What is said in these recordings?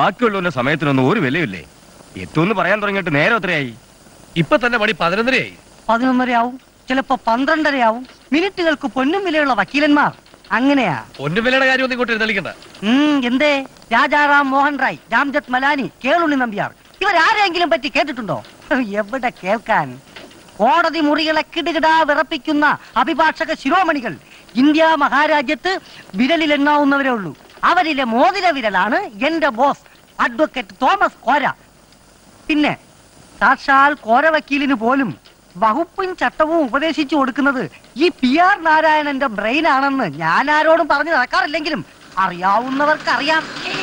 ബാക്കിയുള്ളവന്റെ സമയത്തിനൊന്നും ഒരു വിലയില്ലേ എത്തുമെന്ന് പറയാൻ തുടങ്ങിയിട്ട് നേരെ എത്രയായി ഇപ്പൊ തന്നെ മണി പതിനൊന്നരയായി പതിനൊന്നരയാവും ചിലപ്പോ പന്ത്രണ്ടരയാവും മിനിറ്റുകൾക്ക് പൊന്നും വിലയുള്ള വക്കീലന്മാർ അങ്ങനെയാ പൊന്നുവിലയുടെ കാര്യം ഒന്നും ഇങ്ങോട്ട് എഴുന്നള്ളിക്കണ്ട ഉം, എന്തേ രാജാറാം മോഹൻ റായ് രാംജത്ത് മലാനി കേളുണ്ണി നമ്പ്യാർ ഇവരാരെങ്കിലും പറ്റി കേട്ടിട്ടുണ്ടോ എവിടെ കേൾക്കാൻ കോടതി മുറികളെ കിടുകിടാ വിറപ്പിക്കുന്ന അഭിഭാഷക ശിരോമണികൾ ഇന്ത്യ മഹാരാജ്യത്ത് വിരലിലെണ്ണാവുന്നവരേ ഉള്ളൂ അവരിലെ മോതിര വിരലാണ് എന്റെ ബോസ് അഡ്വക്കേറ്റ് തോമസ് കോര പിന്നെ സാക്ഷാൽ കോര വക്കീലിന് പോലും വകുപ്പും ചട്ടവും ഉപദേശിച്ചു കൊടുക്കുന്നത് ഈ പി ആർ നാരായണന്റെ ബ്രെയിൻ ആണെന്ന് ഞാൻ ആരോടും പറഞ്ഞു നടക്കാറില്ലെങ്കിലും അറിയാവുന്നവർക്ക് അറിയാം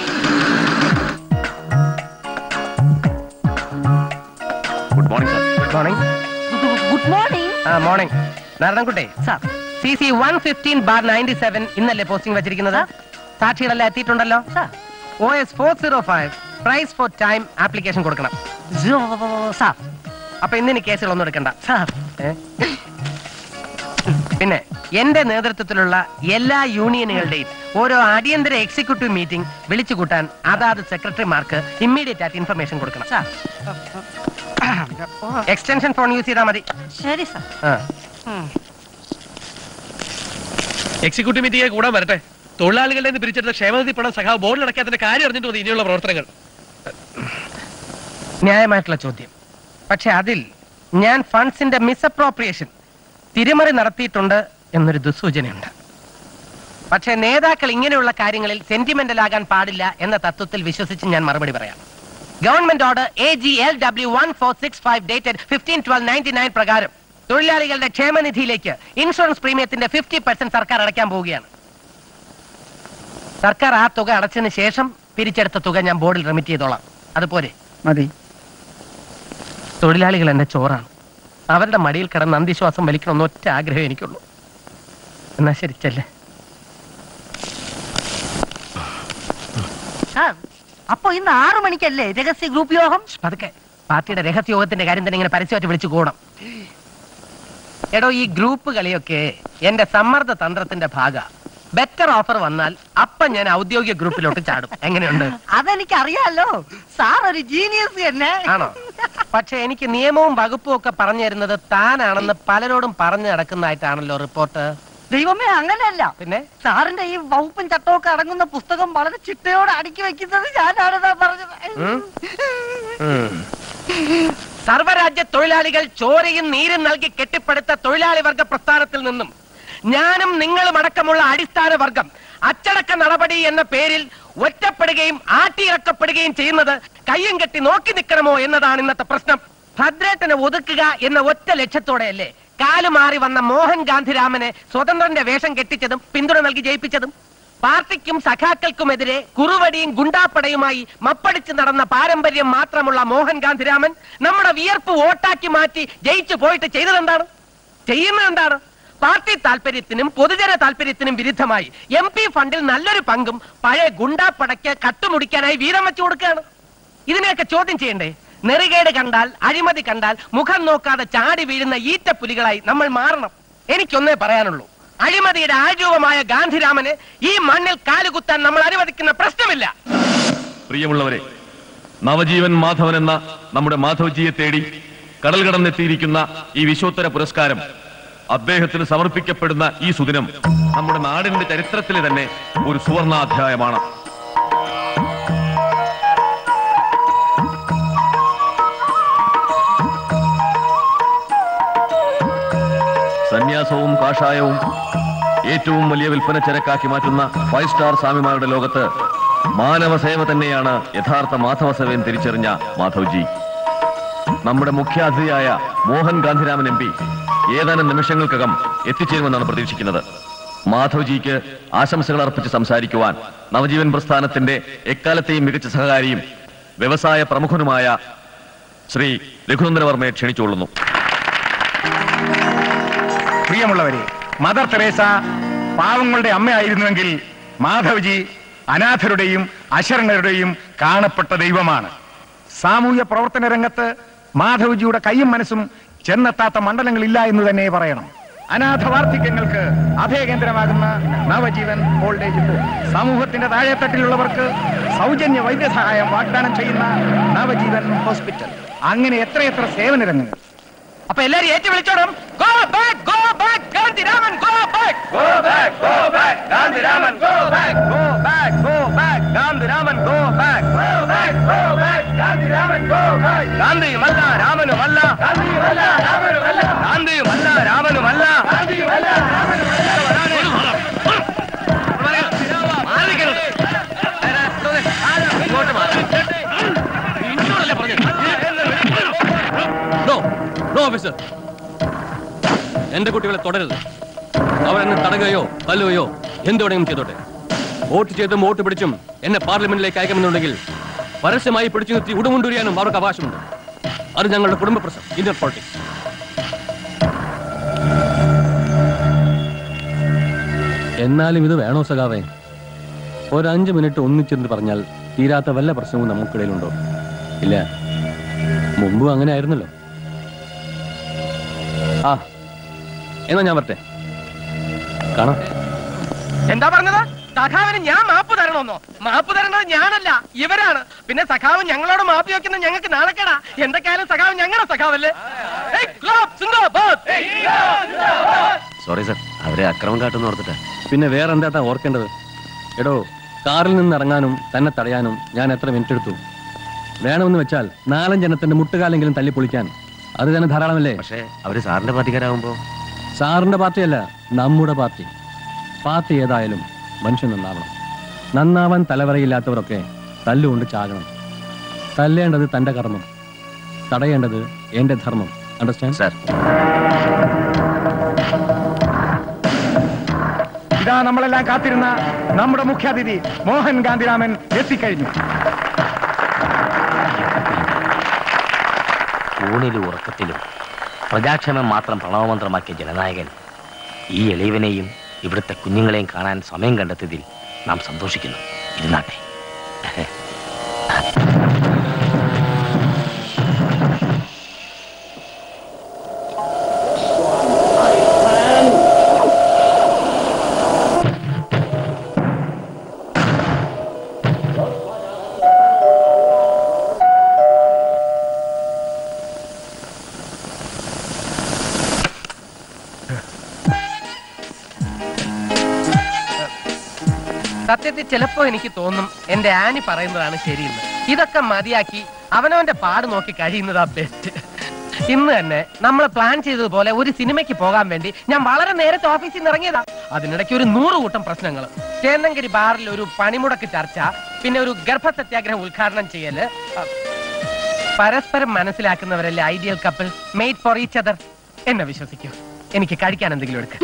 good morning sir good morning good morning ആ morning Narayanankutty sir C C one fifteen bar ninety seven ഇന്നല്ലേ പോസ്റ്റിംഗ് വെച്ചിരിക്കുന്നത് സാക്ഷികളെല്ലാം എത്തിയിട്ടുണ്ടല്ലോ sir O S four zero five prays for time application കൊടുക്കണം സാർ അപ്പൊ ഇന്നിനി കേസുകളൊന്നും എടുക്കണ്ട സാർ ഏ? പിന്നെ എന്റെ നേതൃത്വത്തിലുള്ള എല്ലാ യൂണിയനുകളുടെയും ഓരോ അടിയന്തര എക്സിക്യൂട്ടീവ് മീറ്റിംഗ് വിളിച്ചു കൂട്ടാൻ അതാത് സെക്രട്ടറിമാർക്ക് ഇമ്മീഡിയറ്റ് ആയിട്ട് ഇൻഫർമേഷൻ കൊടുക്കണം സാർ എക്സ്റ്റൻഷൻ ഫോൺ യൂസ് ചെയ്താൽ മതി ശരി സാർ ആ. എക്സിക്യൂട്ടീവ് മീറ്റിംഗ് കൂടാൻ വരട്ടെ തൊഴിലാളികളുടെ നിന്ന് പിരിച്ചെടുത്ത ക്ഷേമനിധി പണം സഖാവ് ബോർഡിൽ അടക്കാത്തതിന്റെ കാര്യം അറിഞ്ഞിട്ട് മതി ഇനിയുള്ള പ്രവർത്തനങ്ങൾ ന്യായമായിട്ടുള്ള ചോദ്യം പക്ഷെ അതിൽ ഞാൻ ഫണ്ട്സിന്റെ മിസ്അപ്രോപ്രിയേഷൻ തിരിമറി നടത്തിയിട്ടുണ്ട് എന്നൊരു ദുസൂചനയുണ്ട് പക്ഷെ നേതാക്കൾ ഇങ്ങനെയുള്ള കാര്യങ്ങളിൽ സെന്റിമെന്റൽ ആകാൻ പാടില്ല എന്ന തത്വത്തിൽ വിശ്വസിച്ച് ഞാൻ മറുപടി പറയാം government order A G L W one four six five dated fifteen twelve ninety nine പ്രകാരം തൊഴിലാളികളുടെ ക്ഷേമനിധിയിലേക്ക് ഇൻഷുറൻസ് പ്രീമിയത്തിന്റെ ഫിഫ്റ്റി പെർസെന്റ് സർക്കാർ അടയ്ക്കാൻ പോവുകയാണ് സർക്കാർ ആ തുക അടച്ചതിന് ശേഷം പിരിച്ചെടുത്ത തുക ഞാൻ ബോർഡിൽ റെമിറ്റ് ചെയ്തോളാം അതുപോലെ മതി തൊഴിലാളികൾ എന്റെ ചോറാണ് അവരുടെ മടിയിൽ കിടന്ന് അന്തിശ്വാസം വലിക്കണമെന്ന് ഒറ്റ ആഗ്രഹം എനിക്കുള്ളൂ എന്നാ ശരി ചെല്ലേ സാർ അപ്പൊ ഇന്ന് ആറു മണിക്കല്ലേ രഹസ്യ ഗ്രൂപ്പ് യോഗം പതുക്കെ പാർട്ടിയുടെ രഹസ്യോഗത്തിന്റെ കാര്യം തന്നെ ഇങ്ങനെ പരസ്യമായിട്ട് വിളിച്ചു കൂടണം എടോ ഈ ഗ്രൂപ്പ് കളിയൊക്കെ എന്റെ സമ്മർദ്ദ തന്ത്രത്തിന്റെ ഭാഗ ബെറ്റർ ഓഫർ വന്നാൽ അപ്പം ഞാൻ ഔദ്യോഗിക ഗ്രൂപ്പിലോട്ട് ചാടും എങ്ങനെയുണ്ട് അതെനിക്ക് അറിയാലോ സാർ ഒരു ജീനിയസ് തന്നെ ആണോ പക്ഷെ എനിക്ക് നിയമവും വകുപ്പും ഒക്കെ പറഞ്ഞു തരുന്നത് താനാണെന്ന് പലരോടും പറഞ്ഞു നടക്കുന്നതായിട്ടാണല്ലോ റിപ്പോർട്ട് ദൈവമേ അങ്ങനെയല്ല പിന്നെ സാറിന്റെ ഈ വകുപ്പും ചട്ടവും അടങ്ങുന്ന പുസ്തകം വളരെ ചിട്ടയോടെ അടുക്കി വെക്കുന്നത് ഞാനാണെന്നാ പറഞ്ഞത് ഉം. ഉം. സർവരാജ്യ തൊഴിലാളികൾ ചോരയും നീരും നൽകി കെട്ടിപ്പടുത്ത തൊഴിലാളി വർഗ പ്രസ്ഥാനത്തിൽ നിന്നും ഞാനും നിങ്ങളും അടക്കമുള്ള അടിസ്ഥാന വർഗം അച്ചടക്ക നടപടി എന്ന പേരിൽ ഒറ്റപ്പെടുകയും ആട്ടിയിറക്കപ്പെടുകയും ചെയ്യുന്നത് കയ്യും കെട്ടി നോക്കി നിൽക്കണമോ എന്നതാണ് ഇന്നത്തെ പ്രശ്നം ഭദ്രേട്ടനെ ഒതുക്കുക എന്ന ഒറ്റ ലക്ഷ്യത്തോടെയല്ലേ കാലുമാറി വന്ന മോഹൻ ഗാന്ധിരാമനെ സ്വതന്ത്രന്റെ വേഷം കെട്ടിച്ചതും പിന്തുണ നൽകി ജയിപ്പിച്ചതും പാർട്ടിക്കും സഖാക്കൾക്കുമെതിരെ കുറുവടിയും ഗുണ്ടാപ്പടയുമായി മപ്പടിച്ച് നടന്ന പാരമ്പര്യം മാത്രമുള്ള മോഹൻ ഗാന്ധിരാമൻ നമ്മുടെ വിയർപ്പ് വോട്ടാക്കി മാറ്റി ജയിച്ചു പോയിട്ട് ചെയ്തതെന്താണ് ചെയ്യുന്നത് എന്താണ് പാർട്ടി താല്പര്യത്തിനും പൊതുജന താല്പര്യത്തിനും വിരുദ്ധമായി എം പി ഫണ്ടിൽ നല്ലൊരു പങ്കും പഴയ ഗുണ്ടാപ്പടയ്ക്ക് കട്ടുമുടിക്കാനായി വീതം വെച്ചു കൊടുക്കുകയാണ് ഇതിനെയൊക്കെ ചോദ്യം ചെയ്യണ്ടേ നെറികേട് കണ്ടാൽ അഴിമതി കണ്ടാൽ മുഖം നോക്കാതെ ചാടി വീഴുന്ന ഈറ്റപ്പുലികളായി നമ്മൾ മാറണം എനിക്കൊന്നേ പറയാനുള്ളൂ അഴിമതിയുടെ ആജീവമായ ഗാന്ധിരാമന് ഈ മണ്ണിൽ കാലുകുത്താൻ നമ്മൾ അനുവദിക്കുന്ന പ്രശ്നമില്ല പ്രിയമുള്ളവരെ നവജീവൻ മാധവൻ എന്ന നമ്മുടെ മാധവജിയെ തേടി കടൽ കടന്നെത്തിയിരിക്കുന്ന ഈ വിശ്വോത്തര പുരസ്കാരം അദ്ദേഹത്തിന് സമർപ്പിക്കപ്പെടുന്ന ഈ സുദിനം നമ്മുടെ നാടിന്റെ ചരിത്രത്തിലെ തന്നെ ഒരു സുവർണാധ്യായമാണ് സന്യാസവും കാഷായവും ഏറ്റവും വലിയ വിൽപ്പന ചരക്കാക്കി മാറ്റുന്ന ഫൈവ് സ്റ്റാർ സ്വാമിമാരുടെ ലോകത്ത് മാനവ സേവ തന്നെയാണ് യഥാർത്ഥ മാധവ സേവൻ തിരിച്ചറിഞ്ഞ മാധവ്ജി നമ്മുടെ മുഖ്യ അതിഥിയായ മോഹൻ ഗാന്ധിരാമൻ എം പി ഏതാനും നിമിഷങ്ങൾക്കകം എത്തിച്ചേരുമെന്നാണ് പ്രതീക്ഷിക്കുന്നത് മാധവ്ജിക്ക് ആശംസകൾ അർപ്പിച്ച് സംസാരിക്കുവാൻ നവജീവൻ പ്രസ്ഥാനത്തിന്റെ എക്കാലത്തെയും മികച്ച സഹകാരിയും വ്യവസായ പ്രമുഖനുമായ ശ്രീ രഘുനന്ദന വർമ്മയെ ക്ഷണിച്ചുകൊള്ളുന്നു പ്രിയമുള്ളവരെ മദർ തെരേസ പാവങ്ങളുടെ അമ്മയായിരുന്നുവെങ്കിൽ മാധവ്ജി അനാഥരുടെയും അശരണരുടെയും കാണപ്പെട്ട ദൈവമാണ് സാമൂഹ്യ പ്രവർത്തന രംഗത്ത് മാധവ്ജിയുടെ കൈയും മനസ്സും ചെന്നെത്താത്ത മണ്ഡലങ്ങളില്ല എന്ന് തന്നെ പറയണം അനാഥ വാർദ്ധക്യങ്ങൾക്ക് അഭയകേന്ദ്രമാകുന്ന നവജീവൻ ഓൾഡ് ഏജ് ഹോം സമൂഹത്തിന്റെ താഴെത്തട്ടിലുള്ളവർക്ക് സൗജന്യ വൈദ്യസഹായം വാഗ്ദാനം ചെയ്യുന്ന നവജീവൻ ഹോസ്പിറ്റൽ അങ്ങനെ എത്രയെത്ര സേവന രംഗങ്ങൾ അപ്പൊ എല്ലാരും ഏറ്റു വിളിച്ചോടും go back go back Gandhiraman go back go back go back Gandhiraman go back go back go back Gandhiraman go back go back go back Gandhiraman go back ഗാന്ധിയുമല്ല രാമനുമല്ല ഗാന്ധിയുമല്ല രാമനുമല്ല ഗാന്ധിയുമല്ല രാമനുമല്ല ഗാന്ധിയുമല്ല നോ നോ ഓഫീസർ എന്റെ കുട്ടികളെ തുടരുത് അവരെന്നെ തടയുകയോ തല്ലുകയോ എന്ത് വേണമെങ്കിലും ചെയ്തോട്ടെ വോട്ട് ചെയ്തും വോട്ട് പിടിച്ചും എന്നെ പാർലമെന്റിലേക്ക് അയക്കുമെന്നുണ്ടെങ്കിൽ പരസ്യമായി പിടിച്ചു നിർത്തി ഉടുമുണ്ടുരിയാനും അവർക്ക് അവകാശമുണ്ട് അത് ഞങ്ങളുടെ കുടുംബ പ്രശ്നം ഇന്ത്യൻ പോളിറ്റിക്സ് എന്നാലും ഇത് വേണോ സഖാവേ ഒരു അഞ്ച് മിനിറ്റ് ഒന്നിച്ചെന്ന് പറഞ്ഞാൽ തീരാത്ത വല്ല പ്രശ്നവും നമുക്കിടയിലുണ്ടോ ഇല്ല മുമ്പും അങ്ങനെ ആയിരുന്നല്ലോ ആ എന്നാ ഞാൻ വരട്ടെ കാണാം എന്താ പറഞ്ഞത് സഖാവിന് ഞാൻ മാപ്പ് തരണമെന്നോ മാപ്പ് തരേണ്ടത് ഞാനല്ല ഇവരാണ് പിന്നെ സഖാവ് ഞങ്ങളോട് മാപ്പ് ചോദിക്കുന്ന ഞങ്ങൾക്ക് നാണക്കേടാ എന്തൊക്കെയായാലും സഖാവ് ഞങ്ങളുടെ സഖാവല്ലേ ഏയ്, ക്ലാപ്പ്, സിന്ദാബാദ്. സോറി സർ അവരെ അക്രമം കാട്ടുന്ന ഓർത്തിട്ടാ പിന്നെ വേറെ എന്താ ഓർക്കേണ്ടത് എടോ കാറിൽ നിന്ന് ഇറങ്ങാനും തന്നെ തടയാനും ഞാൻ എത്ര മിനിറ്റ് എടുത്തു വേണമെന്ന് വെച്ചാൽ നാലഞ്ചെണ്ണത്തിന്റെ മുട്ടുകാലെങ്കിലും തല്ലി പൊളിക്കാൻ അത് തന്നെ ധാരാളമല്ലേ പക്ഷേ അവര് സാറിന്റെ പാർട്ടിക്കാരാകുമ്പോ സാറിന്റെ പാർട്ടിയല്ല നമ്മുടെ പാർട്ടി പാർട്ടി ഏതായാലും മനുഷ്യൻ നന്നാവണം നന്നാവാൻ തലവറയില്ലാത്തവരൊക്കെ തല്ലുകൊണ്ട് ചാകണം തല്ലേണ്ടത് തന്റെ കർമ്മം തടയേണ്ടത് എന്റെ ധർമ്മം അണ്ടർസ്റ്റാൻഡ് സാർ ഇതാ നമ്മളെല്ലാം കാത്തിരുന്ന നമ്മുടെ മുഖ്യാതിഥി മോഹൻ ഗാന്ധിരാമൻ എത്തിക്കഴിഞ്ഞു ഊണിലും ഉറക്കത്തിലും പ്രജാക്ഷേമം മാത്രം പ്രണവമന്ത്രമാക്കിയ ജനനായകൻ ഈ എളിയവനെയും ഇവിടുത്തെ കുഞ്ഞുങ്ങളെയും കാണാൻ സമയം കണ്ടെത്തിയതിൽ നാം സന്തോഷിക്കുന്നു ഇരുന്നാട്ടെ സത്യത്തിൽ ചിലപ്പോ എനിക്ക് തോന്നും എന്റെ ആനി പറയുന്നതാണ് ശരിയെന്ന് ഇതൊക്കെ മതിയാക്കി അവനവന്റെ പാട് നോക്കി കഴിയുന്നതാ ബെസ്റ്റ് ഇന്ന് തന്നെ നമ്മൾ പ്ലാൻ ചെയ്തതുപോലെ ഒരു സിനിമയ്ക്ക് പോകാൻ വേണ്ടി ഞാൻ വളരെ നേരത്തെ ഓഫീസിൽ നിന്ന് ഇറങ്ങിയതാ അതിനിടയ്ക്ക് ഒരു നൂറ് കൂട്ടം പ്രശ്നങ്ങൾ ചേന്നങ്കരി ബാറിൽ ഒരു പണിമുടക്ക് ചർച്ച പിന്നെ ഒരു ഗർഭസത്യാഗ്രഹം ഉദ്ഘാടനം ചെയ്യല് അഹ്, പരസ്പരം മനസ്സിലാക്കുന്നവരല്ലേ ideal couple made for each other എന്നെ വിശ്വസിക്കൂ എനിക്ക് കഴിക്കാൻ എന്തെങ്കിലും എടുക്ക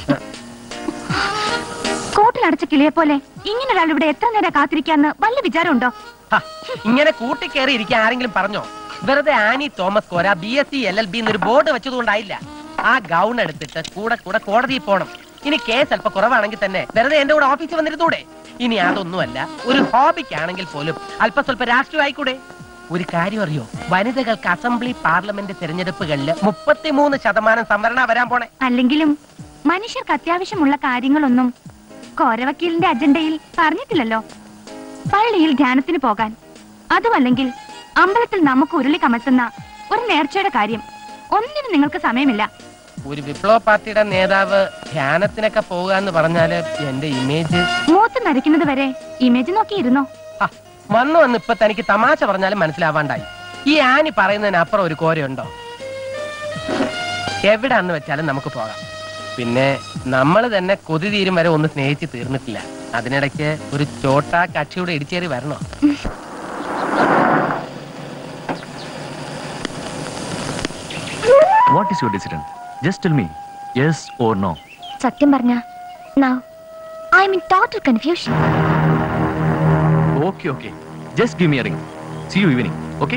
കോട്ടിലടച്ച കിളിയെ പോലെ ഇങ്ങനെ ഒരാൾ ഇവിടെ എത്ര നേരം കാത്തിരിക്കാന്ന് വല്ല വിചാരമുണ്ടോ ഹ, ഇങ്ങനെ കൂട്ടിക്കേറി ഇരിക്കാൻ ആരെങ്കിലും പറഞ്ഞോ വെറുതെ Annie Thomas Kora B S C L L B എന്നൊരു ബോർഡ് വെച്ചതുകൊണ്ടായില്ല ആ ഗൗൺ എടുത്തിട്ട് കൂടെ കൂടെ കോടതിയിൽ പോണം ഇനി കേസ് അല്പം കുറവാണെങ്കിൽ തന്നെ വെറുതെ എന്റെ കൂടെ ഓഫീസിൽ വന്നിരുന്നൂടെ ഇനി അതൊന്നുമല്ല ഒരു ഹോബിക്കാണെങ്കിൽ പോലും അല്പം സ്വല്പം രാഷ്ട്രീയം ആയിക്കൂടെ ഒരു കാര്യം അറിയോ വനിതകൾക്ക് അസംബ്ലി പാർലമെന്റ് തെരഞ്ഞെടുപ്പുകളിൽ മുപ്പത്തിമൂന്ന് ശതമാനം സംവരണ വരാൻ പോണേ അല്ലെങ്കിലും മനുഷ്യർക്ക് അത്യാവശ്യമുള്ള കാര്യങ്ങളൊന്നും കോരവക്കീലിന്റെ അജണ്ടയിൽ പറഞ്ഞിട്ടില്ലല്ലോ പള്ളിയിൽ ധ്യാനത്തിന് പോകാൻ അതുമല്ലെങ്കിൽ അമ്പലത്തിൽ നമുക്ക് ഉരുളി കമഴ്ത്തുന്ന ഒരു നേർച്ചയുടെ കാര്യം ഒന്നിനും നിങ്ങൾക്ക് സമയമില്ല ഒരു വിപ്ലവ പാർട്ടിയുടെ നേതാവ് ധ്യാനത്തിനൊക്കെ പോകുക എന്ന് പറഞ്ഞാല് എന്റെ ഇമേജ് മൂത്ത് നരയ്ക്കുന്നത് വരെ ഇമേജ് നോക്കിയിരുന്നോ ആ, വന്നു വന്ന് ഇപ്പൊ തനിക്ക് തമാശ പറഞ്ഞാലും മനസ്സിലാവാണ്ടായി ഈ ആനി പറയുന്നതിനപ്പുറം ഒരു കോരയുണ്ടോ എവിടാന്ന് വെച്ചാലും നമുക്ക് പോകാം പിന്നെ നമ്മൾ തന്നെ കൊതി തീരും വരെ ഒന്ന് സ്നേഹിച്ച് തീർന്നിട്ടില്ല അതിനിടയ്ക്ക് ഒരു ചോട്ട കക്ഷിയുടെ ഇടിച്ചേറി വരണോ what is your decision just tell me yes or no സത്യം പറഞ്ഞ I mean total confusion okay okay just give me ring see you evening okay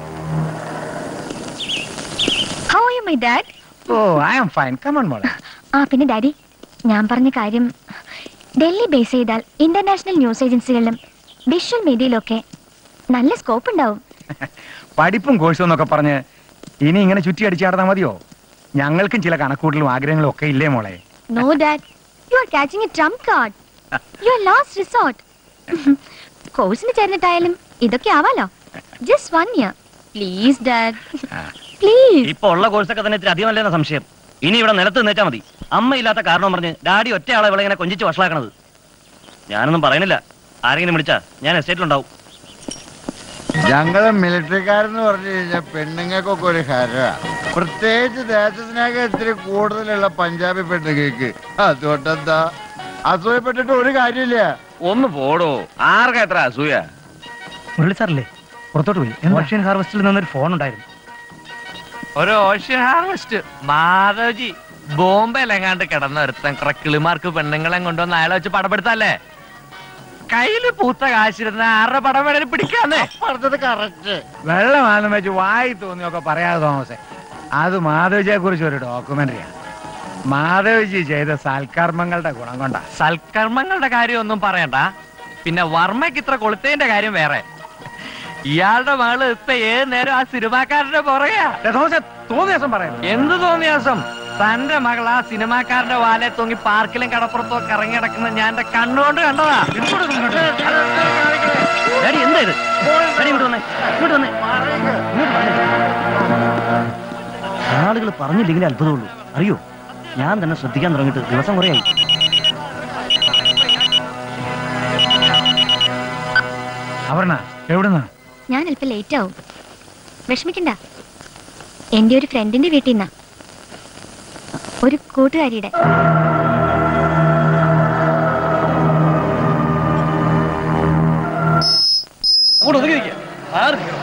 how are you my dad oh I am fine come on മോളെ ആ പിന്നെ daddy ഞാൻ പറഞ്ഞ കാര്യം Delhi base ചെയ്താൽ international news ഏജൻസികളിലും വിഷ്വൽ മീഡിയയിലൊക്കെ നല്ല സ്കോപ്പ് ഉണ്ടാവും പഠിപ്പും കോഴ്സും എന്നൊക്കെ പറഞ്ഞ് ഇനി ഇങ്ങനെ ചുറ്റി അടിച്ചാടുന്നാ മതിയോ ഞങ്ങൾക്കും ചില കണക്കൂട്ടലും ആഗ്രഹങ്ങളും ഒക്കെ ഇല്ലേ മോളെ no dad you are catching a trump card you are last resort കോഴ്സിന് ചേർന്നിട്ടായാലും ഇതൊക്കെ ആവാലോ just one year please dad please ഇപ്പൊ ഉള്ള കോഴ്സൊക്കെ തന്നെ ഇത്തിരി അധികമല്ലേന്ന സംശയം ഇനി ഇവിടെ നിലത്ത് നിന്നേച്ചാ മതി അമ്മയില്ലാത്ത കാരണം പറഞ്ഞ് ഡാഡി ഒറ്റയാളെ ഇവിടെ ഇങ്ങനെ കൊഞ്ചിച്ച് വഷളാക്കണത് ഞാനൊന്നും പറയുന്നില്ല ആരെങ്കിലും വിളിച്ചാ ഞാൻ എസ്റ്റേറ്റിലുണ്ടാവും ഞങ്ങള് മിലിറ്ററിക്കാരെന്ന് പറഞ്ഞു കഴിഞ്ഞാൽ പെണ്ണുങ്ങൾക്കൊക്കെ ഒരു ഹരവാ പ്രത്യേകിച്ച് ദേശത്തിനൊക്കെ ഇത്തിരി കൂടുതലുള്ള പഞ്ചാബി പെണ്ണുങ്ങൾക്ക് അതുകൊണ്ടെന്താ അസൂയപ്പെട്ടിട്ട് ഒരു കാര്യമില്ല ഒന്ന് പോടോ ആർക്കാ എത്ര അസൂയ മുരളി സാറല്ലേ പുറത്തോട്ട് പോയി ഓഷ്യൻ ഹാർവസ്റ്റിൽ നിന്നൊരു ഫോൺ ഉണ്ടായിരുന്നു ഒരു ഓഷ്യൻ ഹാർവെസ്റ്റ് മാധവജി ബോംബെയിലെങ്ങാണ്ട് കിടന്ന ഒരുത്തൻ കുറെ കിളിമാർക്ക് പെണ്ണുങ്ങളെ കൊണ്ടുവന്ന് അയാളെ വെച്ച് പടപ്പെടുത്തല്ലേ കയ്യില് പൂത്ത കാശിരുന്ന ആരുടെ പടം വേണേലും പിടിക്കാന്നേ പറഞ്ഞത് കറക്റ്റ് വെള്ളമാണെന്ന് വെച്ച് വായി തോന്നിയൊക്കെ പറയാതെ തോമസേ അത് മാധവജിയെ കുറിച്ച് ഒരു ഡോക്യുമെന്ററിയാണ് മാധവജി ചെയ്ത സൽക്കർമ്മങ്ങളുടെ ഗുണം കൊണ്ടാ സൽക്കർമ്മങ്ങളുടെ കാര്യം ഒന്നും പറയണ്ട പിന്നെ വർമ്മയ്ക്ക് ഇത്ര കൊളുത്തതിന്റെ കാര്യം വേറെ ഇയാളുടെ മകള് ഇപ്പൊ ഏത് നേരം ആ സിനിമാക്കാരന്റെ പുറകെയാ ദേ തോമസേ തോന്നിയ ദിവസം പറയാം എന്ത് തോന്നിയാസം തന്റെ മകൾ ആ സിനിമാക്കാരന്റെ വാലെ തൂങ്ങി പാർക്കിലും കടപ്പുറത്തും ഒക്കെ ഇറങ്ങി നടക്കുന്നത് ഞാൻ എന്റെ കണ്ണുകൊണ്ട് കണ്ടതാ ഡാഡി എന്താ ഇത് ഡാഡി ഇങ്ങോട്ട് വന്നേ ഇങ്ങോട്ട് വന്നേ ആളുകൾ പറഞ്ഞില്ലെങ്കിലേ അത്ഭുതമുള്ളൂ അറിയോ ഞാൻ തന്നെ ശ്രദ്ധിക്കാൻ തുടങ്ങിയിട്ട് ദിവസം കുറയായി അപർണ എവിടുന്നാ ഞാൻ അല്പം ലേറ്റ് ആവും വിഷമിക്കണ്ട എന്റെ ഒരു ഫ്രണ്ടിന്റെ വീട്ടിൽ നിന്നാ ഒരു കൂട്ടുകാരിയുടെ അങ്ങോട്ട് ഒതുങ്ങി നിൽക്കുക മാറി നിൽക്കണം.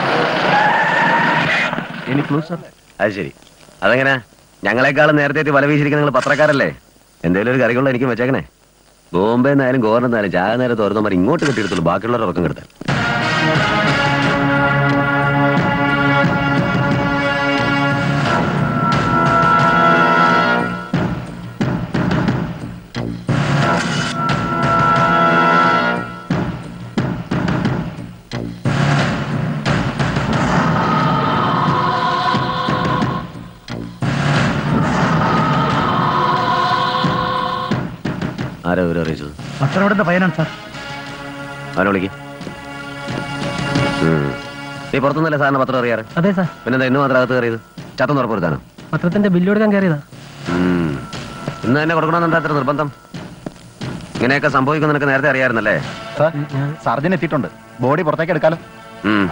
എനി ക്ലൂ സർ അത് ശരി അതെങ്ങനെ ഞങ്ങളെക്കാളും നേരത്തെ എത്തി വല വീശിരിക്കുന്ന നിങ്ങൾ പത്രക്കാരല്ലേ എന്തേലും ഒരു കറികളുള്ള എനിക്ക് വെച്ചേക്കണേ ബോംബെ നിന്നായാലും ഗോവർന്നായാലും ചായ നേരെ തോരുന്നമാർ ഇങ്ങോട്ട് കിട്ടിയെടുത്തുള്ളൂ ബാക്കിയുള്ളവർ ഉറക്കം കിടത്താൻ ആരാ വിവരം അറിയിച്ചത് പത്രവിടുന്ന പയ്യനാണ് സാർ അവനെ വിളിക്ക് ഉം. നീ പുറത്തുനിന്നല്ലേ സാറിന് പത്രം അറിയാറ് അതെ സാർ പിന്നെന്താ ഇന്ന് മാത്രം അകത്ത് കയറിയത് ചത്തൊന്ന് ഉറപ്പുവരുത്താനോ പത്രത്തിന്റെ ബില്ല് കൊടുക്കാൻ കയറിയതാ ഉം. ഇന്ന് തന്നെ കൊടുക്കണമെന്ന് എന്താ അത്ര നിർബന്ധം ഇങ്ങനെയൊക്കെ സംഭവിക്കും നിനക്ക് നേരത്തെ അറിയാമായിരുന്നല്ലേ സർജൻ എത്തിയിട്ടുണ്ട് ബോഡി പുറത്തേക്ക് എടുക്കാലോ ഉം.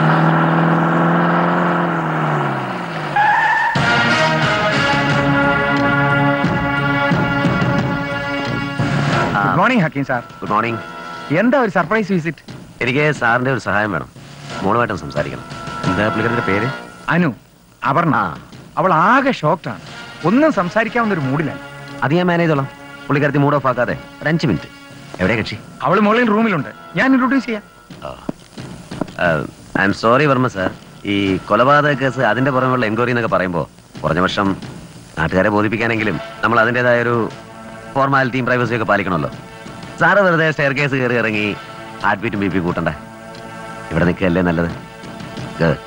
ആ, good morning Hakeem sir good morning എന്താ ഒരു സർപ്രൈസ് വിസിറ്റ് എനിക്ക് സാറിന്റെ ഒരു സഹായം വേണം മോളുമായിട്ടും സംസാരിക്കണം എന്താ പുള്ളിക്കാരുടെ പേര് അനു അപർണ ആ അവൾ ആകെ ഷോക്ഡ് ആണ് ഒന്നും സംസാരിക്കാവുന്ന ഒരു മൂഡിലാണ് അത് ഞാൻ മാനേജ് ചെയ്തോളാം പുള്ളിക്കാരത്തി മൂഡ് ഓഫ് ആക്കാതെ ഒരു അഞ്ച് മിനിറ്റ് എവിടെ കക്ഷി അവൾ മുകളിൽ റൂമിലുണ്ട് ഞാൻ ഇൻട്രൊഡ്യൂസ് ചെയ്യാം I am sorry Varma sir ഈ കൊലപാതക കേസ് അതിന്റെ പുറമെയുള്ള എൻക്വയറി എന്നൊക്കെ പറയുമ്പോൾ കുറഞ്ഞ വർഷം നാട്ടുകാരെ ബോധിപ്പിക്കാനെങ്കിലും നമ്മൾ അതിൻ്റെതായ ഒരു ഫോർമാലിറ്റിയും പ്രൈവസിയും ഒക്കെ പാലിക്കണമല്ലോ സാറ് വെറുതെ സ്റ്റെയർ കേസ് കയറി ഇറങ്ങി ഹാർട്ട് ബീറ്റും ബി പി കൂട്ടണ്ട ഇവിടെ നിൽക്കുകയല്ലേ നല്ലത് Good.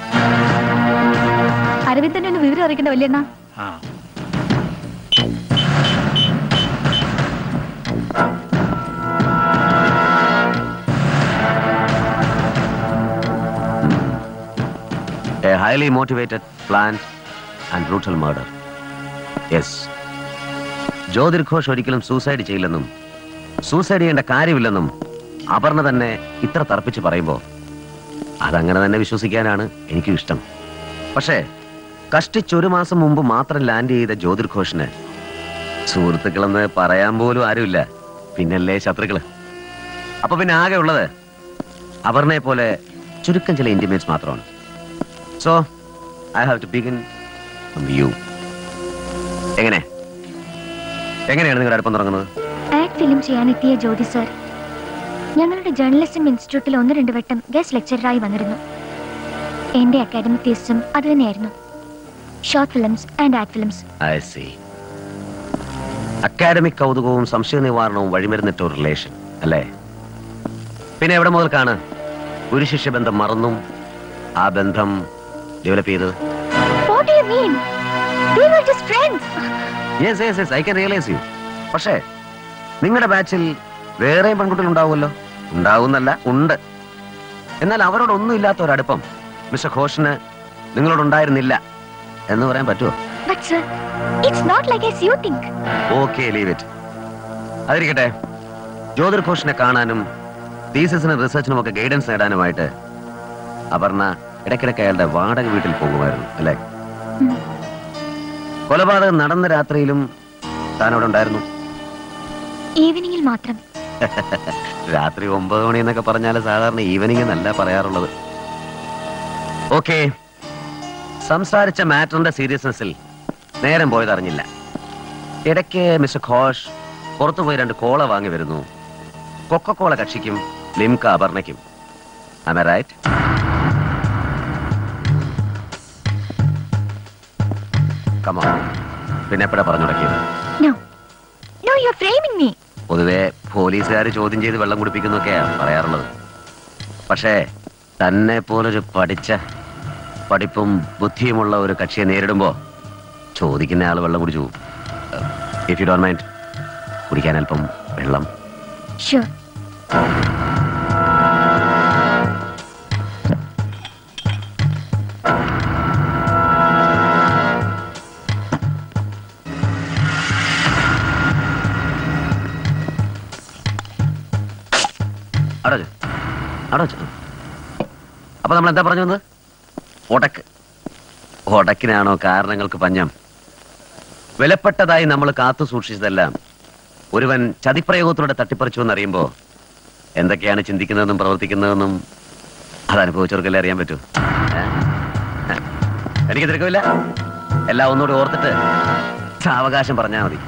അരവിന്ദനെ ഒന്ന് വിവരം അറിയിക്കണ്ട വല്യണ്ണ ആ A highly motivated, planned and brutal murder. Yes. Jyothir Ghosh ഒരിക്കലും സൂസൈഡ് ചെയ്യില്ലെന്നും സൂസൈഡ് ചെയ്യേണ്ട കാര്യമില്ലെന്നും അപർണ തന്നെ ഇത്ര തർപ്പിച്ച് പറയുമ്പോൾ അതങ്ങനെ തന്നെ വിശ്വസിക്കാനാണ് എനിക്കും ഇഷ്ടം പക്ഷേ കഷ്ടിച്ചൊരു മാസം മുമ്പ് മാത്രം ലാൻഡ് ചെയ്ത ജ്യോതിർ ഘോഷിന് സുഹൃത്തുക്കളെന്ന് പറയാൻ പോലും ആരുമില്ല പിന്നല്ലേ ശത്രുക്കള് അപ്പൊ പിന്നെ ആകെ ഉള്ളത് അപർണയെ പോലെ ചുരുക്കം ചില ഇന്റിമേറ്റ്സ് മാത്രമാണ് so I have to begin you എങ്ങനെ എങ്ങനെയാണ് നിങ്ങളുടെ അടുപ്പം തുടങ്ങുന്നത് ആക്ട് ഫിലിം ചെയ്യാനെത്തിയ ജ്യോതി സർ ഞങ്ങളുടെ ജേർണലിസം ഇൻസ്റ്റിറ്റ്യൂട്ടിൽ ഒന്ന് രണ്ട് വട്ടം ഗസ്റ്റ് ലെക്ചറായി വന്നിരുന്നു എന്റെ അക്കാഡമിക് തീസും അത് തന്നെയായിരുന്നു short films and ad films I see academic കൗതുകവും സംശയ നിവാരണവും വഴിമരുന്നിട്ട ഒരു റിലേഷൻ അല്ലേ പിന്നെ എവിടെ മുതൽക്കാണ് ഒരു ശിഷ്യബന്ധം മറന്നും ആ ബന്ധം ഡെവലപ്പ് ചെയ്തത് what you mean They were just friends. Yes yes yes I can realize you പക്ഷേ നിങ്ങളുടെ ബാച്ചിൽ വേറെയും പെൺകുട്ടികൾ ഉണ്ടാവുമല്ലോ ഉണ്ടാവുന്നല്ല ഉണ്ട് എന്നാൽ അവരോടൊന്നും ഇല്ലാത്ത ഒരു അടുപ്പം മിസ്റ്റർ ഘോഷിന് നിങ്ങളോടുണ്ടായിരുന്നില്ല എന്ന് പറയാൻ പറ്റുമോ But sir, it's not like as you think. Okay leave it അതിരിക്കട്ടെ ജ്യോതിർ ഘോഷിനെ കാണാനും തീസിസിനും റിസർച്ചിനും ഒക്കെ ഗൈഡൻസ് നേടാനുമായിട്ട് അപർണ ഇടയ്ക്കിടയ്ക്ക് അയാളുടെ വാടക വീട്ടിൽ പോകുമായിരുന്നു അല്ലേ കൊലപാതകം നടന്ന രാത്രിയിലും താൻ അവിടെ ഉണ്ടായിരുന്നു ഈവനിങ്ങിൽ മാത്രം രാത്രി ഒമ്പത് മണി എന്നൊക്കെ പറഞ്ഞാൽ സാധാരണ ഈവനിങ് എന്നല്ല പറയാറുള്ളത് ഓക്കെ സംസാരിച്ച മാറ്ററിന്റെ സീരിയസ്നെസ്സിൽ നേരം പോയത് അറിഞ്ഞില്ല ഇടയ്ക്ക് മിസ്റ്റർ ഘോഷ് പുറത്തുപോയി രണ്ട് കോള വാങ്ങി വരുന്നു കൊക്കക്കോള കക്ഷിക്കും ലിംക അപർണയ്ക്കും റൈറ്റ് കമോ പിന്നെ എപ്പോഴാ പറഞ്ഞു തുടങ്ങിയത് No. No, you're framing me. പൊതുവെ പോലീസുകാർ ചോദ്യം ചെയ്ത് വെള്ളം കുടിപ്പിക്കുന്നൊക്കെയാ പറയാറുള്ളത് പക്ഷേ തന്നെ പോലൊരു പഠിച്ച പഠിപ്പും ബുദ്ധിയുമുള്ള ഒരു കക്ഷിയെ നേരിടുമ്പോ ചോദിക്കുന്ന ആൾ വെള്ളം കുടിച്ചു ഇഫ് യു ഡോൺ മൈൻഡ് കുടിക്കാൻ അല്പം വെള്ളം Sure. അവിടെ വെച്ചോ. അവിടെ വെച്ചോ. അപ്പൊ നമ്മൾ എന്താ പറഞ്ഞു വന്നത് ഒടക്ക് ഒടക്കിനാണോ കാരണങ്ങൾക്ക് പഞ്ഞം വിലപ്പെട്ടതായി നമ്മൾ കാത്തു സൂക്ഷിച്ചതെല്ലാം ഒരുവൻ ചതിപ്രയോഗത്തിലൂടെ തട്ടിപ്പറിച്ചു എന്നറിയുമ്പോ എന്തൊക്കെയാണ് ചിന്തിക്കുന്നതെന്നും പ്രവർത്തിക്കുന്നതെന്നും അത് അനുഭവിച്ചവർക്കല്ലേ അറിയാൻ പറ്റൂ ഏ? ഏ? എനിക്ക് തിരക്കില്ല എല്ലാം ഒന്നുകൂടി ഓർത്തിട്ട് സാവകാശം പറഞ്ഞാൽ മതി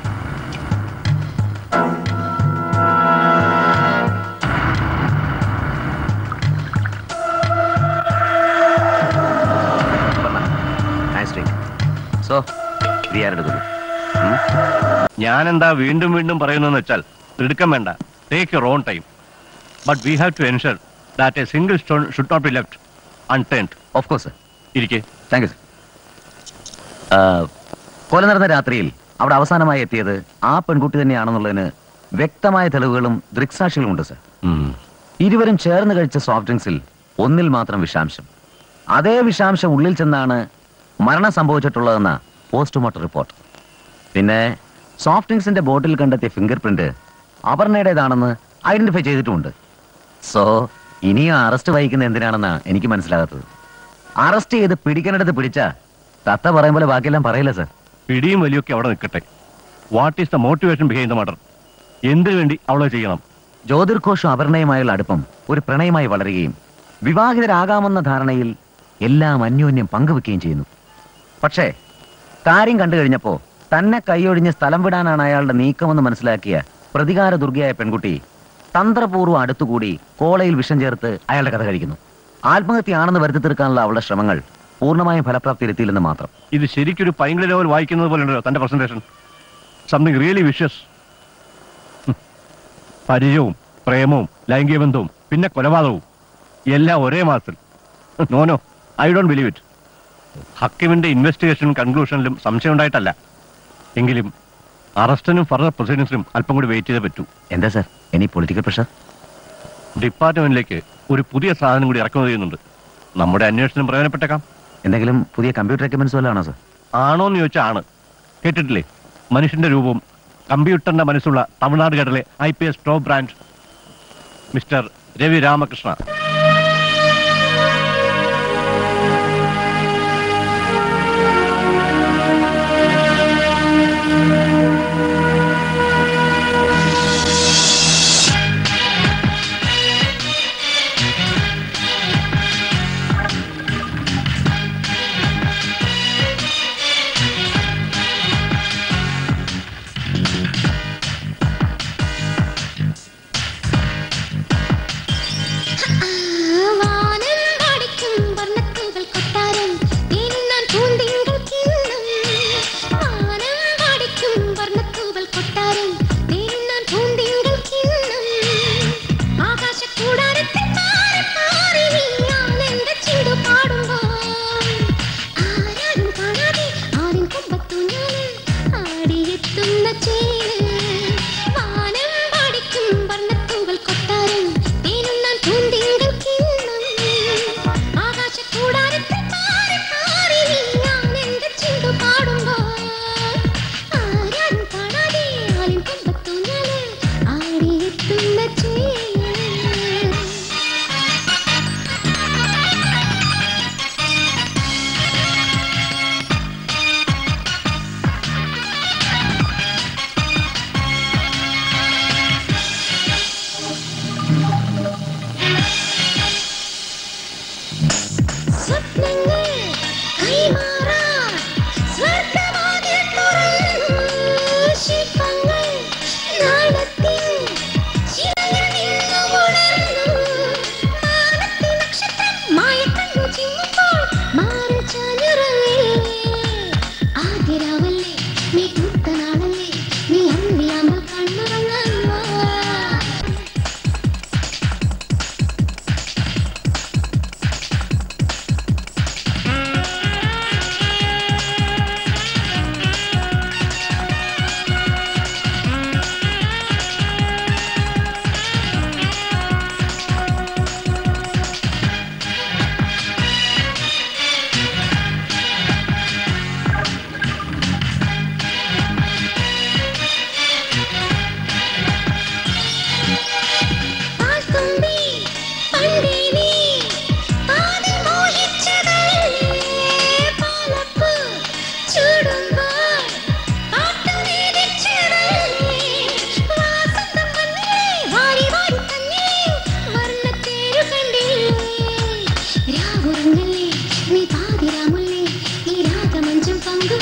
സോ ഇത് ഞാനെടുക്കുന്നു ഞാൻ എന്താ വീണ്ടും വീണ്ടും പറയുന്നതെന്ന് വെച്ചാൽ തിടുക്കം വേണ്ട take your own time but we have to ensure that a single stone should not be left unturned of course ഇരിക്കെ താങ്ക് യു കൊല നടന്ന രാത്രിയിൽ അവിടെ അവസാനമായി എത്തിയത് ആ പെൺകുട്ടി തന്നെയാണെന്നുള്ളതിന് വ്യക്തമായ തെളിവുകളും ദൃക്സാക്ഷികളും ഉണ്ട് സർ ഇരുവരും ചേർന്ന് കഴിച്ച സോഫ്റ്റ് ഡ്രിങ്ക്സിൽ ഒന്നിൽ മാത്രം വിഷാംശം അതേ വിഷാംശം ഉള്ളിൽ ചെന്നാണ് മരണം സംഭവിച്ചിട്ടുള്ളതെന്ന പോസ്റ്റ്മോർട്ടം റിപ്പോർട്ട് പിന്നെ സോഫ്റ്റ് ഡ്രിങ്ക്സിന്റെ ബോട്ടിൽ കണ്ടെത്തിയ ഫിംഗർ പ്രിന്റ് അപർണയുടേതാണെന്ന് ഐഡന്റിഫൈ ചെയ്തിട്ടുമുണ്ട് സോ ഇനിയും അറസ്റ്റ് വഹിക്കുന്ന എന്തിനാണെന്നാണ് എനിക്ക് മനസ്സിലാകാത്തത് അറസ്റ്റ് ചെയ്ത് പിടിക്കേണ്ടത് പിടിച്ച തത്ത പറയും പോലെ ബാക്കിയെല്ലാം പറയില്ല സർ പിടിയും വലിയൊക്കെ അവിടെ നിൽക്കട്ടെ what is the motivation behind the murder എന്തിനു വേണ്ടി അവളെ ചെയ്യണം ജ്യോതിർഘോഷും അപർണയുമായുള്ള അടുപ്പം ഒരു പ്രണയമായി വളരുകയും വിവാഹിതരാകാമെന്ന ധാരണയിൽ എല്ലാം അന്യോന്യം പങ്കുവെക്കുകയും ചെയ്യുന്നു പക്ഷേ കാര്യം കണ്ടു കഴിഞ്ഞപ്പോ തന്നെ കൈയൊഴിഞ്ഞ് സ്ഥലം വിടാനാണ് അയാളുടെ നീക്കമെന്ന് മനസ്സിലാക്കിയ പ്രതികാര ദുർഗയായ പെൺകുട്ടി തന്ത്രപൂർവ്വം അടുത്തുകൂടി കോളയിൽ വിഷം ചേർത്ത് അയാളുടെ കഥ കഴിക്കുന്നു ആത്മഹത്യയാണെന്ന് വരുത്തി തീർക്കാനുള്ള അവളുടെ ശ്രമങ്ങൾ പൂർണ്ണമായും ഫലപ്രാപ്തി എത്തിയില്ലെന്ന് മാത്രം ഇത് ശരിക്കൊരു പൈങ്കിളി നോവൽ വായിക്കുന്നത് പോലെ ഉണ്ടല്ലോ തന്റെ പ്രസന്റേഷൻ സംതിങ് റിയലി വിഷ്യസ് പരിചയവും പ്രേമവും ലൈംഗിക ബന്ധവും പിന്നെ കൊലപാതകവും എല്ലാം ഒരേ മാസത്തിൽ no no I don't believe it ഹക്കിമിന്റെ ഇൻവെസ്റ്റിഗേഷനും കൺക്ലൂഷനിലും സംശയം ഉണ്ടായിട്ടല്ല എങ്കിലും അറസ്റ്റിനും ഫർദർ പ്രൊസീഡിങ്സിനും അല്പം കൂടി വെയിറ്റ് ചെയ്തേ പറ്റൂ എന്താ സർ എനി പൊളിറ്റിക്കൽ പ്രഷർ ഡിപ്പാർട്ട്മെന്റിലേക്ക് ഒരു പുതിയ സാധനം കൂടി ഇറക്കുമതി ചെയ്യുന്നുണ്ട് നമ്മുടെ അന്വേഷണം പ്രയോജനപ്പെട്ടേക്കാം എന്തെങ്കിലും പുതിയ കമ്പ്യൂട്ടർ എക്യുപ്മെന്റ്സ് വല്ലതാണോ സർ ആണോന്ന് ചോദിച്ചാൽ ആണ് കേട്ടിട്ടില്ലേ മനുഷ്യന്റെ രൂപവും കമ്പ്യൂട്ടറിന്റെ മനസ്സുള്ള തമിഴ്നാട് കേട്ടലെ I P S top brand mister Ravi Ramakrishna Ah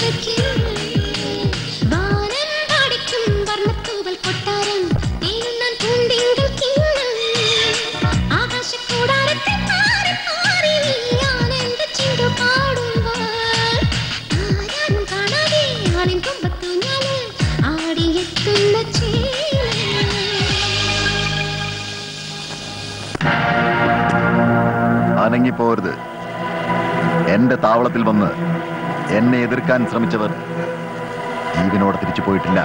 അനങ്ങിപ്പോരുത് എന്റെ താവളത്തിൽ വന്ന് എന്നെ എതിർക്കാൻ ശ്രമിച്ചവർ ജീവനോടെ തിരിച്ചു പോയിട്ടില്ല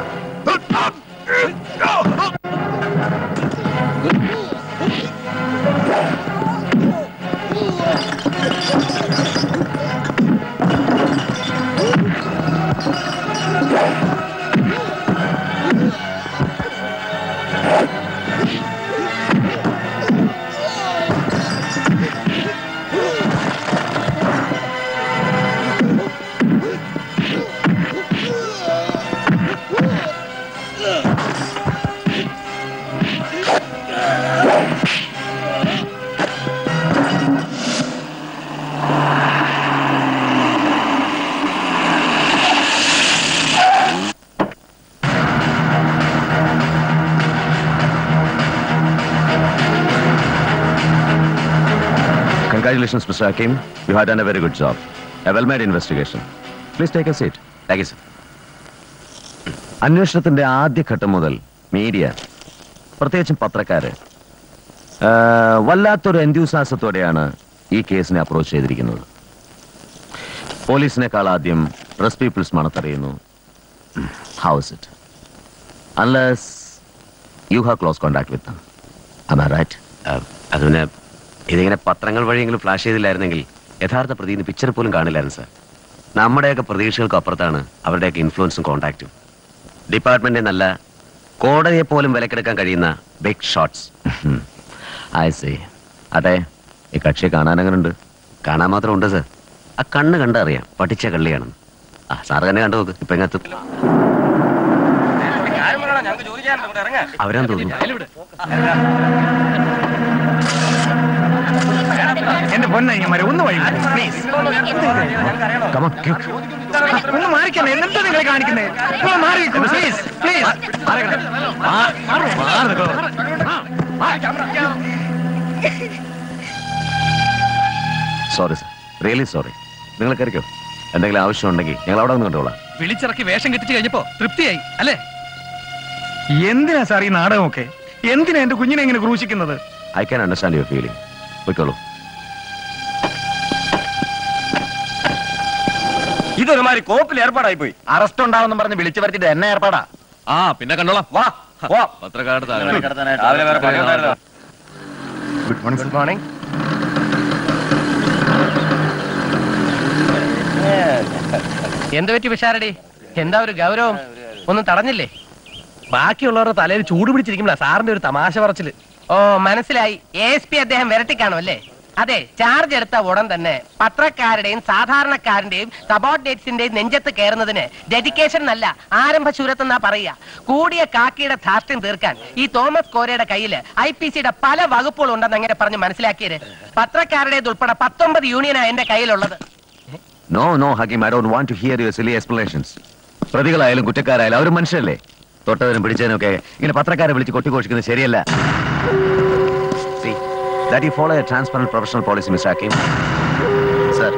Congratulations, Mr. Hakim. You have done a very good job. A well-made investigation. Please take a seat. Thank you, sir. അന്വേഷണത്തിന്റെ ആദ്യഘട്ടം മുതൽ മീഡിയ പ്രത്യേകിച്ചും പത്രക്കാര് ആ, വല്ലാത്തൊരു എന്ത്യൂസാസത്തോടെയാണ് ഈ കേസിനെ അപ്രോച്ച് ചെയ്തിരിക്കുന്നത് പോലീസിനേക്കാൾ ആദ്യം പ്രസ് പീപ്പിൾസ് മണത്തറിയുന്നു how's it unless you have close contact with am I right? അത് പിന്നെ ഇതിങ്ങനെ പത്രങ്ങൾ വഴിയെങ്കിലും ഫ്ലാഷ് ചെയ്തില്ലായിരുന്നെങ്കിൽ യഥാർത്ഥ പ്രതി പിക്ചർ പോലും കാണില്ലായിരുന്നു സാർ നമ്മുടെയൊക്കെ പ്രതീക്ഷകൾക്ക് അപ്പുറത്താണ് അവരുടെയൊക്കെ ഇൻഫ്ലുവൻസും കോണ്ടാക്റ്റും ഡിപ്പാർട്ട്മെന്റിൽ നല്ല കോടതിയെ പോലും വിലക്കെടുക്കാൻ കഴിയുന്ന ബിഗ് ഷോട്ട്സ് ഐ സി അതെ ഈ കക്ഷിയെ കാണാൻ അങ്ങനെ ഉണ്ട് കാണാൻ മാത്രം ഉണ്ട് സാർ ആ കണ്ണ് കണ്ടറിയാം പഠിച്ച കള്ളിയാണെന്ന് ആ സാറ് തന്നെ കണ്ടു നോക്ക് ഇപ്പൊ എങ്ങത്ത് അവരാന്ന് തോന്നുന്നു എന്റെ പൊന്നയ്യന്മാരെ ഒന്ന് വഴി പ്ലീസ് Come on, keep. ഒന്ന് മാറിക്കണേ എന്താ നിങ്ങൾ കാണിക്കുന്നത് ഒന്ന് മാറി please please sorry sir really sorry നിങ്ങൾ കയറിക്കോ എന്തെങ്കിലും ആവശ്യമുണ്ടെങ്കിൽ ഞങ്ങൾ അവിടെ നിന്ന് കണ്ടോളാം വിളിച്ചിറക്കി വേഷം കെട്ടിച്ച് കഴിഞ്ഞപ്പോ തൃപ്തിയായി അല്ലേ എന്തിനാ സാർ ഈ നാടകമൊക്കെ എന്തിനാ എന്റെ കുഞ്ഞിനെ ഇങ്ങനെ ക്രൂശിക്കുന്നത് I can understand your feeling പോയിക്കോളൂ ഇതൊരുമാതിരി കോപ്പിൽ ഏർപ്പാടായി പോയി അറസ്റ്റ് ഉണ്ടാവുമെന്ന് പറഞ്ഞ് വിളിച്ചു വരുത്തിട്ട് എന്നെ ഏർപ്പാടാ ആ പിന്നെ കണ്ടോളാം വാ വാ പത്രക്കാരുടെ രാവിലെ വേറെ പണി ഉണ്ടായിരുന്നോ? ഗുഡ് മോർണിംഗ് ഗുഡ് മോർണിംഗ് എന്ത് പറ്റി പിഷാരടി എന്താ ഒരു ഗൗരവം ഒന്നും തടഞ്ഞില്ലേ ബാക്കിയുള്ളവരുടെ തലയിൽ ചൂട് പിടിച്ചിരിക്കുമ്പോഴാ സാറിന്റെ ഒരു തമാശ പറച്ചില് ഓ മനസ്സിലായി എസ് പി അദ്ദേഹം വിരട്ടിക്കാണോ അല്ലേ അതെ ചാർജ് എടുത്ത ഉടൻ തന്നെ പത്രക്കാരുടെയും സാധാരണക്കാരന്റെയും സബോർഡിനേറ്റ്സിന്റെയും നെഞ്ചത്ത് കയറുന്നതിന് ഡെഡിക്കേഷൻ എന്നല്ല ആരംഭശൂരത്ത് എന്നാ പറയുക കൂടിയ കാക്കിയുടെ ധാർഷ്ട്യം തീർക്കാൻ ഈ തോമസ് കോരയുടെ കയ്യിൽ ഐ പി സിയുടെ പല വകുപ്പുകൾ ഉണ്ടെന്ന് എങ്ങനെ പറഞ്ഞ് മനസ്സിലാക്കിയത് പത്രക്കാരുടേത് ഉൾപ്പെടെ പത്തൊമ്പത് യൂണിയനാ എന്റെ കയ്യിലുള്ളത് no no Hakim I don't want to hear your silly explanations പ്രതികളായാലും കുറ്റക്കാരായാലും അവരും മനുഷ്യരല്ലേ തൊട്ടവരും പിടിച്ചതിനൊക്കെ ഇങ്ങനെ പത്രക്കാരെ വിളിച്ച് കൊട്ടിഘോഷിക്കുന്നത് ശരിയല്ല See, that you follow a transparent professional policy, Mr. Hakim. Sir.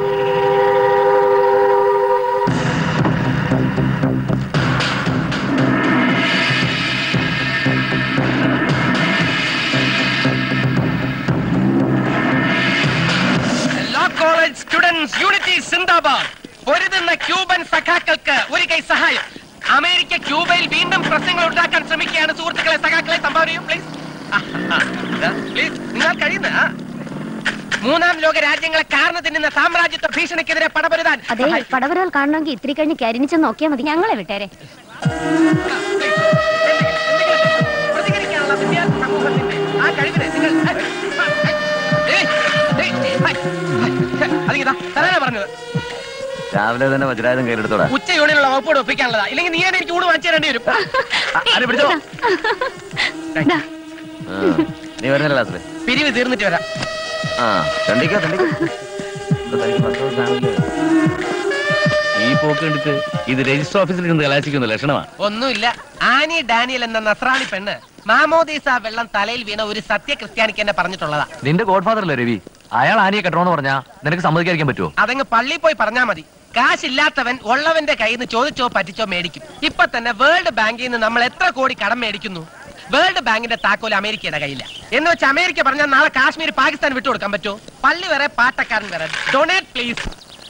Law college students unity സിന്ദാബാദ് പൊരുതുന്ന ക്യൂബൻ സഖാക്കൾക്ക് ഒരു കൈ സഹായം അമേരിക്ക ക്യൂബയിൽ വീണ്ടും പ്രശ്നങ്ങൾ ഉണ്ടാക്കാൻ ശ്രമിക്കുകയാണ് സുഹൃത്തുക്കളെ സഖാക്കളെ സംഭാവന ചെയ്യൂ പ്ലീസ് പ്ലീസ് നിങ്ങൾ കഴിയുന്ന ആ. മൂന്നാം ലോക രാജ്യങ്ങളെ കാർന്നു തിന്നുന്ന സാമ്രാജ്യത്വ ഭീഷണിക്കെതിരെ പടപൊരുതാൻ അതെ പടവരകൾ കാണണമെങ്കിൽ ഇത്തിരി കഴിഞ്ഞ് കരിനിച്ച് നോക്കിയാൽ മതി ഞങ്ങളെ വിട്ടേരെ പ്രതികരിക്കാനുള്ള വിദ്യാർത്ഥി സമൂഹത്തിന്റെ ആ കഴിവിനെ നിങ്ങൾ ഏയ്, ഏയ്, ഹൈ, ഹൈ, അതിങ്ങിതാ തരാനാ പറഞ്ഞത് രാവിലെ തന്നെ വജ്രായുധം കയ്യിലെടുത്തോടാ ഉച്ച യൂണിയനുള്ള വകുപ്പോട് ഒപ്പിക്കാനുള്ളതാ ഇല്ലെങ്കിൽ നീ തന്നെ എനിക്ക് ഊട് വാങ്ങിച്ചു തരേണ്ടി വരും ആരെ പിടിച്ചോ ആ, നീ വരുന്നില്ല ക്ലാസ്സിൽ പിരിവ് തീർന്നിട്ട് വരാം ആ തണ്ടിക്കോ തണ്ടിക്കോ ഇത് തനിക്ക് പത്ത് ദിവസം ആവില്ലേ? ഈ പോക്ക് കണ്ടിട്ട് ഇത് രജിസ്റ്റർ ഓഫീസിൽ ഇരുന്ന് കലാശിക്കുന്ന ലക്ഷണമാണ് ഒന്നുമില്ല ആനി ഡാനിയൽ എന്ന നസ്രാണി പെണ്ണ് മാമോദീസ വെള്ളം തലയിൽ വീണ ഒരു സത്യ ക്രിസ്ത്യാനിക്ക് എന്നെ പറഞ്ഞിട്ടുള്ളതാ നിന്റെ ഗോഡ് ഫാദർ അല്ലേ രവി അയാൾ ആനിയെ കെട്ടണമെന്ന് പറഞ്ഞാ നിനക്ക് സമ്മതിക്കാതിരിക്കാൻ പറ്റുമോ അതങ്ങ് പള്ളി പോയി പറഞ്ഞാ മതി കാശില്ലാത്തവൻ ഉള്ളവന്റെ കയ്യിൽ നിന്ന് ചോദിച്ചോ പറ്റിച്ചോ മേടിക്കും ഇപ്പൊ തന്നെ വേൾഡ് ബാങ്കിൽ നിന്ന് നമ്മൾ എത്ര കോടി കടം മേടിക്കുന്നു വേൾഡ് ബാങ്കിന്റെ താക്കോൽ അമേരിക്കയുടെ കയ്യില്ല എന്ന് വെച്ച് അമേരിക്ക പറഞ്ഞാൽ നാളെ കാശ്മീർ പാകിസ്ഥാൻ വിട്ടുകൊടുക്കാൻ പറ്റുമോ പള്ളി വേറെ പാട്ടക്കാരൻ വേറെ ഡൊണേറ്റ് പ്ലീസ്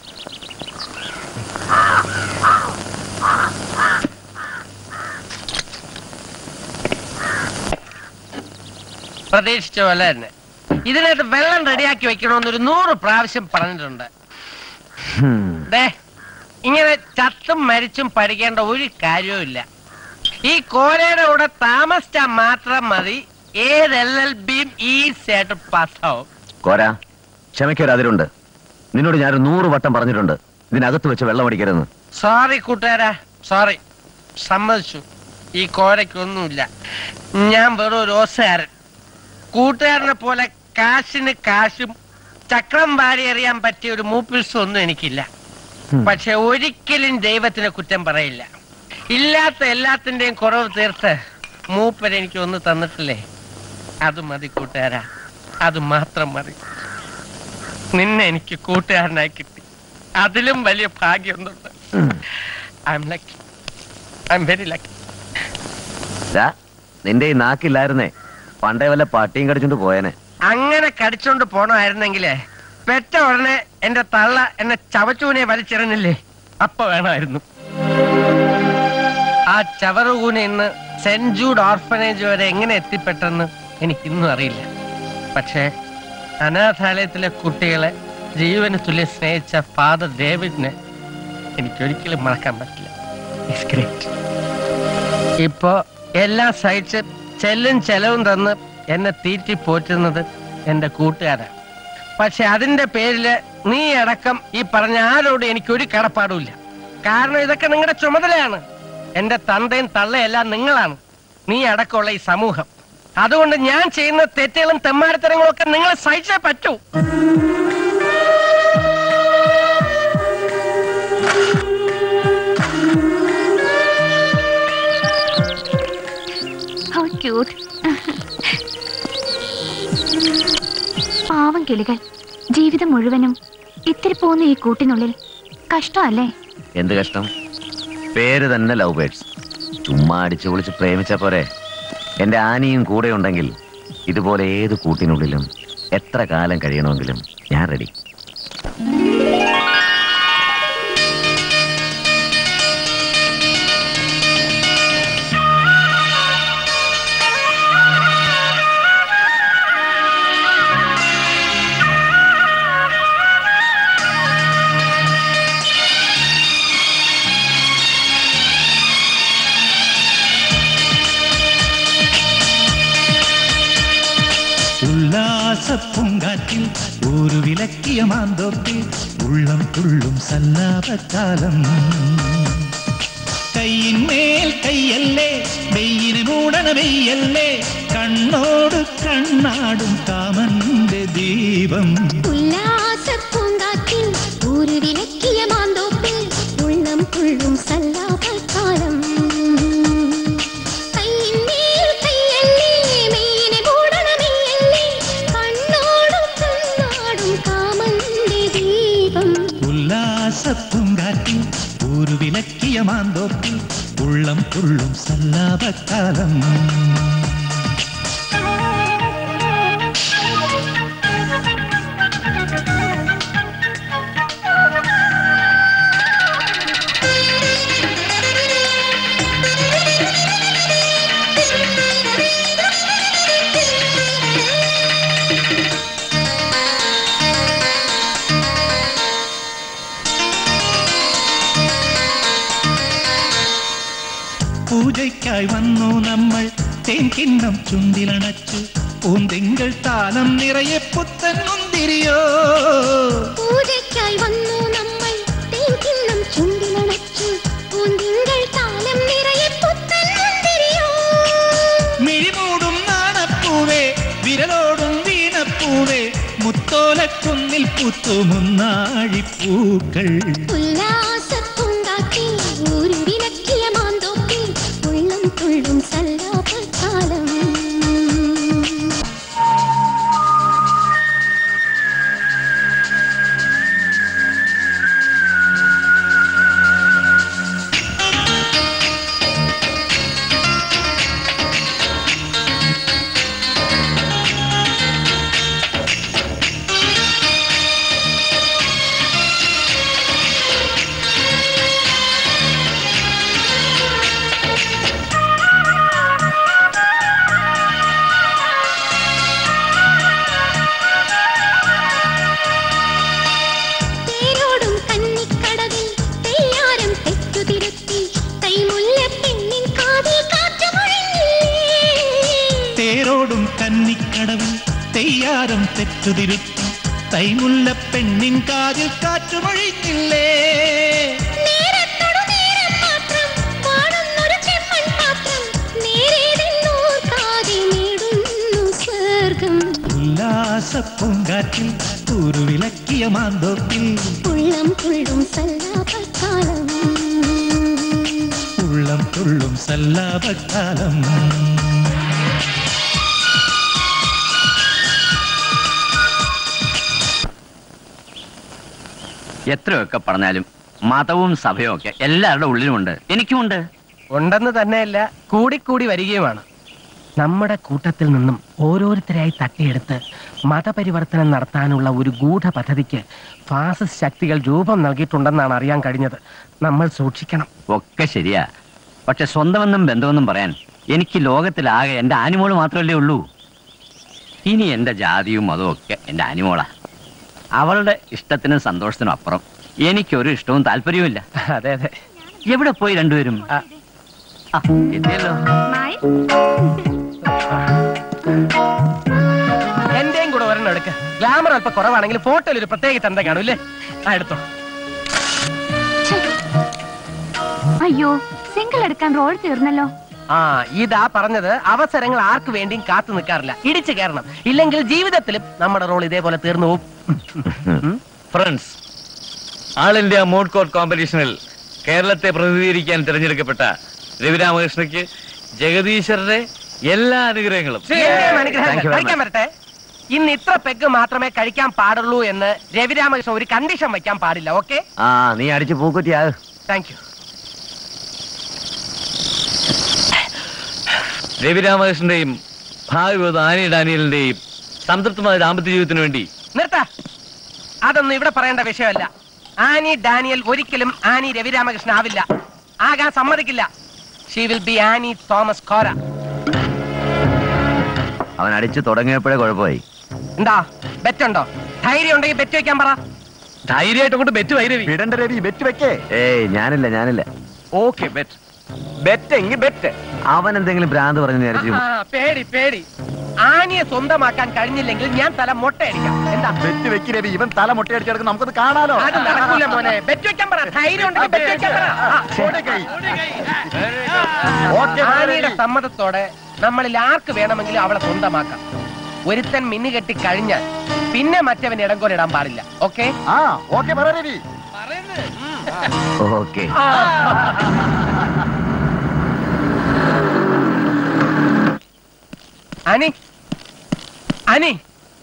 പ്രതീക്ഷിച്ച പോലെ തന്നെ ഇതിനകത്ത് വെള്ളം റെഡിയാക്കി വെക്കണമെന്നൊരു നൂറ് പ്രാവശ്യം പറഞ്ഞിട്ടുണ്ട് ദേ ഇങ്ങനെ ചത്തും മരിച്ചും പഠിക്കേണ്ട ഒരു കാര്യവും ഇല്ല ഈ കോരയുടെ കൂടെ താമസിച്ചാൽ മാത്രം മതി ഏത് എൽ എൽ ബിയും ഈസിയായിട്ട് പാസ്സാവും കോര ക്ഷമയ്ക്കൊരതിരുണ്ട് നിന്നോട് ഞാനൊരു നൂറ് വട്ടം പറഞ്ഞിട്ടുണ്ട് ഇതിനകത്ത് വെച്ച് വെള്ളം അടിക്കരുതെന്ന് സോറി കൂട്ടുകാരാ സോറി സമ്മതിച്ചു ഈ കോരയ്ക്കൊന്നുമില്ല ഞാൻ വെറും ഒരു ഓസകാരൻ കൂട്ടുകാരനെ പോലെ കാശിന് കാശും ചക്രം വാരി എറിയാൻ പറ്റിയ ഒരു മൂപ്പിൽസും ഒന്നും എനിക്കില്ല പക്ഷെ ഒരിക്കലും ദൈവത്തിന് കുറ്റം പറയില്ല ഇല്ലാത്ത എല്ലാത്തിന്റെയും കുറവ് തീർത്ത് മൂപ്പൻ എനിക്ക് ഒന്ന് തന്നിട്ടില്ലേ അത് മതി കൂട്ടുകാരാ അത് മാത്രം മതി നിന്നെ എനിക്ക് കൂട്ടുകാരനായി കിട്ടി അതിലും വലിയ ഭാഗ്യമൊന്നുണ്ട് I am lucky I am very lucky ദാ, നിന്റെ ഈ നാക്കില്ലായിരുന്നേ പണ്ടേ വല്ല പട്ടിയും കടിച്ചോണ്ട് പോയേനെ അങ്ങനെ കടിച്ചോണ്ട് പോണമായിരുന്നെങ്കിലേ പെറ്റ ഉടനെ എന്റെ തള്ള എന്നെ ചവച്ചൂനെ വലിച്ചെറിഞ്ഞില്ലേ അപ്പൊ വേണമായിരുന്നു ആ ചവറുകൂന ഇന്ന് സെന്റ് ജൂഡ് ഓർഫനേജ് വരെ എങ്ങനെ എത്തിപ്പെട്ടെന്ന് എനിക്കിന്നും അറിയില്ല പക്ഷേ അനാഥാലയത്തിലെ കുട്ടികളെ ജീവന് തുല്യം സ്നേഹിച്ച ഫാദർ ഡേവിഡിനെ എനിക്കൊരിക്കലും മറക്കാൻ പറ്റില്ല ഇറ്റ്സ് ഗ്രേറ്റ് ഇപ്പോ എല്ലാം സഹിച്ച് ചെല്ലും ചെലവും തന്ന് എന്നെ തീറ്റി പോറ്റുന്നത് എന്റെ കൂട്ടുകാരാണ് പക്ഷെ അതിന്റെ പേരില് നീ അടക്കം ഈ പറഞ്ഞ ആരോടും എനിക്കൊരു കടപ്പാടുമില്ല കാരണം ഇതൊക്കെ നിങ്ങളുടെ ചുമതലയാണ് എന്റെ തന്തയും തള്ളയെല്ലാം നിങ്ങളാണ് നീ അടക്കമുള്ള ഈ സമൂഹം അതുകൊണ്ട് ഞാൻ ചെയ്യുന്ന തെറ്റുകളും തെമ്മാടിത്തരങ്ങളും ഒക്കെ നിങ്ങൾ സഹിച്ചേ പറ്റൂ How cute. പാവം കിളികൾ ജീവിതം മുഴുവനും ഇത്തിരി പോകുന്ന ഈ കൂട്ടിനുള്ളിൽ കഷ്ടമല്ലേ എന്ത് കഷ്ടം പേര് തന്നെ ലവ് ബേഡ്സ് ചുമ്മാ അടിച്ചു പൊളിച്ച് പ്രേമിച്ച പോരെ എന്റെ ആനിയും കൂടെ ഉണ്ടെങ്കിൽ ഇതുപോലെ ഏത് കൂട്ടിനുള്ളിലും എത്ര കാലം കഴിയണമെങ്കിലും ഞാൻ റെഡി ഉല്ലാസ പൂങ്കാറ്റിൽ ഒരു വിലക്കിയ മാന്തോപ്പിൽ ഉള്ളം തുള്ളും സല്ലാപക്കാലം കൈയിന്മേൽ കൈയല്ലേ മെയ്യിന് മൂടണ മെയ്യല്ലേ കണ്ണോട് കണ്ണാടും കാമന്റെ ദീപം ഉല്ലാസപ്പൂങ്കാറ്റിൽ ഒരു വിലക്കിയ മാന്തോപ്പിൽ ഉള്ളം തുള്ളും സല്ലാപക്കാലം കൈയിന്മേൽ കൈയല്ലേ, മെയ്യിനെ മൂടണ മെയ്യല്ലേ, കണ്ണോടും കണ്ണാടും കാമന്റെ ദീപം ഉല്ലാസ പൂങ്കാറ്റിൽ ഒരു വിലക്കിയ മാന്തോപ്പിൽ ഉള്ളം തുള്ളും സല്ലാപക്കാലം പൂജയ്ക്കായി വന്നു നമ്മൾ തേൻകിണ്ണം ചുണ്ടിലണച്ചു പൂന്തിങ്കൾ താലം നിറയെ പുത്തൻ മുന്തിരിയോ പൂജയ്ക്കായി വന്നു നമ്മൾ തേൻകിണ്ണം ചുണ്ടിലണച്ചു പൂന്തിങ്കൾ താലം നിറയെ പുത്തൻ മുന്തിരിയോ മിഴിമൂടും നാണപ്പൂവേ വിരലോടും വീണപ്പൂവേ മുത്തോലക്കുന്നിൽ പുത്തുമുന്നാഴിപ്പൂക്കൾ ഉല്ലാസപ്പൂങ്കാറ്റിൽ കൈമുല്ലപ്പെണ്ണിൻ കാതിൽ കാറ്റുമൊഴിഞ്ഞില്ലേ തേരോടും കന്നിക്കടവിൽ തെയ്യാരം തെറ്റുതിരുത്തി തൈമുല്ല പെണ്ണിൻ കാതിൽ കാറ്റുമൊഴിഞ്ഞില്ലേ നേരത്തൊടു നേരം മാത്രം പാടുന്നൊരു ചെമ്മൺ പാത്രം നേരേതെന്നോർക്കാതെ നേടുന്നു സ്വർഗം ഉല്ലാസ പൂങ്കാറ്റിൽ കുരുവിലക്കിയ മാന്തോപ്പിൽ ഉള്ളം തുള്ളും സല്ലാപക്കാലം ഉള്ളം തുള്ളും സല്ലാപക്കാലം എത്രയൊക്കെ പറഞ്ഞാലും മതവും സഭയും ഒക്കെ എല്ലാവരുടെ ഉള്ളിലുമുണ്ട് എനിക്കുമുണ്ട് ഉണ്ടെന്ന് തന്നെയല്ല കൂടിക്കൂടി വരികയുമാണ് നമ്മുടെ കൂട്ടത്തിൽ നിന്നും ഓരോരുത്തരായി തട്ടിയെടുത്ത് മതപരിവർത്തനം നടത്താനുള്ള ഒരു ഗൂഢ പദ്ധതിക്ക് ഫാസിസ്റ്റ് ശക്തികൾ രൂപം നൽകിയിട്ടുണ്ടെന്നാണ് അറിയാൻ കഴിഞ്ഞത് നമ്മൾ സൂക്ഷിക്കണം ഒക്കെ ശരിയാ പക്ഷെ സ്വന്തമെന്നും ബന്ധമെന്നും പറയാൻ എനിക്ക് ലോകത്തിലാകെ എന്റെ ആനിമോള് മാത്രമല്ലേ ഉള്ളൂ ഇനി എന്റെ ജാതിയും മതവും ഒക്കെ എന്റെ ആനിമോളാ അവളുടെ ഇഷ്ടത്തിനും സന്തോഷത്തിനും അപ്പുറം എനിക്കൊരു ഇഷ്ടവും താല്പര്യവുമില്ല അതെ അതെ എവിടെ പോയി രണ്ടുപേരും ആ, എത്തിയല്ലോ എന്റെയും കൂടെ ഒരെണ്ണം എടുക്ക ഗ്ലാമർ അല്പം കുറവാണെങ്കിൽ ഫോട്ടോയിൽ ഒരു പ്രത്യേക ചന്ത കാണും ഇല്ലേ ആ എടുത്തോ അയ്യോ സിംഗിൾ എടുക്കാൻ റോൾ തീർന്നല്ലോ ആ ഇതാ പറഞ്ഞത് അവസരങ്ങൾ ആർക്ക് വേണ്ടിയും കാത്തു നിൽക്കാറില്ല ഇടിച്ചു കയറണം ഇല്ലെങ്കിൽ ജീവിതത്തിലും നമ്മുടെ റോൾ ഇതേപോലെ തീർന്നു പോകും friends all India moot court കോമ്പറ്റീഷനിൽ കേരളത്തെ പ്രതിനിധീകരിക്കാൻ തിരഞ്ഞെടുക്കപ്പെട്ട രവിരാമകൃഷ്ണയ്ക്ക് ജഗദീശ്വരന്റെ എല്ലാ അനുഗ്രഹങ്ങളും എന്റെയും അനുഗ്രഹങ്ങൾ. കഴിക്കാൻ വരട്ടെ ഇന്ന് ഇത്ര പെഗ് മാത്രമേ കഴിക്കാൻ പാടുള്ളൂ എന്ന് രവിരാമകൃഷ്ണൻ ഒരു കണ്ടീഷൻ വെക്കാൻ പാടില്ല ഓക്കെ ആ നീ അടിച്ച് പൂക്കുറ്റിയാ താങ്ക് യു രവിരാമകൃഷ്ണന്റെയും ഭാഗവത ആനി ഡാനിയലിന്റെയും സംതൃപ്തമായ ദാമ്പത്യ ജീവിതത്തിന് വേണ്ടി നിർത്ത അതൊന്നും ഇവിടെ പറയേണ്ട വിഷയമല്ല ആനി ഡാനിയൽ ഒരിക്കലും ആനി രവിരാമകൃഷ്ണൻ ആവില്ല ആകാൻ സമ്മതിക്കില്ല she will be Annie Thomas Kora അവൻ അടിച്ച് തുടങ്ങിയപ്പോഴേ കുഴപ്പമായി എന്താ ബെറ്റ് ഉണ്ടോ ധൈര്യം ഉണ്ടെങ്കിൽ ബെറ്റ് വെക്കാൻ പറ ധൈര്യമായിട്ട് കൊണ്ട് ബെറ്റ് വൈരവി വിടണ്ട രവി ബെറ്റ് വെക്കേ ഏയ് ഞാനില്ല ഞാനില്ല ഓക്കെ ബെറ്റ് ബെറ്റ് എങ്കിൽ ബെറ്റ് അവൻ എന്തെങ്കിലും ഭ്രാന്ത് പറഞ്ഞു വിചാരിച്ചു ആ, പേടി പേടി ആനിയെ സ്വന്തമാക്കാൻ കഴിഞ്ഞില്ലെങ്കിൽ ഞാൻ തല മൊട്ടയടിക്കാം എന്താ ബെറ്റ് വെക്കി രവി ഇവൻ തല മുട്ടയടിച്ചെടുക്കും നമുക്കത് കാണാലോ അത് നടക്കൂല മോനെ ബെറ്റ് വെക്കാൻ പറ ധൈര്യം ഉണ്ടെങ്കിൽ ബെറ്റ് വെക്കാൻ പറ ആ, ഓക്കേ, ആനിയുടെ സമ്മതത്തോടെ നമ്മളിൽ ആർക്ക് വേണമെങ്കിലും അവളെ സ്വന്തമാക്കാം ഒരുത്തൻ മിന്നുകെട്ടി കഴിഞ്ഞാൽ പിന്നെ മറ്റവൻ ഇടങ്കോലിടാൻ പാടില്ല ഓക്കെ ആ ഓക്കെ പറ രവി ഓക്കെ അനി അനി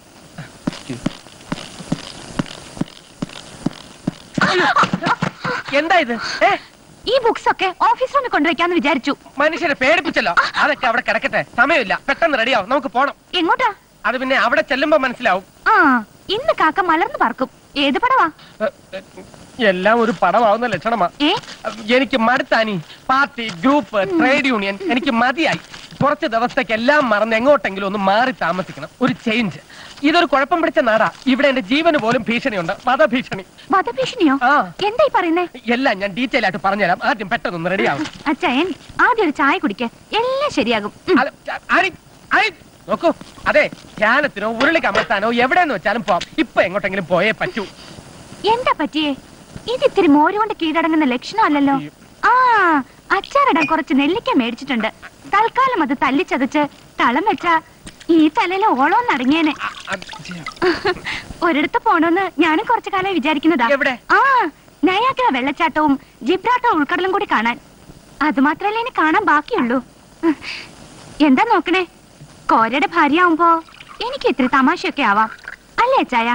എന്താ ഇത് ഏ ഈ ബുക്സ് ഒക്കെ ഓഫീസ് റൂമിൽ കൊണ്ടുവയ്ക്കാന്ന് വിചാരിച്ചു മനുഷ്യരെ പേടിപ്പിച്ചല്ലോ അതൊക്കെ അവിടെ കിടക്കട്ടെ സമയമില്ല പെട്ടെന്ന് റെഡിയാവും നമുക്ക് പോണം എങ്ങോട്ടാ അത് പിന്നെ അവിടെ ചെല്ലുമ്പോ മനസ്സിലാവും ആ ഇന്ന് കാക്ക മലർന്നു പറക്കും ഏത് പടവാ എല്ലാം ഒരു പടമാവുന്ന ലക്ഷണമാ ഏ എനിക്ക് മടുത്താനി പാർട്ടി ഗ്രൂപ്പ് ട്രേഡ് യൂണിയൻ എനിക്ക് മതിയായി കുറച്ച് ദിവസത്തേക്ക് എല്ലാം മറന്ന് എങ്ങോട്ടെങ്കിലും ഒന്ന് മാറി താമസിക്കണം ഒരു ചേഞ്ച് ഇതൊരു കുഴപ്പം പിടിച്ച നാടാ ഇവിടെ എന്റെ ജീവന് പോലും ഭീഷണിയുണ്ട് വധഭീഷണി വധഭീഷണിയോ എന്തായി പറയുന്നേ എല്ലാം ഞാൻ ഡീറ്റെയിൽ ആയിട്ട് പറഞ്ഞുതരാം ആദ്യം പെട്ടെന്ന് റെഡിയാവും അച്ഛൻ ആദ്യം ഒരു ചായ കുടിക്ക എല്ലാം ശരിയാകും ഉം. നോക്കൂ അതെ ധ്യാനത്തിനോ ഉരുളി കമഴ്ത്താനോ എവിടെന്ന് വെച്ചാലും പോവാം ഇപ്പൊ എങ്ങോട്ടെങ്കിലും പോയേ പറ്റൂ എന്താ പറ്റിയേ ഇത് ഇത്തിരി മോര് കൊണ്ട് കീഴടങ്ങുന്ന ലക്ഷണമല്ലല്ലോ ആ അച്ചാറിടാൻ കുറച്ച് നെല്ലിക്ക മേടിച്ചിട്ടുണ്ട് തൽക്കാലം അത് തല്ലിച്ചതച്ച് തളം വെച്ച ഈ തലയിൽ ഓളം നടങ്ങിയേനെ ഒരിടത്ത് പോണോന്ന് ഞാനും കുറച്ചു കാലം വിചാരിക്കുന്നതാ ആ നയാഗ്ര വെള്ളച്ചാട്ടവും ജിബ്രാട്ടോ ഉൾക്കടലും കൂടി കാണാൻ അത് മാത്രല്ലേ ഇനി കാണാൻ ബാക്കിയുള്ളൂ എന്താ നോക്കണേ കോരയുടെ ഭാര്യ ആവുമ്പോ എനിക്ക് ഇത്തിരി തമാശയൊക്കെ ആവാം അല്ലേ ചായ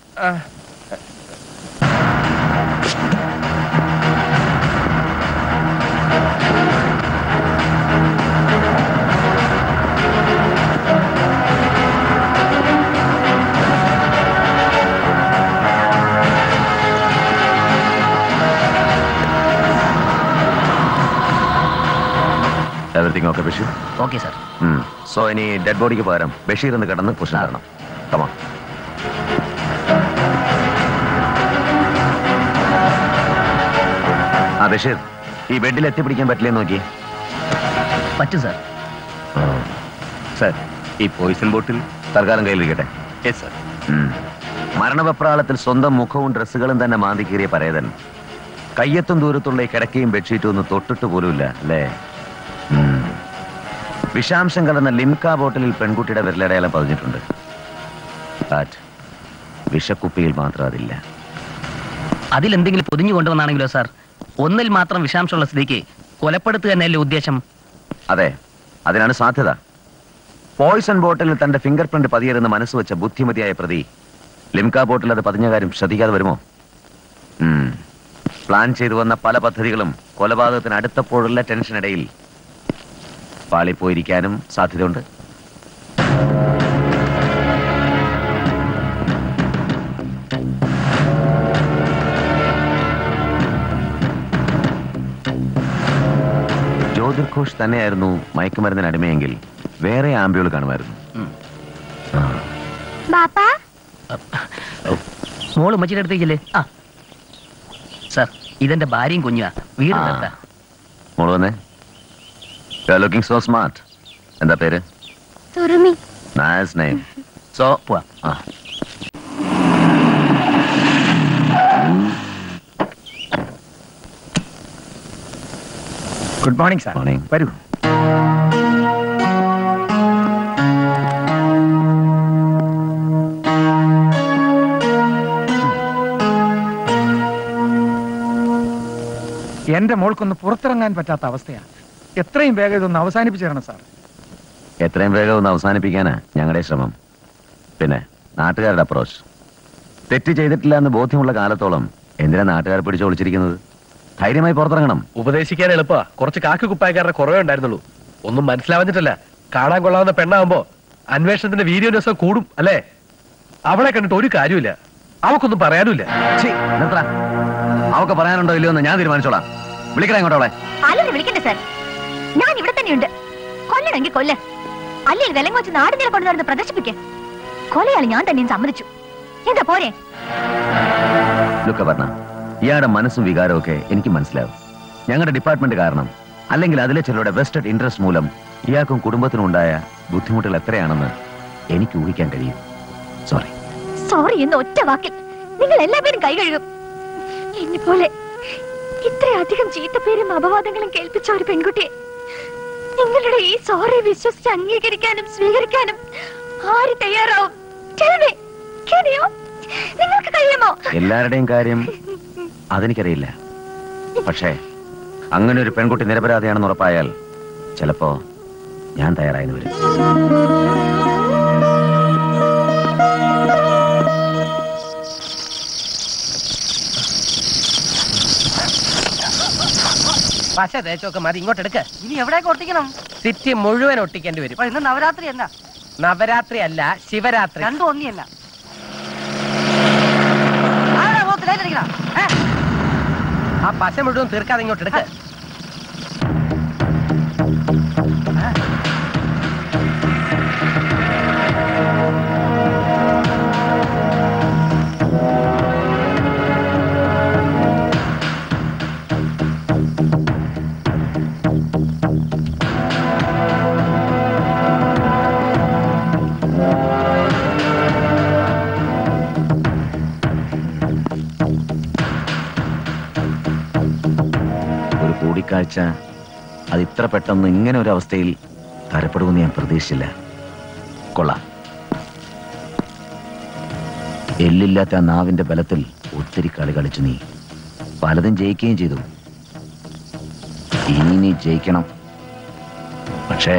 എവറിങ് okay Basheer okay sir so ഇനി ഡെഡ് ബോഡിക്ക് പകരം ബഷീർ എന്ന് കിടന്ന് പുഷൻ തരണം കമാ ആ ബഷീർ ഈ ബെഡിൽ എത്തിപ്പിടിക്കാൻ പറ്റില്ലേ നോക്കി പറ്റും സാർ സർ ഈ പോയിസൺ ബോട്ടിൽ തൽക്കാലം കയ്യിലിരിക്കട്ടെ യെസ് സാർ ഉം. മരണവെപ്രാളത്തിൽ സ്വന്തം മുഖവും ഡ്രസ്സുകളും തന്നെ മാന്തി കീറിയ പരേതൻ കയ്യെത്തും ദൂരത്തുള്ള ഈ കിടക്കയും ബെഡ്ഷീറ്റും ഒന്ന് തൊട്ടിട്ട് പോലുമില്ല അല്ലേ ഉം. വിഷാംശം കലർന്ന ലിംക ബോട്ടിലിൽ പെൺകുട്ടിയുടെ വിരലടയാളം പതിഞ്ഞിട്ടുണ്ട് കാറ്റ് വിഷക്കുപ്പിയിൽ മാത്രം അതില്ല അതിലെന്തെങ്കിലും പൊതിഞ്ഞു കൊണ്ടുവന്നാണെങ്കിലോ സാർ ഒന്നിൽ മാത്രം വിഷാംശമുള്ള സ്ഥിതിക്ക് കൊലപ്പെടുത്തുക തന്നെയല്ലേ ഉദ്ദേശം അതെ അതിനാണ് സാധ്യത പോയിസൺ ബോട്ടിലിൽ തന്റെ ഫിംഗർ പ്രിന്റ് പതിയരുന്ന് മനസ്സ് വെച്ച ബുദ്ധിമതിയായ പ്രതി ലിംക ബോട്ടിൽ അത് പതിഞ്ഞ കാര്യം ശ്രദ്ധിക്കാതെ വരുമോ ഉം. പ്ലാൻ ചെയ്തു വന്ന പല പദ്ധതികളും കൊലപാതകത്തിന് അടുത്തപ്പോഴുള്ള ടെൻഷനിടയിൽ പാളിപ്പോയിരിക്കാനും സാധ്യതയുണ്ട് ജ്യോതിർ ഘോഷ് തന്നെയായിരുന്നു മയക്കുമരുന്നിന് അടിമയെങ്കിൽ വേറെ ആംബ്യൂൾ കാണുമായിരുന്നു ബാപ്പാ മോള് ഉമ്മച്ചിയുടെ അടുത്തേക്കില്ലേ ആ സാർ ഇതെന്റെ ഭാര്യയും കുഞ്ഞാ വീട് ആ. നിർത്താ മോള് വന്നേ ലുക്കിംഗ് സോ സ്മാർട്ട് എന്താ പേര് തുറുമി നൈസ് നെയിം സോ പോവാം ആ ഗുഡ് മോർണിംഗ് സാർ മോർണിംഗ് വരൂ എന്റെ മോൾക്കൊന്ന് പുറത്തിറങ്ങാൻ പറ്റാത്ത അവസ്ഥയാണ് എത്രയും വേഗം ഇതൊന്ന് അവസാനിപ്പിച്ചു തരണം സാർ എത്രയും വേഗം ഒന്ന് അവസാനിപ്പിക്കാനാ ഞങ്ങളുടെ ശ്രമം പിന്നെ നാട്ടുകാരുടെ അപ്രോച്ച് തെറ്റ് ചെയ്തിട്ടില്ല എന്ന് ബോധ്യമുള്ള കാലത്തോളം എന്തിനാ നാട്ടുകാർ പിടിച്ചു ഒളിച്ചിരിക്കുന്നത് ധൈര്യമായി പുറത്തിറങ്ങണം ഉപദേശിക്കാൻ എളുപ്പാ കുറച്ച് കാക്കി കുപ്പായക്കാരുടെ കുറവേ ഉണ്ടായിരുന്നുള്ളൂ ഒന്നും മനസ്സിലാവുന്നിട്ടല്ല കാണാൻ കൊള്ളാവുന്ന പെണ്ണാവുമ്പോ അന്വേഷണത്തിന്റെ വീര്യോന്വേഷണം കൂടും അല്ലേ അവളെ കണ്ടിട്ട് ഒരു കാര്യമില്ല അവക്കൊന്നും പറയാനുമില്ല ഛീ, നിർത്തടാ. അവക്ക് പറയാനുണ്ടോ ഇല്ലയോ എന്ന് ഞാൻ തീരുമാനിച്ചോളാം വിളിക്കണേ ഇങ്ങോട്ട് അവളെ അല്ലെന്ന് വിളിക്കണ്ടേ സാർ ഞാൻ ഇവിടെ തന്നെയുണ്ട് കൊല്ലണമെങ്കിൽ കൊല്ല അല്ലെങ്കിൽ വിലങ്ങ് വെച്ച് നാടിനെ കൊണ്ടുവരുന്ന പ്രദർശിപ്പിക്ക കൊലയാളി ഞാൻ തന്നെയും സമ്മതിച്ചു എന്താ പോരെ ലുക്ക പറഞ്ഞ ഇയാളുടെ മനസ്സും വികാരവും ഒക്കെ എനിക്ക് മനസ്സിലാവും ഞങ്ങളുടെ ഡിപ്പാർട്ട്മെന്റ് കാരണം അല്ലെങ്കിൽ അതിലെ ചിലരുടെ വെസ്റ്റഡ് ഇൻട്രസ്റ്റ് മൂലം ഇയാൾക്കും കുടുംബത്തിനും ഉണ്ടായ ബുദ്ധിമുട്ടുകൾ എത്രയാണെന്ന് എനിക്ക് ഊഹിക്കാൻ കഴിയും സോറി സോറി എന്ന ഒറ്റ വാക്കിൽ നിങ്ങൾ എല്ലാവരും കൈ കഴുകും എന്നെ പോലെ ഇത്രയധികം ചീത്തപ്പേരും അപവാദങ്ങളും കേൾപ്പിച്ച ഒരു പെൺകുട്ടിയെ നിങ്ങളുടെ ഈ സോറി വിശ്വസിച്ച് അംഗീകരിക്കാനും സ്വീകരിക്കാനും ആര് തയ്യാറാവും Tell me, can you? നിങ്ങൾക്ക് കഴിയുമോ എല്ലാവരുടെയും കാര്യം അതെനിക്കറിയില്ല പക്ഷേ അങ്ങനെ ഒരു പെൺകുട്ടി നിരപരാധിയാണെന്ന് ഉറപ്പായാൽ ചിലപ്പോ ഞാൻ തയ്യാറായെന്ന് വരും പശ തേച്ചൊക്കെ മതി ഇങ്ങോട്ട് എടുക്ക ഇനി എവിടേക്ക് ഒട്ടിക്കണം സിറ്റി മുഴുവൻ ഒട്ടിക്കേണ്ടി വരും ഇന്ന് നവരാത്രി അല്ല നവരാത്രി അല്ല ശിവരാത്രി രണ്ടും ഒന്നിയല്ല ആരാ മുഖത്ത് light അടിക്കണ? ഏ? ആ പശ മുഴുവൻ തീർക്കാതെ ഇങ്ങോട്ട് എടുക്ക ഒരു കൂടിക്കാഴ്ച അത് ഇത്ര പെട്ടെന്ന് ഇങ്ങനെ ഒരു അവസ്ഥയിൽ തരപ്പെടുമെന്ന് ഞാൻ പ്രതീക്ഷിച്ചില്ല കൊള്ളാം എല്ലില്ലാത്ത ആ നാവിന്റെ ബലത്തിൽ ഒത്തിരി കളി കളിച്ചു നീ പലതും ജയിക്കുകയും ചെയ്തു ഇനി നീ ജയിക്കണം പക്ഷേ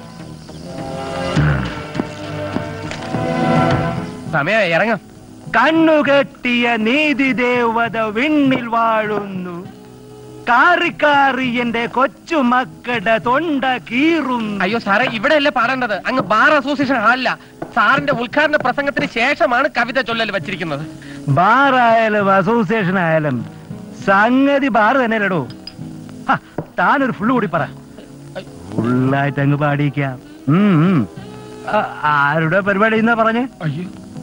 സമയം ഇറങ്ങാം കണ്ണുകെട്ടിയ നീതി ദേവത വിണ്ണിൽ വാഴുന്നു കാറി കാറി എന്റെ കൊച്ചുമക്കളുടെ തൊണ്ട കീറുന്നു അയ്യോ സാറേ ഇവിടെ അല്ലേ പാടേണ്ടത് അങ്ങ് ബാർ അസോസിയേഷൻ ഹാളില്ല സാറിന്റെ ഉദ്ഘാടന പ്രസംഗത്തിന് ശേഷമാണ് കവിത ചൊല്ലൽ വെച്ചിരിക്കുന്നത് ബാറായാലും അസോസിയേഷൻ ആയാലും സംഗതി ബാർ തന്നെയല്ലടോ ഹ, താനൊരു ഫുള്ള് കൂടി പറ ഫുള്ളായിട്ട് അങ്ങ് പാടിക്കാം ഉം, ഉം. ആ, ആരുടെ പരിപാടി എന്നാ പറഞ്ഞേ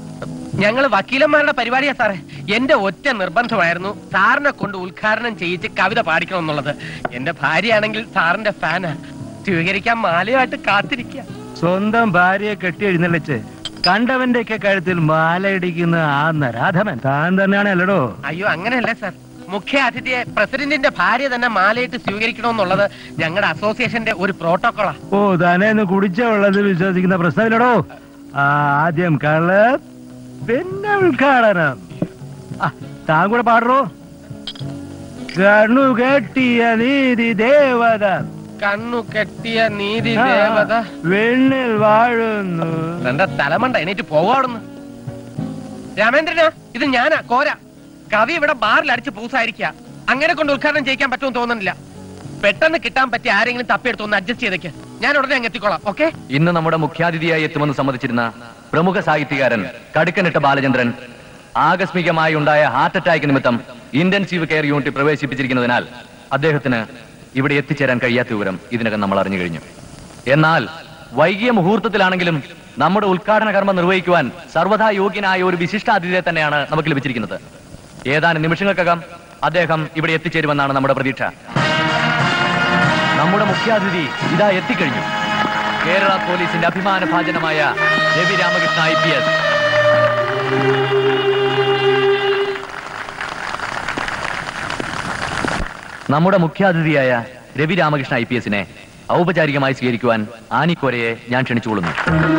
ഞങ്ങൾ വക്കീലന്മാരുടെ പരിപാടിയാ സാറേ എന്റെ ഒറ്റ നിർബന്ധമായിരുന്നു സാറിനെ കൊണ്ട് ഉദ്ഘാടനം ചെയ്യിച്ച് കവിത പാടിക്കണം എന്നുള്ളത് എന്റെ ഭാര്യയാണെങ്കിൽ സാറിന്റെ ഫാനാ സ്വീകരിക്കാൻ മാലയായിട്ട് കാത്തിരിക്കുക സ്വന്തം ഭാര്യയെ കെട്ടി എഴുന്നള്ളിച്ച് കണ്ടവന്റെ ഒക്കെ കഴുത്തിൽ മാലയിടിക്കുന്ന ആ നരാധമൻ താൻ തന്നെയാണ് അല്ലടോ അയ്യോ അങ്ങനെയല്ല സാർ മുഖ്യ അതിഥിയെ പ്രസിഡന്റിന്റെ ഭാര്യ തന്നെ മാലയിട്ട് സ്വീകരിക്കണമെന്നുള്ളത് ഞങ്ങളുടെ അസോസിയേഷന്റെ ഒരു പ്രോട്ടോകോളാ ഓ തലേന്ന് കുടിച്ച വെള്ളത്തിൽ വിശ്വസിക്കുന്ന പ്രശ്നമില്ലടോ ആദ്യം കള്ള് പിന്നെ ഉദ്ഘാടനം ആ, താൻ കൂടെ പാടറോ കണ്ണു കെട്ടിയ നീതി ദേവത കണ്ണു കെട്ടിയ നീതി ആ, ദേവത വെണ്ണിൽ വാഴുന്നു എന്റെ തലമണ്ട എണീറ്റ് പോവാടുന്നു രാമേന്ദ്രനാ ഇത് ഞാനാ കോര കവി ഇവിടെ ബാറിൽ അടിച്ച് പൂസായിരിക്കുക അങ്ങനെ കൊണ്ട് ഉദ്ഘാടനം ചെയ്യിക്കാൻ പറ്റുമെന്ന് തോന്നുന്നില്ല പെട്ടെന്ന് കിട്ടാൻ പറ്റിയ ആരെങ്കിലും തപ്പിയെടുത്ത് ഒന്ന് അഡ്ജസ്റ്റ് ചെയ്തേക്ക് ഞാൻ ഉടനെ അങ്ങ് എത്തിക്കോളാം ഓക്കെ ഇന്ന് നമ്മുടെ മുഖ്യാതിഥിയായി എത്തുമെന്ന് സമ്മതിച്ചിരുന്ന പ്രമുഖ സാഹിത്യകാരൻ കടുക്കനിട്ട ബാലചന്ദ്രൻ ആകസ്മികമായി ഉണ്ടായ ഹാർട്ട് അറ്റാക്ക് നിമിത്തം ഇന്റൻസീവ് കെയർ യൂണിറ്റ് പ്രവേശിപ്പിച്ചിരിക്കുന്നതിനാൽ അദ്ദേഹത്തിന് ഇവിടെ എത്തിച്ചേരാൻ കഴിയാത്ത വിവരം ഇതിനകം നമ്മൾ അറിഞ്ഞു കഴിഞ്ഞു എന്നാൽ വൈകിയ മുഹൂർത്തത്തിലാണെങ്കിലും നമ്മുടെ ഉദ്ഘാടന കർമ്മം നിർവഹിക്കുവാൻ സർവ്വതാ യോഗ്യനായ ഒരു വിശിഷ്ടാതിഥിയെ തന്നെയാണ് നമുക്ക് ലഭിച്ചിരിക്കുന്നത് ഏതാനും നിമിഷങ്ങൾക്കകം അദ്ദേഹം ഇവിടെ എത്തിച്ചേരുമെന്നാണ് നമ്മുടെ പ്രതീക്ഷ നമ്മുടെ മുഖ്യാതിഥി ഇതാ എത്തിക്കഴിഞ്ഞു കേരള പോലീസിന്റെ അഭിമാന ഭാജനമായ Ravi Ramakrishna I P S നമ്മുടെ മുഖ്യാതിഥിയായ രവി രാമകൃഷ്ണ ഐ പി എസിനെ ഔപചാരികമായി സ്വീകരിക്കുവാൻ ആനിക്കോരയെ ഞാൻ ക്ഷണിച്ചുകൊള്ളുന്നു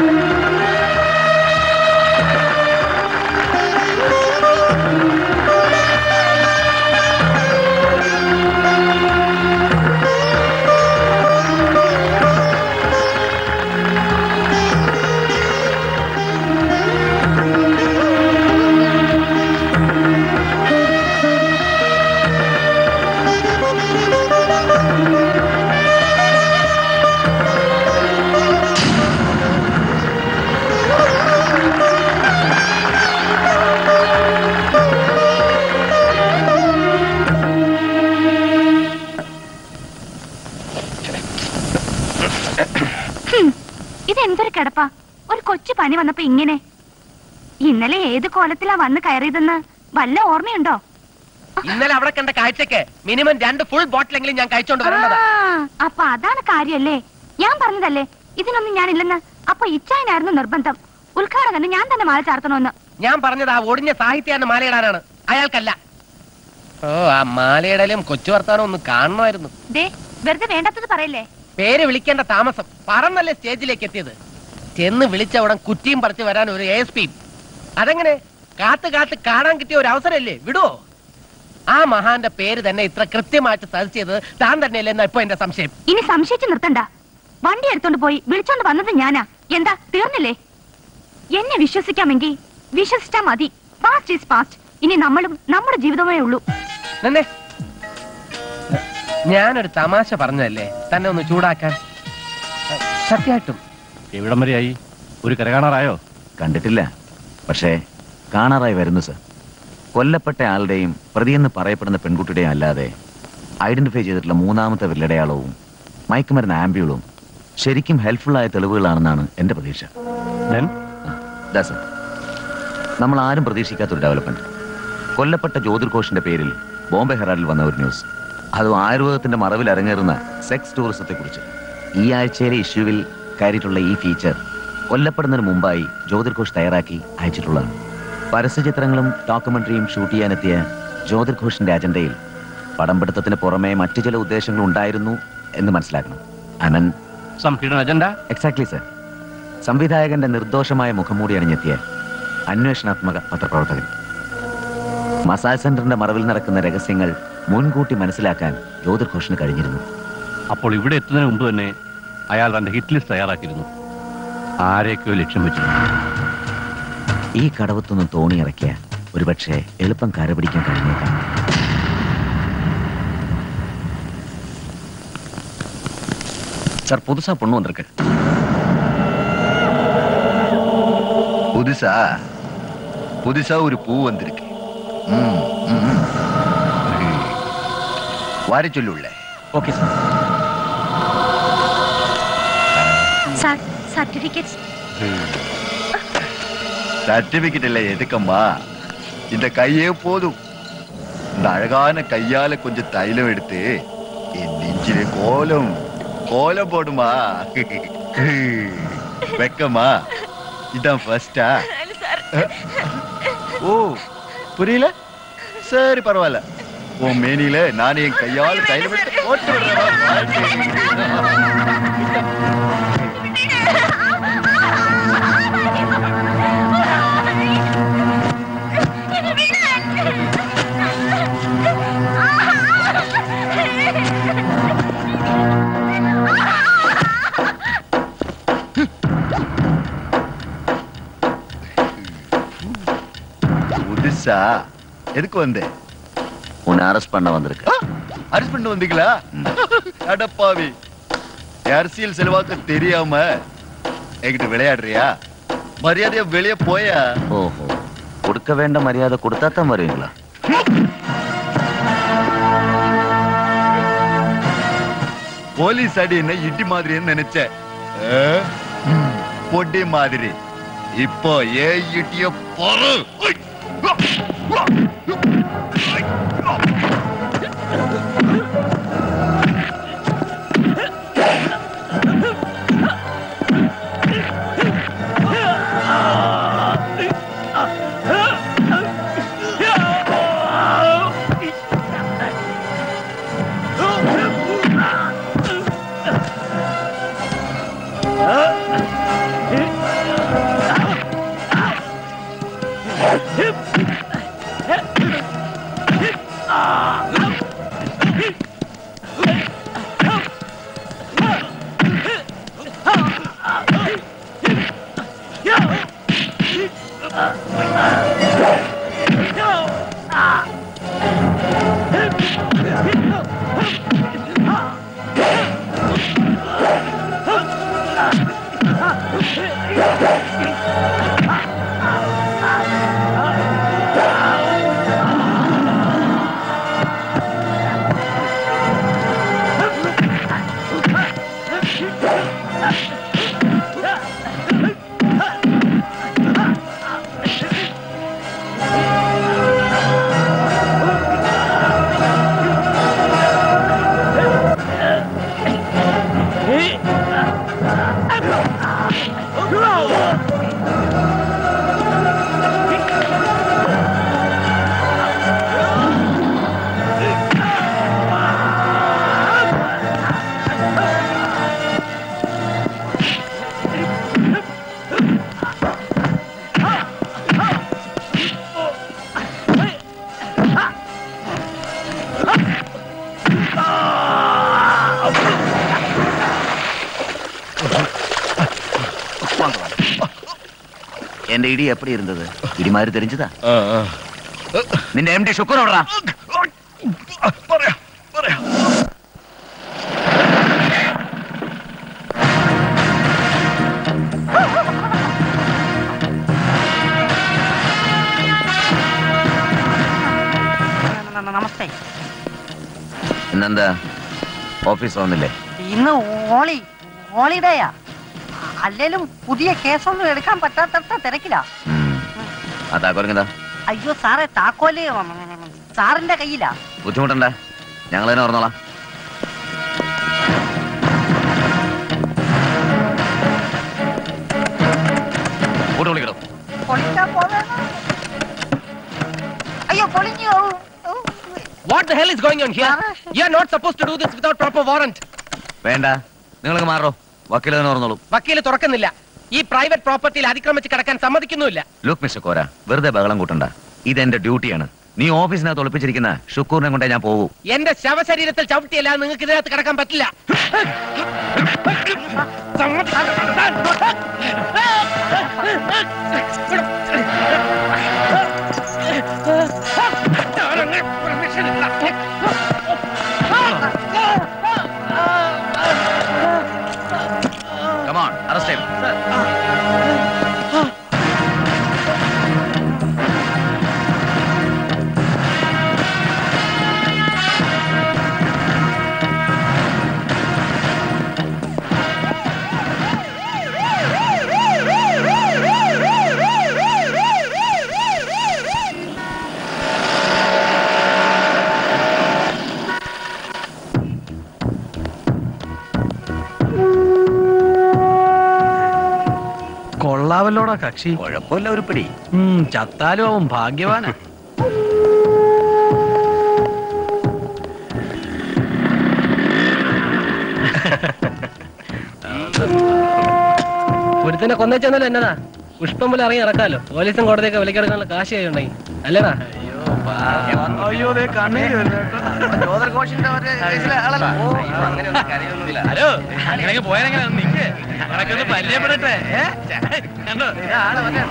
ഹും, ഇതെന്തൊരു കിടപ്പാ ഒരു കൊച്ചു പനി വന്നപ്പോ ഇങ്ങനെ ഇന്നലെ ഏത് കോലത്തിലാ വന്ന് കയറിയതെന്ന് വല്ല ഓർമ്മയുണ്ടോ ഇന്നലെ അവിടെ കണ്ട കാഴ്ചക്ക് മിനിമം രണ്ട് ഫുൾ ബോട്ടിലെങ്കിലും ഞാൻ കഴിച്ചോണ്ട് വരേണ്ടതാ ആ, അപ്പൊ അതാണ് കാര്യല്ലേ ഞാൻ പറഞ്ഞതല്ലേ ഇതിനൊന്നും ഞാനില്ലെന്ന് അപ്പൊ ഇച്ചായനായിരുന്നു നിർബന്ധം ഉദ്ഘാടകന് ഞാൻ തന്നെ മാല ചാർത്തണമെന്ന് ഞാൻ പറഞ്ഞത് ആ ഒടിഞ്ഞ സാഹിത്യാന്റെ മാലയിടാനാണ് അയാൾക്കല്ല ഓ ആ മാലയിടലും കൊച്ചു വർത്താനം ഒന്ന് കാണണമായിരുന്നു ദേ വെറുതെ വേണ്ടാത്തത് പറയല്ലേ പേര് വിളിക്കേണ്ട താമസം പറന്നല്ലേ സ്റ്റേജിലേക്ക് എത്തിയത് ചെന്ന് വിളിച്ച ഉടൻ കുറ്റിയും പറിച്ച് വരാൻ ഒരു എസ് പി അതെങ്ങനെ കാത്ത് കാത്ത് കാണാൻ കിട്ടിയ ഒരു അവസരമല്ലേ വിടുവോ ആ മഹാന്റെ പേര് തന്നെ ഇത്ര കൃത്യമായിട്ട് സെർച്ച് ചെയ്തത് താൻ തന്നെയല്ലേ എന്നാ ഇപ്പൊ എന്റെ സംശയം ഇനി സംശയിച്ച് നിർത്തണ്ട വണ്ടി എടുത്തോണ്ട് പോയി വിളിച്ചോണ്ട് വന്നത് ഞാനാ എന്താ തീർന്നില്ലേ എന്നെ വിശ്വസിക്കാമെങ്കിൽ വിശ്വസിച്ചാ മതി പാസ്റ്റ് ഈസ് പാസ്റ്റ് ഇനി നമ്മളും നമ്മുടെ ജീവിതമേ ഉള്ളൂ നിന്നെ ഞാനൊരു തമാശ പറഞ്ഞതല്ലേ തന്നെ ഒന്ന് ചൂടാക്കാൻ സത്യമായിട്ടും എവിടം വരെയായി ഒരു കരകാണാറായോ കണ്ടിട്ടില്ല പക്ഷേ കാണാറായി വരുന്നു സർ കൊല്ലപ്പെട്ട ആളുടെയും പ്രതിയെന്ന് പറയപ്പെടുന്ന പെൺകുട്ടിയുടെയും അല്ലാതെ ഐഡന്റിഫൈ ചെയ്തിട്ടുള്ള മൂന്നാമത്തെ വില്ലടയാളവും മയക്കുമരുന്ന് ആംബ്യൂളും ശരിക്കും ഹെൽപ്ഫുൾ ആയ തെളിവുകളാണെന്നാണ് എന്റെ പ്രതീക്ഷ ദാ സർ നമ്മൾ ആരും പ്രതീക്ഷിക്കാത്തൊരു ഡെവലപ്മെന്റ് കൊല്ലപ്പെട്ട ജ്യോതിർ ഘോഷിന്റെ പേരിൽ ബോംബെ ഹെറാൾഡിൽ വന്ന ഒരു ന്യൂസ് അതും ആയുർവേദത്തിന്റെ മറവിൽ അരങ്ങേറുന്ന സെക്സ് ടൂറിസത്തെ കുറിച്ച് ഈ ആഴ്ചയിലെ ഇഷ്യൂവിൽ കയറിയിട്ടുള്ള ഈ ഫീച്ചർ കൊല്ലപ്പെടുന്നതിന് മുമ്പായി ജ്യോതിർ ഘോഷ് തയ്യാറാക്കി അയച്ചിട്ടുള്ളതാണ് പരസ്യചിത്രങ്ങളും ഡോക്യുമെന്ററിയും ഷൂട്ട് ചെയ്യാനെത്തിയ ജ്യോതിർ ഘോഷിന്റെ അജണ്ടയിൽ പടംപിടുത്തത്തിന് പുറമെ മറ്റു ചില ഉദ്ദേശങ്ങൾ ഉണ്ടായിരുന്നു എന്ന് മനസ്സിലാക്കണം അനൻ some hidden agenda exactly sir സംവിധായകന്റെ നിർദോഷമായ മുഖംമൂടി അണിഞ്ഞെത്തിയ അന്വേഷണാത്മക പത്രപ്രവർത്തകൻ മസാജ് സെന്ററിന്റെ മറവിൽ നടക്കുന്ന രഹസ്യങ്ങൾ മുൻകൂട്ടി മനസ്സിലാക്കാൻ ജ്യോതിർ ഘോഷിന് കഴിഞ്ഞിരുന്നു അപ്പോൾ ഇവിടെ എത്തുന്നതിന് മുമ്പ് തന്നെ അയാൾ തന്റെ ഹിറ്റ് ലിസ്റ്റ് തയ്യാറാക്കിയിരുന്നു ആരെയൊക്കെയോ ലക്ഷ്യം വെച്ചിരുന്നു ഈ കടവത്തൊന്നും തോണി ഇറക്കിയ ഒരുപക്ഷെ എളുപ്പം കരപിടിക്കാൻ കഴിഞ്ഞേക്കാം சார் புதுசா பொண்ணு வந்திருக்கு புதுசா புதுசா ஒரு பூ வந்திருக்கு ம், ம், ம். வர சொல்லுள்ள okay sir sir certificates certificate இல்ல எதுக்கம்மா இந்த கையே போதும் இந்த அழகான கையால கொஞ்சம் தைலம் எடுத்து என் நெஞ்சிலே கோலம் கோலம் போடுமா வெக்கமா இதான் ஃபர்ஸ்டா ஓ புரியல சரி பரவாயில்ல உன் மேனியில நானே என் கையால தைலம் எடுத்து போட்டு புதுசா எதுக்கு வந்த உன்னை அரெஸ்ட் பண்ண வந்திருக்கு அரெஸ்ட் பண்ண வந்தீங்களா அடப்பாவி அரசியல் செலவாக்க தெரியாம என்கிட்ட விளையாடுறியா மரியாதையா வெளியே போயா ஓஹோ கொடுக்க வேண்ட மரியாதை கொடுத்தா தான் வருவீங்களா போலீஸ் அடி என்ன இட்டி மாதிரின்னு நினைச்சேன் ஆ? ம், பொடி மாதிரி இப்போ ஏ இட்டிய பொறு എന്റെ ഇടി എപ്പടി ഇരുന്നത് ഇടിമാര് തെരിഞ്ഞതാ നിന്റെ എം ഡി ഷുക്കൂർ എവിടാ നമസ്തേ ഇന്നെന്താ ഓഫീസ് വന്നില്ലേ ഇന്ന് ഹോളി ഹോളിഡേയാ അല്ലേലും പുതിയ കേസൊന്നും എടുക്കാൻ പറ്റാത്ത തിരക്കിലാ ആ താക്കോലിങ്ങതാ അയ്യോ സാറേ താക്കോല് സാറിന്റെ കയ്യിലാ ബുദ്ധിമുട്ടണ്ട ഞങ്ങൾ തന്നെ പറഞ്ഞോളാം കൂട്ട് വിളിക്കണോ പൊളിക്കാൻ പോവേണോ? അയ്യോ പൊളിഞ്ഞു What the hell is going on here? You are not supposed to do this without proper warrant. വേണ്ട നിങ്ങൾക്ക് മാറോ വക്കീൽ തന്നെ പറഞ്ഞോളൂ വക്കീല് തുറക്കുന്നില്ല ഈ പ്രൈവറ്റ് പ്രോപ്പർട്ടിയിൽ അതിക്രമിച്ച് കിടക്കാൻ സമ്മതിക്കുന്നുമില്ല ലുക്ക് മിസ്റ്റർ കോര വെറുതെ ബഹളം കൂട്ടണ്ട ഇതെന്റെ ഡ്യൂട്ടിയാണ് നീ ഓഫീസിനകത്ത് ഒളിപ്പിച്ചിരിക്കുന്ന ഷുക്കൂറിനെ കൊണ്ടേ ഞാൻ പോകൂ എന്റെ ശവശരീരത്തിൽ ചവിട്ടിയല്ല നിങ്ങൾക്ക് ഇതിനകത്ത് കിടക്കാൻ പറ്റില്ല കമോൺ അറസ്റ്റ് കൊള്ളാവല്ലോടാ കക്ഷി കുഴപ്പമില്ല ഒരു പിടി ഉം, ചത്താലും അവൻ ഭാഗ്യവാനാ ഒരുത്തനെ കൊന്നേച്ചെന്നല്ലോ എന്നതാ പുഷ്പം പോലെ ഇറങ്ങി ഇറക്കാലോ പോലീസും കോടതിയൊക്കെ വിലക്കെടുക്കാനുള്ള കാശ് കൈയുണ്ടെങ്കിൽ അല്ലേടാ അയ്യോ കണ്ണീര് ഹലോ അങ്ങനെയൊക്കെ പോയാലെങ്ങനെ നിക്ക് നിനക്ക് ഒന്ന് പരിചയപ്പെടട്ടെ ഏ? കണ്ടോ ഇതാള് മറ്റേ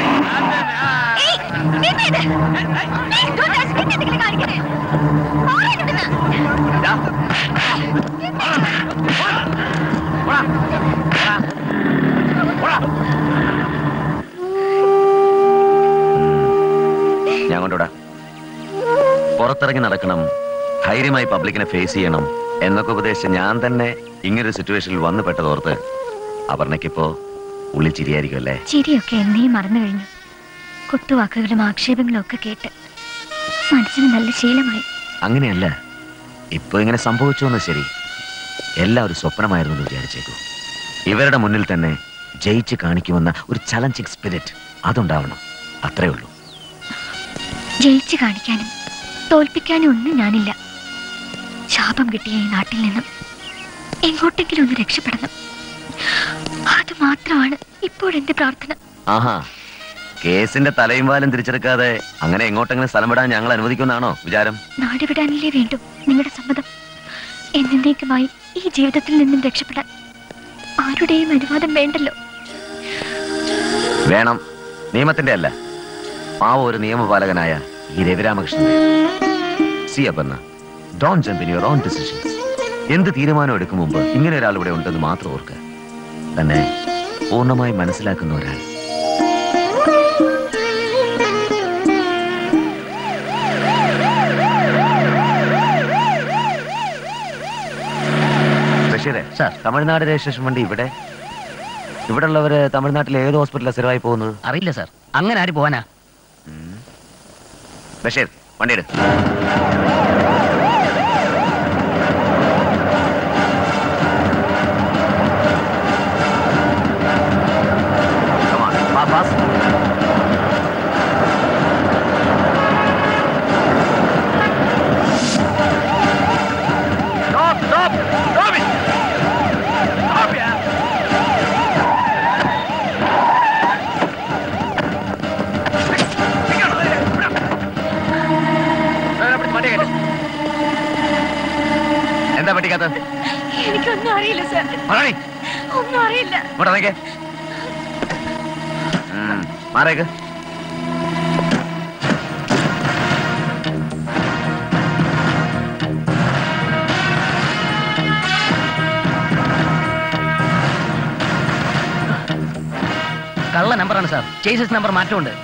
ഞാൻ കൊണ്ടോടാ പുറത്തിറങ്ങി നടക്കണം ധൈര്യമായി പബ്ലിക്കിനെ ഫേസ് ചെയ്യണം എന്നൊക്കെ ഉപദേശിച്ച് ഞാൻ തന്നെ ഇങ്ങനൊരു സിറ്റുവേഷനിൽ വന്നു പെട്ടതോർത്ത് അപർണയ്ക്കിപ്പോ ഉള്ളിൽ ചിരിയായിരിക്കും അല്ലേ ചിരിയൊക്കെ എന്നേ മറന്നു കഴിഞ്ഞു കുത്തുവാക്കുകളും ആക്ഷേപങ്ങളും ഒക്കെ കേട്ട് മനസ്സിന് നല്ല ശീലമായി അങ്ങനെയല്ല ഇപ്പൊ ഇങ്ങനെ സംഭവിച്ചു എന്ന് ശരി എല്ലാം ഒരു സ്വപ്നമായിരുന്നു എന്ന് വിചാരിച്ചേക്കൂ ഇവരുടെ മുന്നിൽ തന്നെ ജയിച്ച് കാണിക്കുമെന്ന ഒരു ചലഞ്ചിങ് സ്പിരിറ്റ് അതുണ്ടാവണം അത്രേ ഉള്ളൂ ജയിച്ചു കാണിക്കാനും തോൽപ്പിക്കാനും ഒന്നും ഞാനില്ല ശാപം കിട്ടിയ ഈ നാട്ടിൽ നിന്നും എങ്ങോട്ടെങ്കിലും ഒന്ന് രക്ഷപ്പെടണം അത് മാത്രമാണ് ഇപ്പോഴെന്റെ പ്രാർത്ഥന ആഹാ കേസിന്റെ തലയും വാലും തിരിച്ചെടുക്കാതെ അങ്ങനെ എങ്ങോട്ടെങ്കിലും സ്ഥലം വിടാൻ ഞങ്ങൾ അനുവദിക്കുമെന്നാണോ വിചാരം നാട് വിടാനല്ലേ വേണ്ടു നിങ്ങളുടെ സമ്മതം എന്നേക്കുമായി ഈ ജീവിതത്തിൽ നിന്നും രക്ഷപ്പെടാൻ ആരുടെയും അനുവാദം വേണ്ടല്ലോ വേണം നിയമത്തിന്റെ അല്ല പാവ ഒരു നിയമപാലകനായ ഈ രവിരാമകൃഷ്ണന്റെ see Aparna don't jump in your own decisions എന്ത് തീരുമാനം എടുക്കും മുമ്പ് ഇങ്ങനെ ഒരാൾ ഇവിടെ ഉണ്ടെന്ന് മാത്രം ഓർക്കുക തന്നെ പൂർണ്ണമായി മനസ്സിലാക്കുന്ന ഒരാൾ ബഷീറെ തമിഴ്നാട് രജിസ്ട്രേഷൻ വണ്ടി ഇവിടെ ഇവിടെ ഉള്ളവര് തമിഴ്നാട്ടിലെ ഏത് ഹോസ്പിറ്റലിലാണ് സ്ഥിരമായി പോകുന്നത് അറിയില്ല സാർ അങ്ങനെ ആര് പോവാനാ ബഷീർ വണ്ടി എടു Come on, fa- fast. Stop, stop, stop it! Stop it! എന്താ പറ്റിക്കാത്ത എനിക്കൊന്നും അറിയില്ല സാർ പറയണേ ഒന്നും അറിയില്ല ഇങ്ങോട്ട് ഇറങ്ങിക്കേ. ഉം, മാറിയേക്ക് കള്ള നമ്പറാണ് സാർ ചേസസ് നമ്പർ മാറ്റമുണ്ട്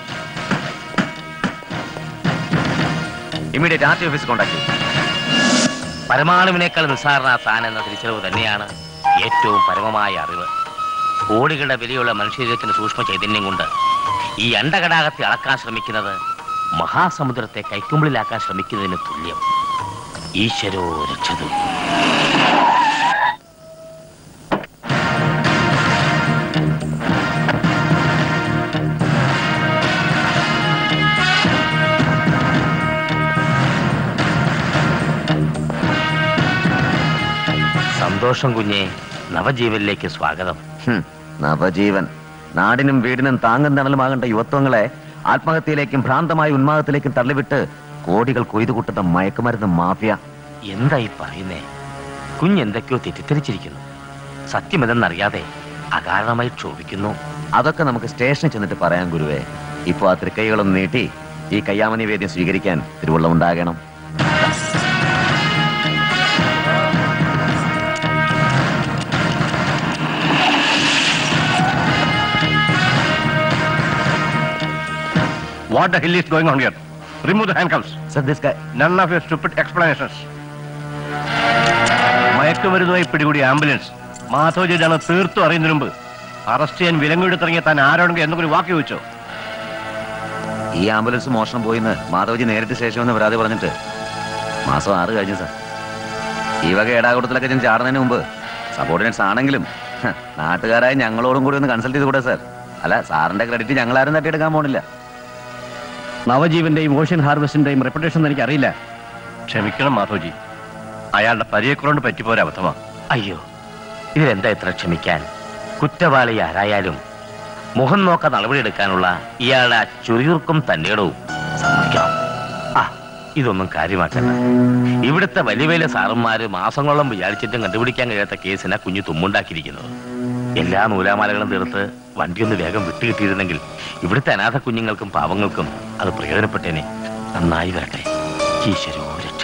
immediate R T office contact ചെയ്യും പരമാണുവിനേക്കാൾ നിസ്സാരണ താൻ എന്ന തിരിച്ചറിവ് തന്നെയാണ് ഏറ്റവും പരമമായ അറിവ് കോടികളുടെ വിലയുള്ള മനുഷ്യജീവിതത്തിന്റെ സൂക്ഷ്മ ചൈതന്യം കൊണ്ട് ഈ അണ്ടകടാകത്തെ അളക്കാൻ ശ്രമിക്കുന്നത് മഹാസമുദ്രത്തെ കൈക്കുമ്പിളിലാക്കാൻ ശ്രമിക്കുന്നതിന് തുല്യം ഈശ്വരോ രക്ഷതു സന്തോഷം കുഞ്ഞെ നവജീവനിലേക്ക് സ്വാഗതം ഹും, നവജീവൻ നാടിനും വീടിനും താങ്ങും തണലുമാകേണ്ട യുവത്വങ്ങളെ ആത്മഹത്യയിലേക്കും ഭ്രാന്തമായ ഉന്മാദത്തിലേക്കും തള്ളിവിട്ട് കോടികൾ കൊയ്തു കൂട്ടുന്ന മയക്കുമരുന്ന് മാഫിയ എന്തായി പറയുന്നേ കുഞ്ഞെന്തൊക്കെയോ തെറ്റിദ്ധരിച്ചിരിക്കുന്നു സത്യമെന്തെന്നറിയാതെ അകാരണമായി ക്ഷോഭിക്കുന്നു അതൊക്കെ നമുക്ക് സ്റ്റേഷനിൽ ചെന്നിട്ട് പറയാൻ ഗുരുവേ ഇപ്പൊ ആ തൃക്കൈകളൊന്ന് നീട്ടി ഈ കയ്യാമണി വേദ്യം സ്വീകരിക്കാൻ തിരുവള്ളം ഉണ്ടാകണം What the hell is going on here? Remove the handcuffs. Sir, this guy... None of your stupid explanations. മയക്കുമരുന്നുമായി പിടികൂടിയ ആംബുലൻസ് മാധവജിയാണ് തീർത്തും അറിയുന്നതിന് മുമ്പ് അറസ്റ്റ് ചെയ്യാൻ വിലങ്ങെടുത്തിറങ്ങിയ താൻ ആരോടെങ്കിലും എന്തെങ്കിലും വാക്ക് ചോദിച്ചോ ഈ ആംബുലൻസ് മോഷണം പോയിന്ന് മാധവജി നേരിട്ട് ശേഷമെന്ന് പരാതി പറഞ്ഞിട്ട് മാസം ആറ് കഴിഞ്ഞു സാർ ഈ വക ഏടാകൂട്ടത്തിലൊക്കെ ഞാൻ ചാടുന്നതിന് മുമ്പ് സബോർഡിനേറ്റ്സ് ആണെങ്കിലും ഹ, നാട്ടുകാരായ ഞങ്ങളോടും കൂടി ഒന്ന് കൺസൾട്ട് ചെയ്ത് കൂടെ സാർ അല്ല സാറിന്റെ ക്രെഡിറ്റ് ഞങ്ങളാരും തട്ടിയെടുക്കാൻ പോണില്ല നവജീവന്റെയും ഓഷ്യൻ ഹാർവസ്റ്റിന്റെയും റെപ്യൂട്ടേഷൻ എനിക്ക് അറിയില്ല ക്ഷമിക്കണം മാധവജി അയാളുടെ പരിചയക്കുറോണ്ട് പറ്റിപ്പോര അബദ്ധമാ അയ്യോ ഇതിലെന്താ ഇത്ര ക്ഷമിക്കാൻ കുറ്റവാളി ആരായാലും മുഖം നോക്ക നടപടിയെടുക്കാനുള്ള ഇയാളുടെ ആ ചുരിയുർക്കും തന്റെയിടവും സമ്മതിക്കണം ആ ഇതൊന്നും കാര്യമാക്കണ്ട ഇവിടുത്തെ വലിയ വലിയ സാറന്മാര് മാസങ്ങളോളം വിചാരിച്ചിട്ടും കണ്ടുപിടിക്കാൻ കഴിയാത്ത കേസിനെ കുഞ്ഞു തുമ്മുണ്ടാക്കിയിരിക്കുന്നത് എല്ലാ നൂലാമാലകളും തീർത്ത് വണ്ടി ഒന്ന് വേഗം വിട്ടുകിട്ടിയിരുന്നെങ്കിൽ ഇവിടുത്തെ അനാഥ കുഞ്ഞുങ്ങൾക്കും പാവങ്ങൾക്കും അത് പ്രയോജനപ്പെട്ടേനെ നന്നായി വരട്ടെ ഈശ്വരോ രക്ഷ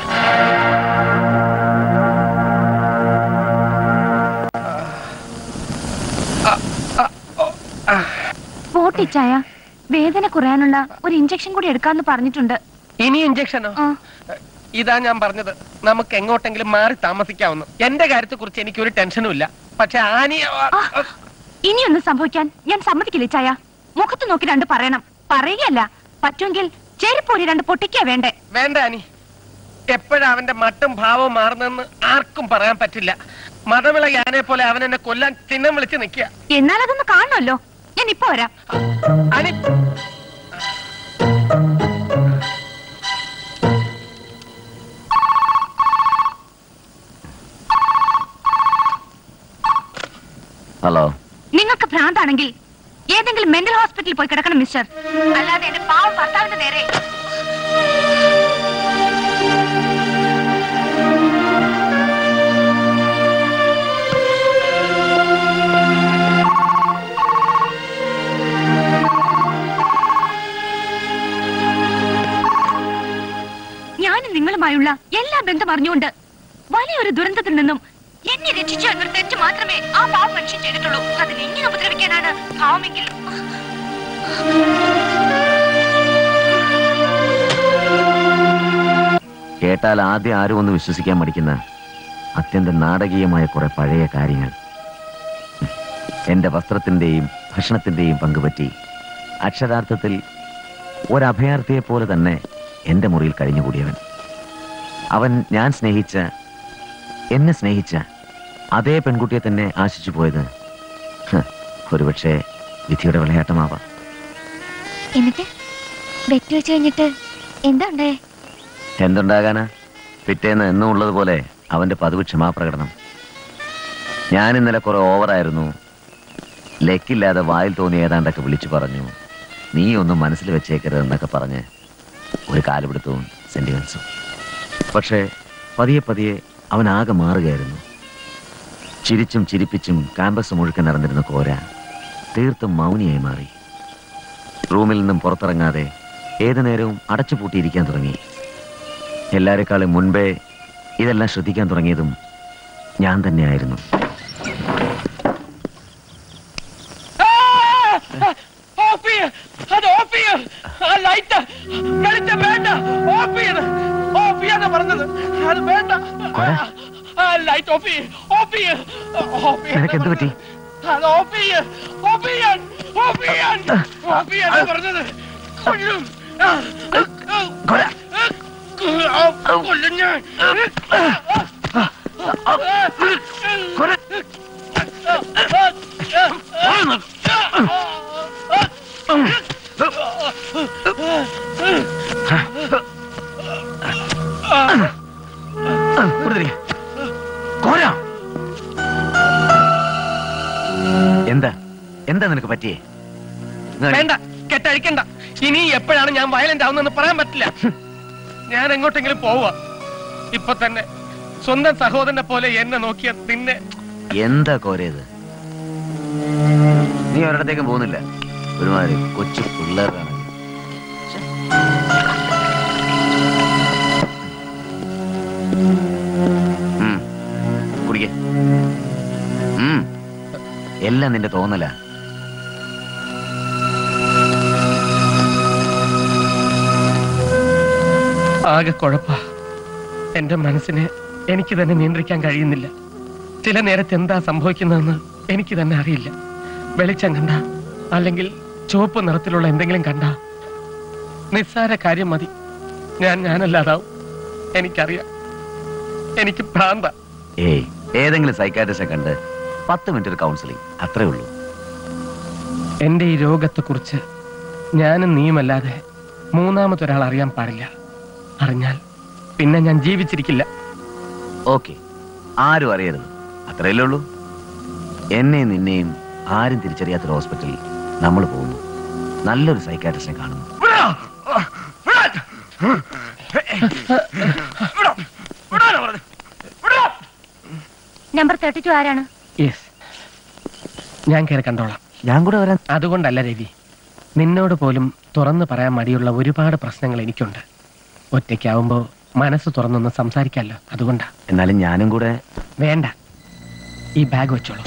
പോട്ടിച്ചായ വേദന കുറയാനുള്ള ഒരു ഇഞ്ചക്ഷൻ കൂടി എടുക്കാന്ന് പറഞ്ഞിട്ടുണ്ട് ഇനി ഇഞ്ചക്ഷനോ ഇതാ ഞാൻ പറഞ്ഞത് നമുക്ക് എങ്ങോട്ടെങ്കിലും മാറി താമസിക്കാവുന്നു എന്റെ കാര്യത്തെ കുറിച്ച് എനിക്ക് ഒരു ടെൻഷനും ഇല്ല പക്ഷെ ആനി ഇനിയൊന്നും സംഭവിക്കാൻ ഞാൻ സമ്മതിക്കില്ല ചായ മുഖത്ത് നോക്കി രണ്ട് പറയണം പറയുകയല്ല പറ്റുമെങ്കിൽ ചെരുപ്പൊരി രണ്ട് പൊട്ടിക്കാ വേണ്ടേ വേണ്ട ആനി എപ്പോഴാ അവന്റെ മട്ടും ഭാവവും മാറുന്നെന്ന് ആർക്കും പറയാൻ പറ്റില്ല മതവിള യാനെ പോലെ അവൻ എന്നെ കൊല്ലാൻ ചിഹ്നം വിളിച്ച് നിൽക്കുക എന്നാൽ അതൊന്ന് കാണണമല്ലോ ഞാൻ ഇപ്പൊ വരാം അനി ഹലോ നിങ്ങൾക്ക് ഭ്രാന്താണെങ്കിൽ ഏതെങ്കിലും മെന്റൽ ഹോസ്പിറ്റലിൽ പോയി കിടക്കണം മിസ്റ്റർ അല്ലാതെ എന്റെ പാവം ഭർത്താവിന്റെ നേരെ ഞാനും നിങ്ങളുമായുള്ള എല്ലാ ബന്ധം അറിഞ്ഞുകൊണ്ട് വലിയൊരു ദുരന്തത്തിൽ നിന്നും എന്നെ രക്ഷിച്ചു എന്നൊരു തെറ്റ് മാത്രമേ ആ പാവം മനുഷ്യൻ ചെയ്തിട്ടുള്ളൂ അതിന് എങ്ങനെ ഉപദ്രവിക്കാനാണ് പാവമെങ്കിൽ കേട്ടാൽ ആദ്യം ആരും ഒന്ന് വിശ്വസിക്കാൻ മടിക്കുന്ന അത്യന്തം നാടകീയമായ കുറെ പഴയ കാര്യങ്ങൾ എന്റെ വസ്ത്രത്തിന്റെയും ഭക്ഷണത്തിന്റെയും പങ്കുപറ്റി അക്ഷരാർത്ഥത്തിൽ ഒരഭയാർത്ഥിയെ പോലെ തന്നെ എന്റെ മുറിയിൽ കഴിഞ്ഞുകൂടിയവൻ അവൻ ഞാൻ സ്നേഹിച്ച എന്നെ സ്നേഹിച്ച അതേ പെൺകുട്ടിയെ തന്നെ ആശിച്ചു പോയത് ഹ്, ഒരുപക്ഷെ വിധിയുടെ വിളയാട്ടമാവാം എന്നിട്ട് ബെറ്റ് വെച്ച് കഴിഞ്ഞിട്ട് എന്താ ഉണ്ടായേ എന്തുണ്ടാകാനാ പിറ്റേന്ന് എന്നും ഉള്ളതുപോലെ അവന്റെ പതിവ് ക്ഷമാപ്രകടനം ഞാൻ ഇന്നലെ കുറെ ഓവറായിരുന്നു ലെക്കില്ലാതെ വായിൽ തോന്നി ഏതാണ്ടൊക്കെ വിളിച്ചു പറഞ്ഞു നീ ഒന്നും മനസ്സിൽ വെച്ചേക്കരുത് എന്നൊക്കെ പറഞ്ഞ് ഒരു കാലുപിടുത്തവും സെന്റിമെന്റ്സും പക്ഷേ പതിയെ പതിയെ അവൻ ആകെ മാറുകയായിരുന്നു ചിരിച്ചും ചിരിപ്പിച്ചും ക്യാമ്പസ് മുഴുക്കൻ നടന്നിരുന്ന കോര തീർത്തും മൗനിയായി മാറി റൂമിൽ നിന്നും പുറത്തിറങ്ങാതെ ഏതു നേരവും അടച്ചുപൂട്ടിയിരിക്കാൻ തുടങ്ങി എല്ലാരെക്കാളും മുൻപേ ഇതെല്ലാം ശ്രദ്ധിക്കാൻ തുടങ്ങിയതും ഞാൻ തന്നെയായിരുന്നു ഓഫ് ചെയ്യ്. അത് ഓഫ് ചെയ്യ്. ആ ലൈറ്റ് വെളിച്ചം വേണ്ട ഓഫ് ചെയ്ത് ഓഫ് ചെയ്യാന്നാ പറഞ്ഞത് അത് വേണ്ട ആ ലൈറ്റ് ഓഫ് ചെയ്യ് ഓഫ് ചെയ്യ് ഓഫ് ചെയ്യ് നിനക്ക് എന്ത് പറ്റി അത് ഓഫ് ചെയ്യ് ഓഫ് ചെയ്യാൻ ഓഫ് ചെയ്യാൻ ഓഫ് ചെയ്യാനാ പറഞ്ഞത് കൊല്ലും ആ, ആ, കൊല്ലും ഞാൻ എന്താ എന്താ നിനക്ക് പറ്റിയേ വേണ്ട കെട്ടഴിക്കണ്ട ഇനി എപ്പോഴാണ് ഞാൻ വയലന്റ് ആവുന്നെന്ന് പറയാൻ പറ്റില്ല ഞാൻ എങ്ങോട്ടെങ്കിലും പോവാ ഇപ്പൊ തന്നെ സ്വന്തം സഹോദരനെ പോലെ എന്നെ നോക്കിയ നിന്നെ എന്താ കോരയത് നീ ഒരിടത്തേക്കും പോകുന്നില്ല ഒരുമാതിരി കൊച്ചു പിള്ളേരാണ് കുടിക്കേ എല്ലാം നിന്റെ തോന്നല ആകെ കുഴപ്പ എന്റെ മനസ്സിനെ എനിക്ക് തന്നെ നിയന്ത്രിക്കാൻ കഴിയുന്നില്ല ചില നേരത്ത് എന്താ സംഭവിക്കുന്നതെന്ന് എനിക്ക് തന്നെ അറിയില്ല വെളിച്ചം കണ്ട അല്ലെങ്കിൽ ചുവപ്പ് നിറത്തിലുള്ള എന്തെങ്കിലും കണ്ട നിസ്സാര കാര്യം മതി ഞാൻ ഞാനല്ലാതാവും എനിക്കറിയാം എനിക്ക് ഭ്രാന്ത ഏയ് ഏതെങ്കിലും സൈക്കാട്രിസ്റ്റിനെ കണ്ട് പത്ത് മിനിറ്റ് ഒരു കൗൺസിലിംഗ് അത്രേ ഉള്ളൂ എന്റെ ഈ രോഗത്തെക്കുറിച്ച് ഞാനും നീയുമല്ലാതെ മൂന്നാമതൊരാൾ അറിയാൻ പാടില്ല അറിഞ്ഞാൽ പിന്നെ ഞാൻ ജീവിച്ചിരിക്കില്ല ഓക്കെ ആരും അറിയരുത് അത്രയല്ലേ ഉള്ളൂ എന്നെയും നിന്നെയും ആരും തിരിച്ചറിയാത്തൊരു ഹോസ്പിറ്റലിൽ നമ്മൾ പോകുന്നു നല്ലൊരു സൈക്കാട്രിസ്റ്റിനെ കാണുന്നു നമ്പർ തേർട്ടി ടു ആരാണ് യെസ് ഞാൻ കയറി കണ്ടോളാം ഞാൻ കൂടെ വരാൻ അതുകൊണ്ടല്ല രവി നിന്നോട് പോലും തുറന്നു പറയാൻ മടിയുള്ള ഒരുപാട് പ്രശ്നങ്ങൾ എനിക്കുണ്ട് ഒറ്റയ്ക്കാവുമ്പോ മനസ്സ് തുറന്നൊന്ന് സംസാരിക്കാമല്ലോ അതുകൊണ്ടാ എന്നാലും ഞാനും കൂടെ വേണ്ട ഈ ബാഗ് വെച്ചോളൂ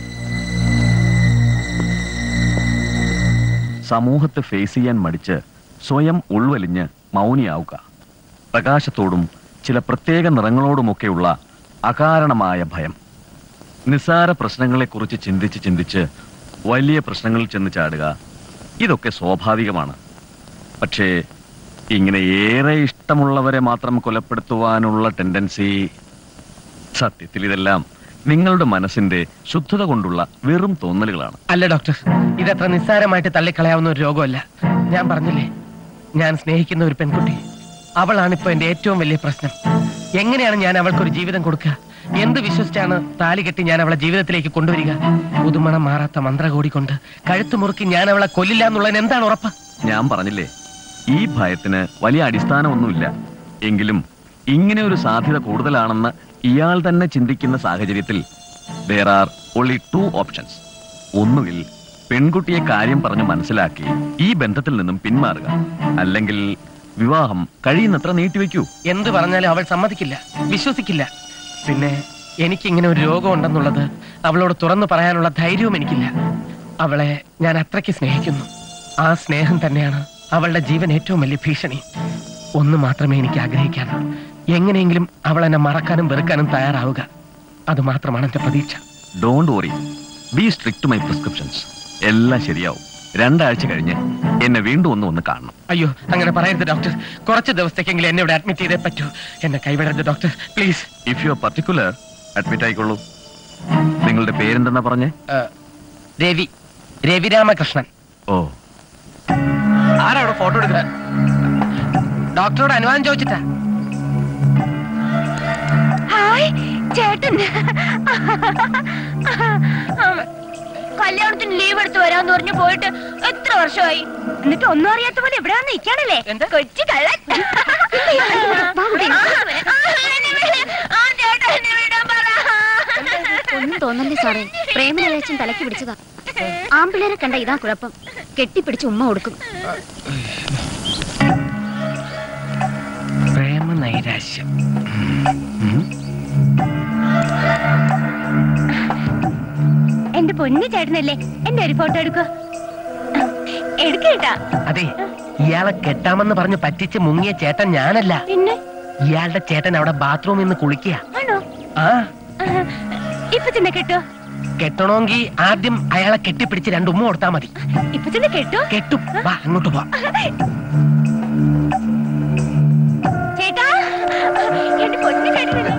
സമൂഹത്തെ ഫേസ് ചെയ്യാൻ മടിച്ച് സ്വയം ഉൾവലിഞ്ഞ് മൗനിയാവുക പ്രകാശത്തോടും ചില പ്രത്യേക നിറങ്ങളോടുമൊക്കെയുള്ള അകാരണമായ ഭയം നിസ്സാര പ്രശ്നങ്ങളെക്കുറിച്ച് ചിന്തിച്ച് ചിന്തിച്ച് വലിയ പ്രശ്നങ്ങളിൽ ചെന്ന് ചാടുക ഇതൊക്കെ സ്വാഭാവികമാണ് പക്ഷേ ഇങ്ങനെ ഏറെ ഇഷ്ടമുള്ളവരെ മാത്രം കൊലപ്പെടുത്തുവാനുള്ള ടെൻഡൻസി സത്യത്തിൽ ഇതെല്ലാം നിങ്ങളുടെ മനസ്സിന്റെ ശുദ്ധത കൊണ്ടുള്ള വെറും തോന്നലുകളാണ് അല്ല ഡോക്ടർ ഇതത്ര നിസ്സാരമായിട്ട് തള്ളിക്കളയാവുന്ന ഒരു രോഗമല്ല ഞാൻ പറഞ്ഞില്ലേ ഞാൻ സ്നേഹിക്കുന്ന ഒരു പെൺകുട്ടി അവളാണ് ഇപ്പൊ എന്റെ ഏറ്റവും വലിയ പ്രശ്നം എങ്ങനെയാണ് ഞാൻ അവൾക്കൊരു ജീവിതം കൊടുക്കുക എന്ത് വിശ്വസിച്ചാണ് താലി കെട്ടി ഞാൻ അവളെ ജീവിതത്തിലേക്ക് കൊണ്ടുവരിക പുതുമണം മാറാത്ത മന്ത്രകോടി കൊണ്ട് കഴുത്ത് മുറുക്കി ഞാൻ അവളെ കൊല്ലില്ല എന്നുള്ളതിന് എന്താണ് ഉറപ്പ് ഞാൻ പറഞ്ഞില്ലേ ഈ ഭയത്തിന് വലിയ അടിസ്ഥാനമൊന്നുമില്ല എങ്കിലും ഇങ്ങനെ ഒരു സാധ്യത കൂടുതലാണെന്ന് ഇയാൾ തന്നെ ചിന്തിക്കുന്ന സാഹചര്യത്തിൽ there are only two options ഒന്നുകിൽ പെൺകുട്ടിയെ കാര്യം പറഞ്ഞു മനസ്സിലാക്കി ഈ ബന്ധത്തിൽ നിന്നും പിന്മാറുക അല്ലെങ്കിൽ വിവാഹം കഴിയുന്നത്ര നീട്ടിവെക്കൂ എന്ത് പറഞ്ഞാലും അവൾ സമ്മതിക്കില്ല വിശ്വസിക്കില്ല പിന്നെ എനിക്കിങ്ങനെ ഒരു രോഗം ഉണ്ടെന്നുള്ളത് അവളോട് തുറന്നു പറയാനുള്ള ധൈര്യവും എനിക്കില്ല അവളെ ഞാൻ അത്രയ്ക്ക് സ്നേഹിക്കുന്നു ആ സ്നേഹം തന്നെയാണ് അവളുടെ ജീവൻ ഏറ്റവും വലിയ ഭീഷണി ഒന്ന് മാത്രമേ എനിക്ക് ആഗ്രഹിക്കാനുള്ളൂ എങ്ങനെയെങ്കിലും അവൾ എന്നെ മറക്കാനും വെറുക്കാനും തയ്യാറാവുക അത് മാത്രമാണ് എന്റെ പ്രതീക്ഷ don't worry be strict my prescriptions എല്ലാം ശരിയാവും രണ്ടാഴ്ച കഴിഞ്ഞ് എന്നെ വീണ്ടും ഒന്ന് ഒന്ന് കാണണം അയ്യോ അങ്ങനെ പറയരുത് ഡോക്ടർ കുറച്ച് ദിവസത്തേക്കെങ്കിലും എന്നെ ഇവിടെ അഡ്മിറ്റ് ചെയ്തേ പറ്റൂ എന്നെ കൈവിടരുത് doctor please if you are particular admit ആയിക്കോളൂ നിങ്ങളുടെ പേരെന്തെന്നാ പറഞ്ഞേ രവി രവിരാമകൃഷ്ണൻ ഓ ആരാ ഫോട്ടോ എടുക്കുന്നത് ഡോക്ടറോട് അനുവാദം ചോദിച്ചിട്ടാ ഹായ് ചേട്ടൻ കല്യാണത്തിന് ലീവ് എടുത്ത് വരാന്ന് പറഞ്ഞു പോയിട്ട് എത്ര വർഷമായി എന്നിട്ട് ഒന്നും അറിയാത്ത പോലെ ഇവിടെ വന്ന് നിൽക്കാണല്ലേ കൊച്ചു കള്ളൻ ആ, ചേട്ടാ, എന്നെ വിടാൻ പറ. ഒന്നും തോന്നല്ലേ സാറേ പ്രേമനവേശം തലയ്ക്ക് പിടിച്ചതാ ആമ്പിള്ളേരെ കണ്ട ഇതാ കുഴപ്പം കെട്ടിപ്പിടിച്ച് ഉമ്മ കൊടുക്കും പ്രേമ നൈരാശ്യം എന്റെ പൊന്നു ചേട്ടനല്ലേ എന്റെ ഒരു ഫോട്ടോ എടുക്കോ എടുക്കേട്ടാ അതെ ഇയാളെ കെട്ടാമെന്ന് പറഞ്ഞ് പറ്റിച്ച് മുങ്ങിയ ചേട്ടൻ ഞാനല്ല പിന്നെ ഇയാളുടെ ചേട്ടൻ അവിടെ ബാത്റൂമിൽ നിന്ന് കുളിക്കുക ആണോ ആ ഇപ്പൊ തന്നെ കെട്ടോ കെട്ടണമെങ്കിൽ ആദ്യം അയാളെ കെട്ടിപ്പിടിച്ച് രണ്ട് ഉമ്മ കൊടുത്താൽ മതി ഇപ്പൊ തന്നെ കെട്ടോ കെട്ടും വാ അങ്ങോട്ട് പോ ചേട്ടാ എന്റെ പൊന്നു ചേട്ടനല്ലേ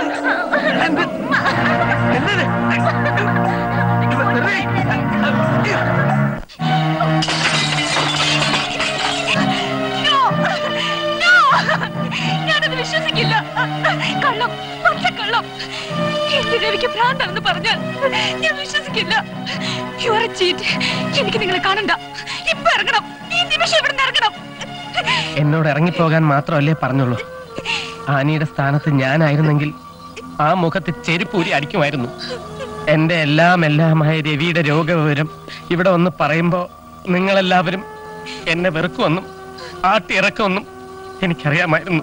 ഞാനത് വിശ്വസിക്കില്ല കള്ളം പച്ചക്കള്ളം എന്റെ രവിക്ക് ഭ്രാന്താണെന്ന് പറഞ്ഞാൽ ഞാൻ വിശ്വസിക്കില്ല യു ആർ ചീറ്റ് എനിക്ക് നിങ്ങളെ കാണണ്ട ഇപ്പൊ ഇറങ്ങണം ഈ നിമിഷം ഇവിടെ നിന്ന് ഇറങ്ങണം എന്നോട് ഇറങ്ങിപ്പോകാൻ മാത്രമല്ലേ പറഞ്ഞുള്ളൂ ആനിയുടെ സ്ഥാനത്ത് ഞാനായിരുന്നെങ്കിൽ ആ മുഖത്ത് ചെരുപ്പൂരി അടിക്കുമായിരുന്നു എന്റെ എല്ലാം എല്ലാമായ രവിയുടെ രോഗവിവരം ഇവിടെ ഒന്ന് പറയുമ്പോ നിങ്ങളെല്ലാവരും എന്നെ വെറുക്കുമെന്നും ആട്ടിയിറക്കുമെന്നും എനിക്കറിയാമായിരുന്നു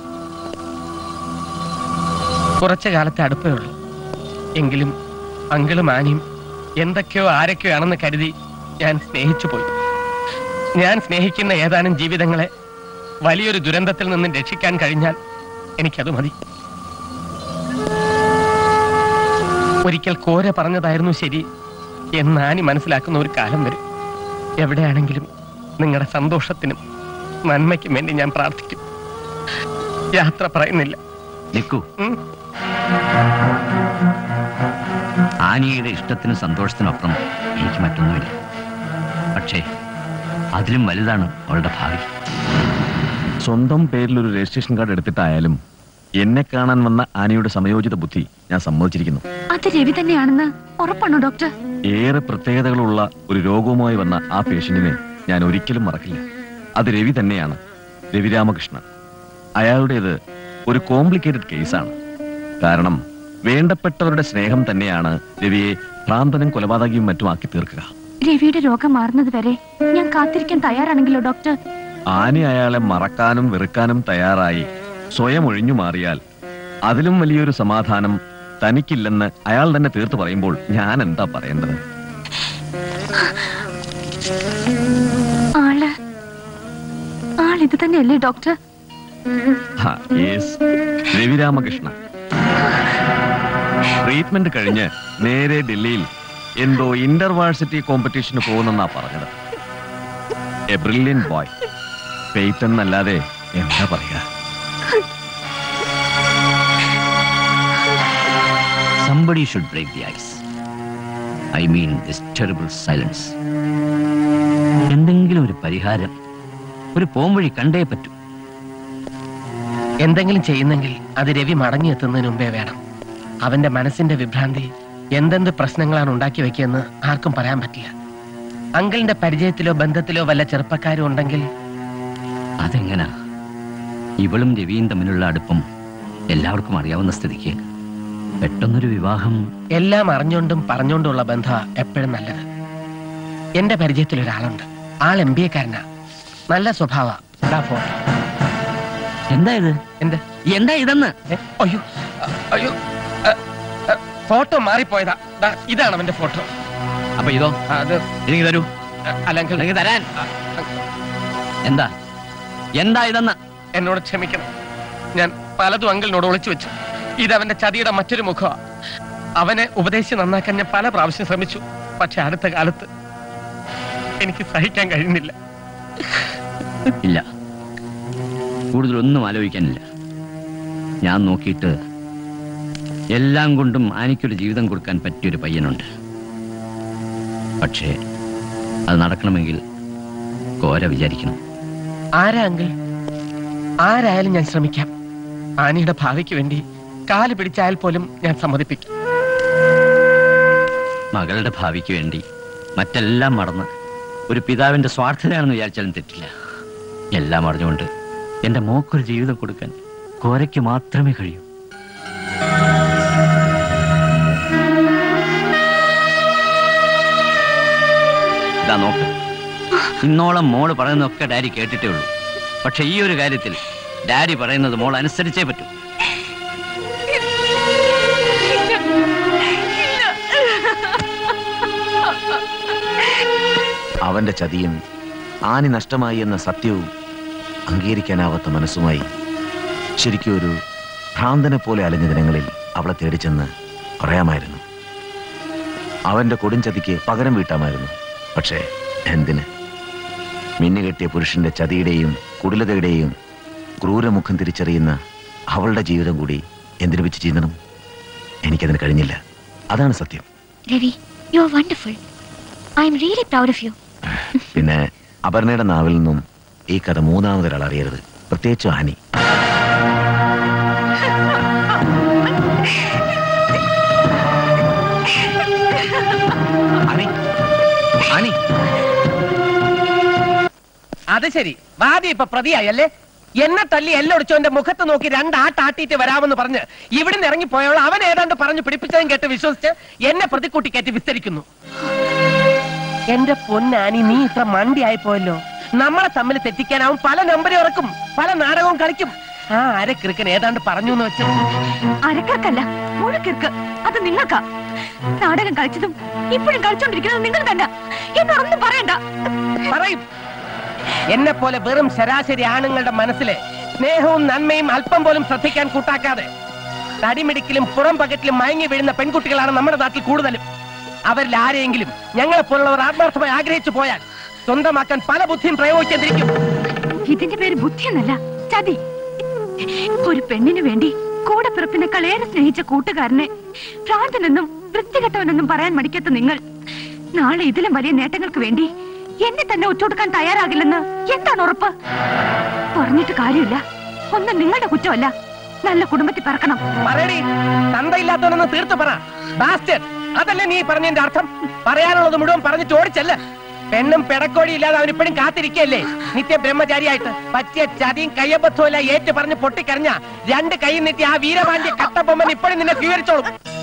കുറച്ചു കാലത്തെ അടുപ്പേ ഉള്ളൂ എങ്കിലും അങ്കിളും ആനിയും എന്തൊക്കെയോ ആരൊക്കെയോ ആണെന്ന് കരുതി ഞാൻ സ്നേഹിച്ചു പോയി ഞാൻ സ്നേഹിക്കുന്ന ഏതാനും ജീവിതങ്ങളെ വലിയൊരു ദുരന്തത്തിൽ നിന്ന് രക്ഷിക്കാൻ കഴിഞ്ഞാൽ എനിക്കത് മതി ഒരിക്കൽ കോര പറഞ്ഞതായിരുന്നു ശരി എന്ന് ആനി മനസ്സിലാക്കുന്ന ഒരു കാലം വരും എവിടെയാണെങ്കിലും നിങ്ങളുടെ സന്തോഷത്തിനും നന്മയ്ക്കും വേണ്ടി ഞാൻ പ്രാർത്ഥിക്കും യാത്ര പറയുന്നില്ല നിൽക്കൂ ആനിയുടെ ഇഷ്ടത്തിനും സന്തോഷത്തിനൊപ്പം എനിക്ക് മറ്റൊന്നുമില്ല പക്ഷേ അതിലും വലുതാണ് അവളുടെ ഭാവി സ്വന്തം പേരിൽ ഒരു രജിസ്ട്രേഷൻ കാർഡ് എടുത്തിട്ടായാലും എന്നെ കാണാൻ വന്ന ആനയുടെ സമയോചിത ബുദ്ധി ഞാൻ സമ്മതിച്ചിരിക്കുന്നു അത് രവി തന്നെയാണെന്ന് ഉറപ്പാണോ ഡോക്ടർ ഏറെ പ്രത്യേകതകളുള്ള ഒരു രോഗവുമായി വന്ന ആ പേഷ്യന്റിനെ ഞാൻ ഒരിക്കലും മറക്കില്ല അത് രവി തന്നെയാണ് രവി രാമകൃഷ്ണൻ അയാളുടേത് ഒരു കോംപ്ലിക്കേറ്റഡ് കേസാണ് കാരണം വേണ്ടപ്പെട്ടവരുടെ സ്നേഹം തന്നെയാണ് രവിയെ ഭ്രാന്തനും കൊലപാതകിയും മറ്റുമാക്കി തീർക്കുക രവിയുടെ രോഗം മാറുന്നത് വരെ ഞാൻ കാത്തിരിക്കാൻ തയ്യാറാണെങ്കിലോ ഡോക്ടർ ആന അയാളെ മറക്കാനും വെറുക്കാനും തയ്യാറായി സ്വയം ഒഴിഞ്ഞു മാറിയാൽ അതിലും വലിയൊരു സമാധാനം തനിക്കില്ലെന്ന് അയാൾ തന്നെ തീർത്തു പറയുമ്പോൾ ഞാൻ എന്താ പറയേണ്ടത് ആള് ആളിത് തന്നെയല്ലേ ഡോക്ടർ ഹാ, yes. രവിരാമകൃഷ്ണ ട്രീറ്റ്മെന്റ് കഴിഞ്ഞ് നേരെ ഡൽഹിയിൽ എന്തോ ഇന്റർവാഴ്സിറ്റി കോമ്പറ്റീഷന് പോകുന്നെന്നാ പറഞ്ഞത് എ ബ്രില്യൻ ബോയ് ഫെയ്റ്റ് എന്നല്ലാതെ എന്താ പറയുക Somebody should break the ice. I mean this terrible silence. എന്തെങ്കിലും ഒരു പരിഹാരം ഒരു പോംവഴി കണ്ടേ പറ്റൂ എന്തെങ്കിലും ചെയ്യുന്നെങ്കിൽ അത് രവി മടങ്ങിയെത്തുന്നതിന് മുമ്പേ വേണം അവന്റെ മനസ്സിന്റെ വിഭ്രാന്തി എന്തെന്ത് പ്രശ്നങ്ങളാണ് ഉണ്ടാക്കി വെക്കിയെന്ന് ആർക്കും പറയാൻ പറ്റില്ല അങ്കിളിന്റെ പരിചയത്തിലോ ബന്ധത്തിലോ വല്ല ചെറുപ്പക്കാരും ഉണ്ടെങ്കിൽ അതെങ്ങനാ ഇവളും രവിയും തമ്മിലുള്ള അടുപ്പം എല്ലാവർക്കും അറിയാവുന്ന സ്ഥിതിക്ക് പെട്ടെന്നൊരു വിവാഹം എല്ലാം അറിഞ്ഞുകൊണ്ടും പറഞ്ഞുകൊണ്ടുള്ള ബന്ധ എപ്പോഴും നല്ലത് എന്റെ പരിചയത്തിൽ ഒരാളുണ്ട് ആൾ എം ബി എക്കാരനാ നല്ല സ്വഭാവ ഫോട്ടോ എന്താ ഇത് എന്ത് എന്താ ഇതെന്ന് അയ്യോ അ- അയ്യോ അ, അ, ഫോട്ടോ മാറിപ്പോയതാ ദാ, ഇതാണ് അവന്റെ ഫോട്ടോ അപ്പൊ ഇതോ അത് എനിക്ക് തരൂ അല്ലെങ്കിൽ എനിക്ക് തരാൻ എന്താ എന്താ ഇതെന്ന് എന്നോട് ക്ഷമിക്കണം ഞാൻ പലതും അങ്കിളിനോട് ഒളിച്ചു വെച്ചു ഇത് അവന്റെ ചതിയുടെ മറ്റൊരു മുഖമാ അവനെ ഉപദേശിച്ച് നന്നാക്കാൻ ഞാൻ പല പ്രാവശ്യം ശ്രമിച്ചു പക്ഷെ അടുത്ത കാലത്ത് എനിക്ക് സഹിക്കാൻ കഴിയുന്നില്ല ഇല്ല കൂടുതലൊന്നും ആലോചിക്കാനില്ല ഞാൻ നോക്കിയിട്ട് എല്ലാം കൊണ്ടും ആനിക്കൊരു ജീവിതം കൊടുക്കാൻ പറ്റിയൊരു പയ്യനുണ്ട് പക്ഷേ അത് നടക്കണമെങ്കിൽ കോര വിചാരിക്കണം ആരാ അങ്കിൾ ആരായാലും ഞാൻ ശ്രമിക്കാം ആനിയുടെ ഭാവിക്ക് വേണ്ടി കാല് പിടിച്ചായാൽ പോലും ഞാൻ സമ്മതിപ്പിക്കും മകളുടെ ഭാവിക്ക് വേണ്ടി മറ്റെല്ലാം മറന്ന് ഒരു പിതാവിന്റെ സ്വാർത്ഥതയാണെന്ന് വിചാരിച്ചാലും തെറ്റില്ല എല്ലാം അറിഞ്ഞുകൊണ്ട് എന്റെ മോക്കൊരു ജീവിതം കൊടുക്കാൻ കോരയ്ക്ക് മാത്രമേ കഴിയൂ ഇതാ നോക്ക് ഇന്നോളം മോള് പറയുന്നതൊക്കെ ഡാഡി കേട്ടിട്ടേ ഉള്ളൂ പക്ഷെ ഈ ഒരു കാര്യത്തിൽ ഡാഡി പറയുന്നത് മോൾ അനുസരിച്ചേ പറ്റൂ അവന്റെ ചതിയും ആനി നഷ്ടമായി എന്ന സത്യവും അംഗീകരിക്കാനാവാത്ത മനസ്സുമായി ശരിക്കും ഒരു ഭ്രാന്തനെ പോലെ അലഞ്ഞ ദിനങ്ങളിൽ അവളെ തേടിച്ചെന്ന് പറയാമായിരുന്നു അവന്റെ കൊടുംചതിക്ക് പകരം വീട്ടാമായിരുന്നു പക്ഷേ എന്തിന് മിന്നുകെട്ടിയ പുരുഷന്റെ ചതിയുടെയും കുടിലതയുടെയും ക്രൂരമുഖം തിരിച്ചറിയുന്ന അവളുടെ ജീവിതം കൂടി എന്തിനു വെച്ച് ചെയ്യുന്നതും എനിക്കതിന് കഴിഞ്ഞില്ല അതാണ് സത്യം Ravi you are wonderful I'm really proud of you പിന്നെ അപർണയുടെ നാവിൽ നിന്നും ഈ കഥ മൂന്നാമതൊരാൾ അറിയരുത് പ്രത്യേകിച്ചും ആനി ആനി ആനി അത് ശരി വാദി ഇപ്പൊ പ്രതിയായല്ലേ എന്നെ തല്ലി എല്ലൊടിച്ചവന്റെ മുഖത്ത് നോക്കി രണ്ടാട്ടാട്ടിയിട്ട് വരാമെന്ന് പറഞ്ഞ് ഇവിടുന്ന് ഇറങ്ങിപ്പോയവൾ അവൻ ഏതാണ്ട് പറഞ്ഞു പിടിപ്പിച്ചതും കേട്ട് വിശ്വസിച്ച് എന്നെ പ്രതിക്കൂട്ടി കയറ്റി വിസ്തരിക്കുന്നു എന്റെ പൊന്നാനി നീ ഇത്ര മണ്ടിയായി പോയല്ലോ നമ്മളെ തമ്മിൽ തെറ്റിക്കാൻ അവൻ പല നമ്പർ ഇറക്കും പല നാടകവും കളിക്കും ആ അരക്കിറുക്കൻ ഏതാണ്ട് പറഞ്ഞു എന്ന് വെച്ച് അരക്കർക്കല്ല മുഴുക്കിർക്ക് അത് നിങ്ങൾക്കാ നാടകം കളിച്ചതും ഇപ്പോഴും കളിച്ചോണ്ടിരിക്കുന്നത് നിങ്ങൾ തന്നെ എന്നൊന്നും പറയണ്ട പറയും എന്നെ പോലെ വെറും ശരാശരി ആണുങ്ങളുടെ മനസ്സിലെ സ്നേഹവും നന്മയും അല്പം പോലും ശ്രദ്ധിക്കാൻ കൂട്ടാക്കാതെ തടിമിടിക്കലും പുറം പകറ്റിലും മയങ്ങി വീഴുന്ന പെൺകുട്ടികളാണ് നമ്മുടെ നാട്ടിൽ കൂടുതലും അവരിൽ ആരെയെങ്കിലും ഞങ്ങളെ പോലുള്ളവർ ആത്മാർത്ഥമായി ആഗ്രഹിച്ചു പോയാൽ സ്വന്തമാക്കാൻ പല ബുദ്ധിയും പ്രയോഗിക്കാതിരിക്കും ഇതിന്റെ പേര് ബുദ്ധിയെന്നല്ല ചതി ഒരു പെണ്ണിനു വേണ്ടി കൂടെ പിറപ്പിനേക്കാൾ ഏറെ സ്നേഹിച്ച കൂട്ടുകാരനെ ഭ്രാന്തനെന്നും വൃത്തികെട്ടവനെന്നും പറയാൻ മടിക്കാത്ത നിങ്ങൾ നാളെ ഇതിലും വലിയ നേട്ടങ്ങൾക്ക് വേണ്ടി എന്നെ തന്നെ ഒറ്റുകൊടുക്കാൻ തയ്യാറാകില്ലെന്ന് എന്താണ് ഉറപ്പ് പറഞ്ഞിട്ട് കാര്യമില്ല ഒന്നും നിങ്ങളുടെ കുറ്റമല്ല നല്ല കുടുംബത്തിൽ പറക്കണം പറയടി തന്തയില്ലാത്തവനെന്ന് തീർത്ത് പറ ബാസ്റ്റഡ് അതല്ലേ നീ പറഞ്ഞതിന്റെ അർത്ഥം പറയാനുള്ളത് മുഴുവൻ പറഞ്ഞിട്ട് ഓടിച്ചല്ല പെണ്ണും പെടക്കോടി ഇല്ലാതെ അവനിപ്പോഴും കാത്തിരിക്കല്ലേ നിത്യ ബ്രഹ്മചാരിയായിട്ട് പറ്റിയ ചതിയും കയ്യബദ്ധവും എല്ലാം ഏറ്റു പറഞ്ഞ് പൊട്ടിക്കരഞ്ഞ രണ്ട് കൈ നീട്ടി ആ വീരപാണ്ഡ്യ കട്ടപ്പൊമ്മൻ ഇപ്പോഴും നിന്നെ സ്വീകരിച്ചോളും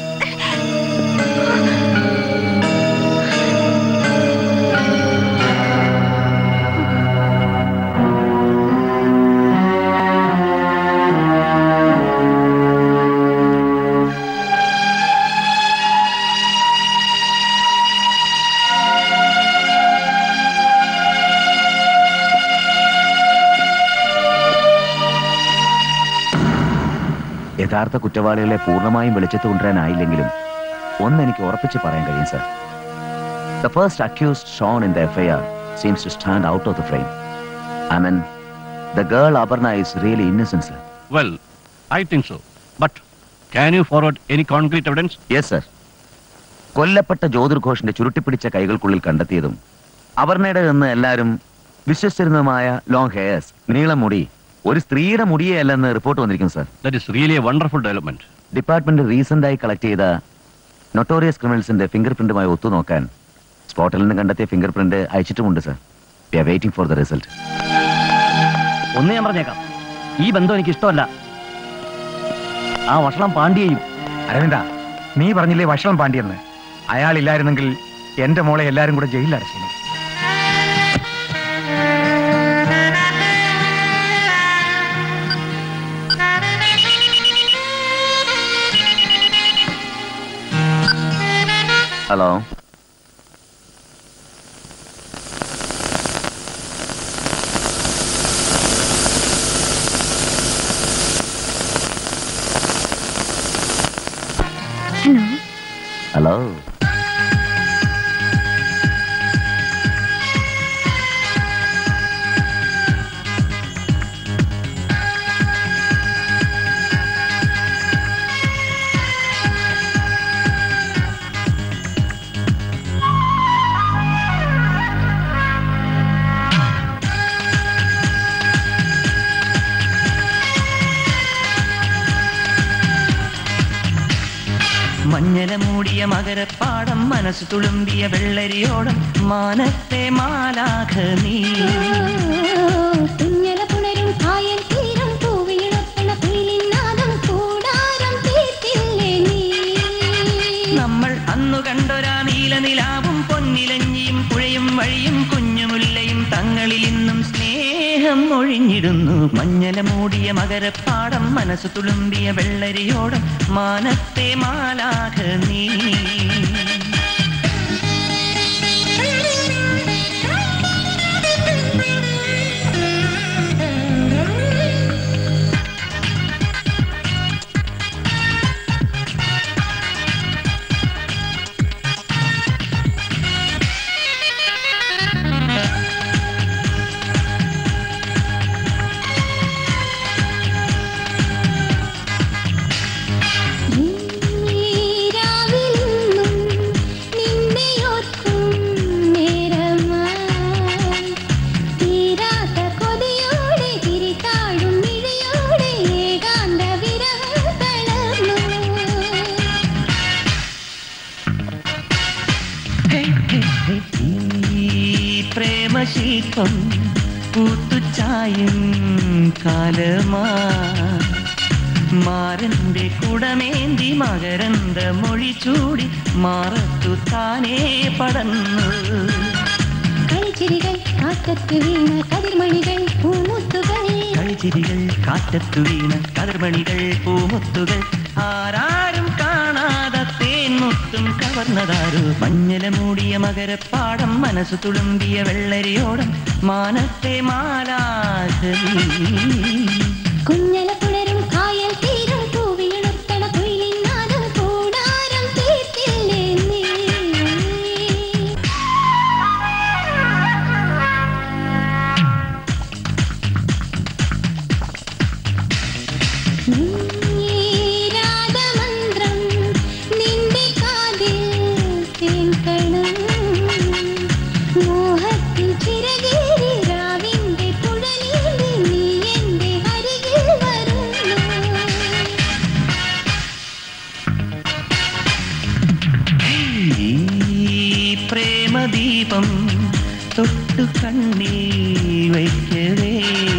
യഥാർത്ഥ കുറ്റവാളികളെ പൂർണ്ണമായും വെളിച്ചത്ത് കൊണ്ടുവരാനായില്ലെങ്കിലും ഒന്ന് എനിക്ക് ഉറപ്പിച്ച് പറയാൻ കഴിയും sir the first accused shown in the FIR seems to stand out of the frame I mean the girl Aparna is really innocent sir well I think so but can you forward any concrete evidence yes sir കൊല്ലപ്പെട്ട ജ്യോതിർ ഘോഷിന്റെ ചുരുട്ടിപ്പിടിച്ച കൈകൾക്കുള്ളിൽ കണ്ടെത്തിയതും അപർണയുടെ നിന്ന് എല്ലാവരും വിശ്വസിച്ചിരുന്നതുമായ long hairs നീളം മുടി ഒരു സ്ത്രീയുടെ മുടിയേ അല്ലെന്ന് report വന്നിരിക്കും sir that is really a wonderful development department recent ആയി കളക്ട് ചെയ്ത നൊട്ടോറിയസ് ഫിംഗർ പ്രിന്റുമായി ഒത്തുനോക്കാൻ സ്പോട്ടിൽ നിന്ന് കണ്ടെത്തിയ ഫിംഗർ പ്രിന്റ് അയച്ചിട്ടുമുണ്ട് sir we are waiting for the result ഒന്ന് ഞാൻ പറഞ്ഞേക്കാം ഈ ബന്ധം എനിക്ക് ഇഷ്ടമല്ല ആ വഷളം പാണ്ഡ്യയും അരവിന്ദ നീ പറഞ്ഞില്ലേ വഷളം പാണ്ഡ്യെന്ന് അയാളില്ലായിരുന്നെങ്കിൽ എന്റെ മോളെ എല്ലാരും കൂടെ ജയിലിൽ അടച്ചു ഹലോ ഹലോ ഹലോ മഞ്ഞല മൂടിയ മകരപ്പാടം മനസ്സ് തുളുമ്പിയ വെള്ളരിയോടം മാനത്തെ മാലാഖ നീ കുഞ്ഞല പുണരും കായൽ തീരം പൂവിളപ്പണ കുയിലിനാദം കൂടാരം തീർത്തില്ലേ നീ നമ്മൾ അന്നു കണ്ടൊരാ നീലനിലാവും പൊന്നിലഞ്ഞിയും പുഴയും വഴിയും കുഞ്ഞുമുല്ലയും തങ്ങളിൽ ഇന്നും സ്നേഹം ഒഴിഞ്ഞിടുന്നു മഞ്ഞല മൂടിയ മകരപ്പാടം മനസ്സ് തുളുമ്പിയ വെള്ളരിയോടം മാനത്തെ മാലാഖ നീ നീരാവിലെന്നും നിന്നെയോർക്കും നേരമായി തീരാത്ത കൊതിയോടെ തിരിതാഴും മിഴിയോടെ ഏകാന്ത വിരഹം തളർന്നു ഈ പ്രേമശില്പം പൂത്തുച്ചായും കാലമാ മാരന്റെ കുടമേന്തി മകരന്ത മൊഴി ചൂടി മാറത്തു താനേ പടന്നു കളിച്ചിരികൾ കാറ്റത്ത് വീണ കതിർമണികൾ പൂമുത്തുകൾ കളിച്ചിരികൾ കാറ്റത്തു വീണ കതിർമണികൾ പൂമുത്തുകൾ ആരാരും കാണാതെ തേൻമുത്തും കവർന്നതാരോ മഞ്ഞല മൂടിയ മകരപ്പാടം മനസ്സു തുളുമ്പിയ വെള്ളരിയോടം മാനത്തെ മാലാകലി കുഞ്ഞല പുണരും കായൽ തീരം പൂവിളുത്തണ കുയിലിനാദം കൂടാരം തീർത്തില്ലേ നീ നീരാഗമന്ത്രം നിന്റെ കാതിൽ തേൻകണം മോഹത്തിൽ ദീപം തൊട്ടു കണ്ണിൽ വയ്ക്കവേ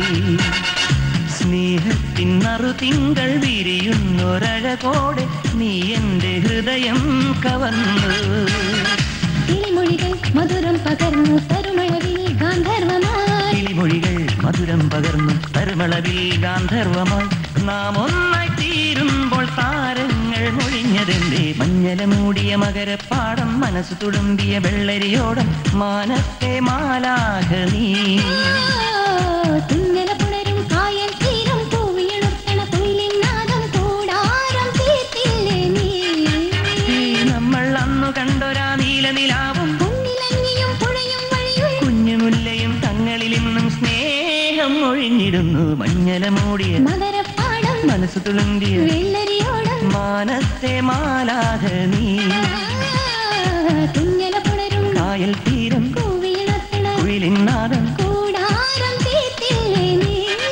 സ്നേഹത്തിൻ നറുതിങ്കൾ വിരിയുന്നൊരഴകോടെ നീ എൻ്റെ ഹൃദയം കവർന്നു കിളിമൊഴികൾ മധുരം പകർന്നു തരുമഴവിൽ ഗാന്ധർവമായി കിളിമൊഴികൾ മധുരം പകർന്നു തരുമളവിൽ ഗാന്ധർവമായി നാം ഒന്നായി തീരുമ്പോൾ താരങ്ങൾ മൊഴിഞ്ഞതെന്റെ മഞ്ഞല മൂടിയ മകരപ്പാടം മനസ്സ് തുളുമ്പിയ വെള്ളരിയോടം മാനത്തെ മാലാഖ നീ തുന്നല പുണരും കായൽ തീരം പൂവിയണുത്തണ കുയിലിൻ നാദം കൂടാരം തീർത്തില്ലേ നീ ഈ നമ്മൾ അന്നു കണ്ടൊരാ നീല നിലാവും പൊന്നിലങ്ങിയും പുഴയും വഴിയും കുഞ്ഞുമുല്ലയും തങ്ങളിൽ ഇന്നും സ്നേഹം ഒഴിഞ്ഞിടുന്നു മഞ്ഞല മൂടിയ മകരപ്പാടം മനസ്സ് തുളുമ്പിയ വെള്ളരിയോടം മാനത്തെ മാലാഖ നീ തുന്നല പുണരും കായൽ തീരം പൂവിയണുത്തണ കുയിലിൻ നാദം കൂടാരം തീർത്തില്ലേ നീ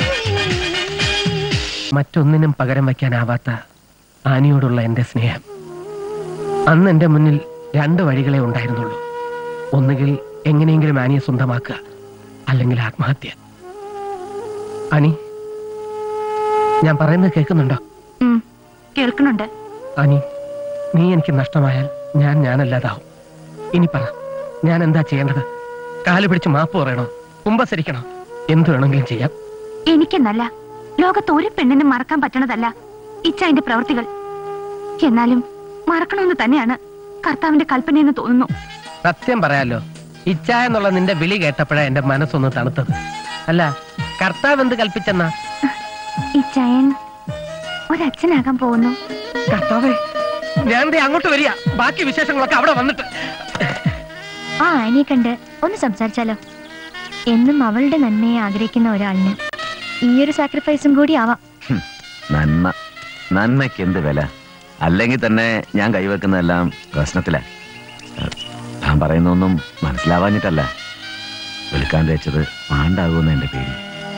മറ്റൊന്നിനും പകരം വയ്ക്കാനാവാത്ത ആനിയോടുള്ള എന്റെ സ്നേഹം അന്ന് എന്റെ മുന്നിൽ രണ്ട് വഴികളെ ഉണ്ടായിരുന്നുള്ളൂ ഒന്നുകിൽ എങ്ങനെയെങ്കിലും ആനിയെ സ്വന്തമാക്കുക അല്ലെങ്കിൽ ആത്മഹത്യ അനി ഞാൻ പറയുന്നത് കേൾക്കുന്നുണ്ടോ ഉം, കേൾക്കണുണ്ട് അനി നീ എനിക്ക് നഷ്ടമായാൽ ഞാൻ ഞാനല്ലാതാവും ഇനി പറ ഞാൻ എന്താ ചെയ്യേണ്ടത് കാല് പിടിച്ച് മാപ്പ് പറയണോ കുമ്പസരിക്കണോ എന്തു വേണമെങ്കിലും ചെയ്യാം എനിക്കെന്നല്ല ലോകത്ത് ഒരു പെണ്ണിനും മറക്കാൻ പറ്റണതല്ല ഇച്ചായന്റെ പ്രവൃത്തികൾ എന്നാലും മറക്കണമെന്ന് തന്നെയാണ് കർത്താവിന്റെ കൽപ്പനയെന്ന് തോന്നുന്നു സത്യം പറയാലോ ഇച്ഛ എന്നുള്ള നിന്റെ വിളി കേട്ടപ്പോഴാ എന്റെ മനസ്സൊന്ന് തണുത്തത് അല്ല കർത്താവ് എന്ത് കൽപ്പിച്ചെന്നാ ഇച്ചായൻ ഒരച്ഛനാകാൻ പോകുന്നു കർത്താവേ ഞാൻ ദേ അങ്ങോട്ട് വരിക ബാക്കി വിശേഷങ്ങളൊക്കെ അവിടെ വന്നിട്ട് ആ ആനിയെ കണ്ട് ഒന്ന് സംസാരിച്ചാലോ എന്നും അവളുടെ നന്മയെ ആഗ്രഹിക്കുന്ന ഒരാളിന് ഈ ഒരു സാക്രിഫൈസും കൂടി ആവാം നന്മ നന്മയ്ക്ക് എന്ത് വില അല്ലെങ്കിൽ തന്നെ ഞാൻ കൈവെക്കുന്നതെല്ലാം പ്രശ്നത്തില ഞാൻ പറയുന്നൊന്നും മനസ്സിലാവാഞ്ഞിട്ടല്ല വെളുക്കാൻ തേച്ചത് പാണ്ടാകുമെന്ന് എന്റെ പേര്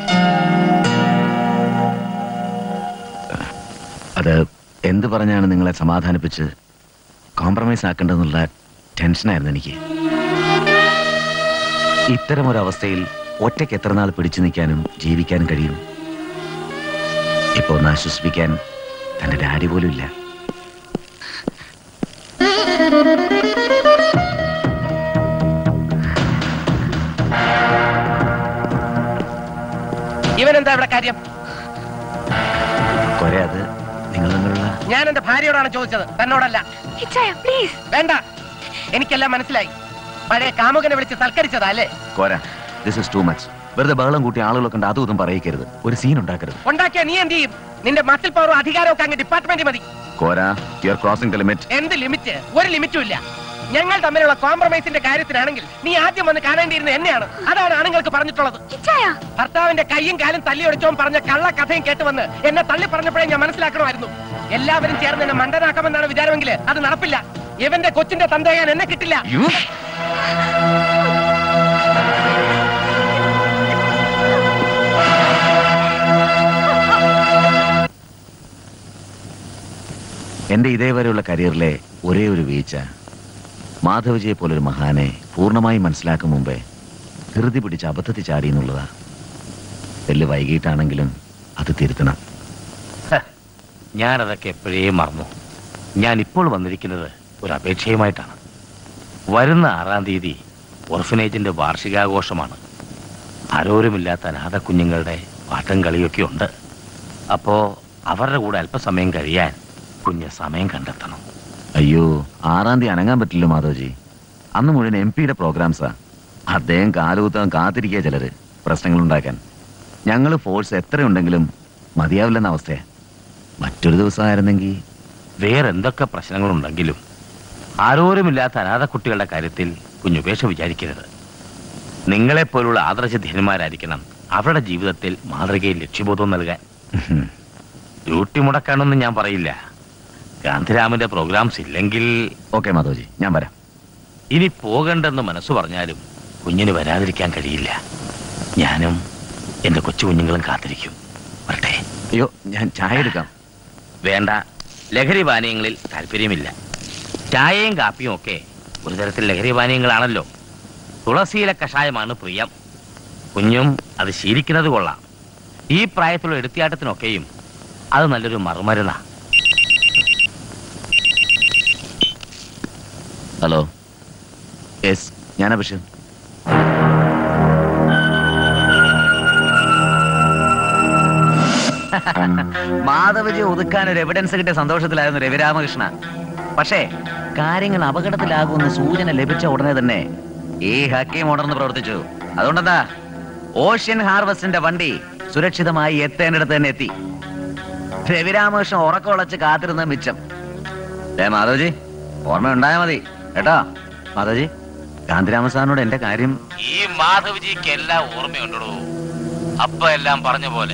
അത് എന്ത് പറഞ്ഞാണ് നിങ്ങളെ സമാധാനിപ്പിച്ച് കോംപ്രമൈസ് ആക്കേണ്ടതെന്നുള്ള ടെൻഷനായിരുന്നു എനിക്ക് ഇത്തരമൊരവസ്ഥയിൽ ഒറ്റയ്ക്ക് എത്ര നാൾ പിടിച്ചു നിൽക്കാനും ജീവിക്കാനും കഴിയും ഇപ്പൊ ഒന്ന് ആശ്വസിപ്പിക്കാൻ തന്റെ ഡാഡി പോലും ഇല്ല ഇവൻ എന്താ ഇവിടെ കാര്യം കൊറേ അത് നിങ്ങൾ തമ്മിലുള്ള ഞാൻ എന്റെ ഭാര്യയോടാണ് ചോദിച്ചത് തന്നോടല്ല പ്ലീസ് വേണ്ട എനിക്കെല്ലാം മനസ്സിലായി പഴയ കാമുകനെ വിളിച്ച് സൽക്കരിച്ചതാ അല്ലേ Kora this is too much വെറുതെ ബഹളം കൂട്ടി ആളുകളൊക്കെ ഉണ്ട് അതും ഇതും പറയിക്കരുത് ഒരു സീൻ ഉണ്ടാക്കരുത് ഉണ്ടാക്കിയ നീ എന്ത് ചെയ്യും നിന്റെ മസിൽ പവറും അധികാരവും ഒക്കെ അങ്ങ് ഡിപ്പാർട്ട്മെന്റ് മതി Kora you are crossing the limit എന്ത് ലിമിറ്റ് ഒരു ലിമിറ്റും ഇല്ല ഞങ്ങൾ തമ്മിലുള്ള കോംപ്രമൈസിന്റെ കാര്യത്തിലാണെങ്കിൽ നീ ആദ്യം വന്ന് കാണേണ്ടിയിരുന്നത് എന്നെയാണ് അതാണ് ആണുങ്ങൾക്ക് പറഞ്ഞിട്ടുള്ളത് ഭർത്താവിന്റെ കൈയും കാലും തല്ലി ഒടിച്ചോൻ പറഞ്ഞ കള്ള കഥയും കേട്ട് വന്ന് എന്നെ തള്ളി പറഞ്ഞപ്പോഴേ ഞാൻ മനസ്സിലാക്കണമായിരുന്നു എല്ലാവരും ചേർന്ന് എന്നെ മണ്ടനാക്കാമെന്നാണ് വിചാരമെങ്കിൽ അത് നടപ്പില്ല ഇവന്റെ കൊച്ചിന്റെ തന്തയാൻ എന്നെ കിട്ടില്ല എന്റെ ഇതേവരെയുള്ള കരിയറിലെ ഒരേ ഒരു വീഴ്ച മാധവജിയെ പോലൊരു മഹാനെ പൂർണ്ണമായും മനസ്സിലാക്കും മുമ്പേ ധൃതി പിടിച്ച് അബദ്ധത്തിൽ ചാടി എന്നുള്ളതാ വലിയ വൈകിട്ടാണെങ്കിലും അത് തിരുത്തണം ഞാനതൊക്കെ എപ്പോഴേ മറന്നു ഞാൻ ഇപ്പോൾ വന്നിരിക്കുന്നത് ഒരു അപേക്ഷയുമായിട്ടാണ് വരുന്ന ആറാം തീയതി ഓർഫനേജിന്റെ വാർഷികാഘോഷമാണ് ആരോരുമില്ലാത്ത അനാഥ കുഞ്ഞുങ്ങളുടെ പാട്ടും കളിയൊക്കെ ഉണ്ട് അപ്പോ അവരുടെ കൂടെ അല്പസമയം കഴിയാൻ കുഞ്ഞ് സമയം കണ്ടെത്തണം അയ്യോ ആറാം തീയതി അനങ്ങാൻ പറ്റില്ല മാധവജി അന്ന് മുഴുവൻ എം പിയുടെ പ്രോഗ്രാംസാ അദ്ദേഹം കാലുകുത്താൻ കാത്തിരിക്കുക ചിലര് പ്രശ്നങ്ങൾ ഉണ്ടാക്കാൻ ഞങ്ങൾ ഫോഴ്സ് എത്രയുണ്ടെങ്കിലും മതിയാവില്ലെന്ന അവസ്ഥയാ മറ്റൊരു ദിവസമായിരുന്നെങ്കിൽ വേറെ എന്തൊക്കെ പ്രശ്നങ്ങളുണ്ടെങ്കിലും ആരോരുമില്ലാത്ത അനാഥ കുട്ടികളുടെ കാര്യത്തിൽ കുഞ്ഞുപേക്ഷ വിചാരിക്കരുത് നിങ്ങളെപ്പോലുള്ള ആദർശധീരന്മാരായിരിക്കണം അവരുടെ ജീവിതത്തിൽ മാതൃകയിൽ ലക്ഷ്യബോധം നൽകാൻ ഡ്യൂട്ടി മുടക്കാനൊന്നും ഞാൻ പറയില്ല ഗാന്ധിരാമന്റെ പ്രോഗ്രാംസ് ഇല്ലെങ്കിൽ ഓക്കെ മാധവജി ഞാൻ വരാം ഇനി പോകണ്ടെന്ന് മനസ്സ് പറഞ്ഞാലും കുഞ്ഞിന് വരാതിരിക്കാൻ കഴിയില്ല ഞാനും എന്റെ കൊച്ചു കുഞ്ഞുങ്ങളും കാത്തിരിക്കും വരട്ടെ അയ്യോ ഞാൻ ചായ എടുക്കാം വേണ്ട ലഹരി പാനീയങ്ങളിൽ താല്പര്യമില്ല ചായയും കാപ്പിയും ഒക്കെ ഒരു തരത്തിൽ ലഹരി പാനീയങ്ങളാണല്ലോ തുളസിയിലെ കഷായമാണ് പ്രിയം കുഞ്ഞും അത് ശീലിക്കുന്നത് കൊള്ളാം ഈ പ്രായത്തിലുള്ള എടുത്തിയാട്ടത്തിനൊക്കെയും അത് നല്ലൊരു മറുമരുന്നാ ഹലോ യെസ് ഞാനാ ബഷീർ മാധവജി ഒതുക്കാൻ ഒരു എവിഡൻസ് കിട്ടിയ സന്തോഷത്തിലായിരുന്നു രവിരാമകൃഷ്ണ പക്ഷേ കാര്യങ്ങൾ അപകടത്തിലാകുമെന്ന് സൂചന ലഭിച്ച ഉടനെ തന്നെ ഈ ഹക്കീം ഉണർന്ന് പ്രവർത്തിച്ചു അതുകൊണ്ടെന്താ ഓഷ്യൻ ഹാർവസ്റ്റിന്റെ വണ്ടി സുരക്ഷിതമായി എത്തേണ്ടിടത്ത് തന്നെ എത്തി രവിരാമകൃഷ്ണൻ ഉറക്കമുളച്ച് കാത്തിരുന്ന മിച്ചം ഏ മാധവജി ഓർമ്മ ഉണ്ടായാ മതി കേട്ടോ മാധവജി ഗാന്ധിരാമ സാറിനോട് എന്റെ കാര്യം ഈ മാധവജിക്ക് എല്ലാം ഓർമ്മയുണ്ടോ അപ്പ എല്ലാം പറഞ്ഞ പോലെ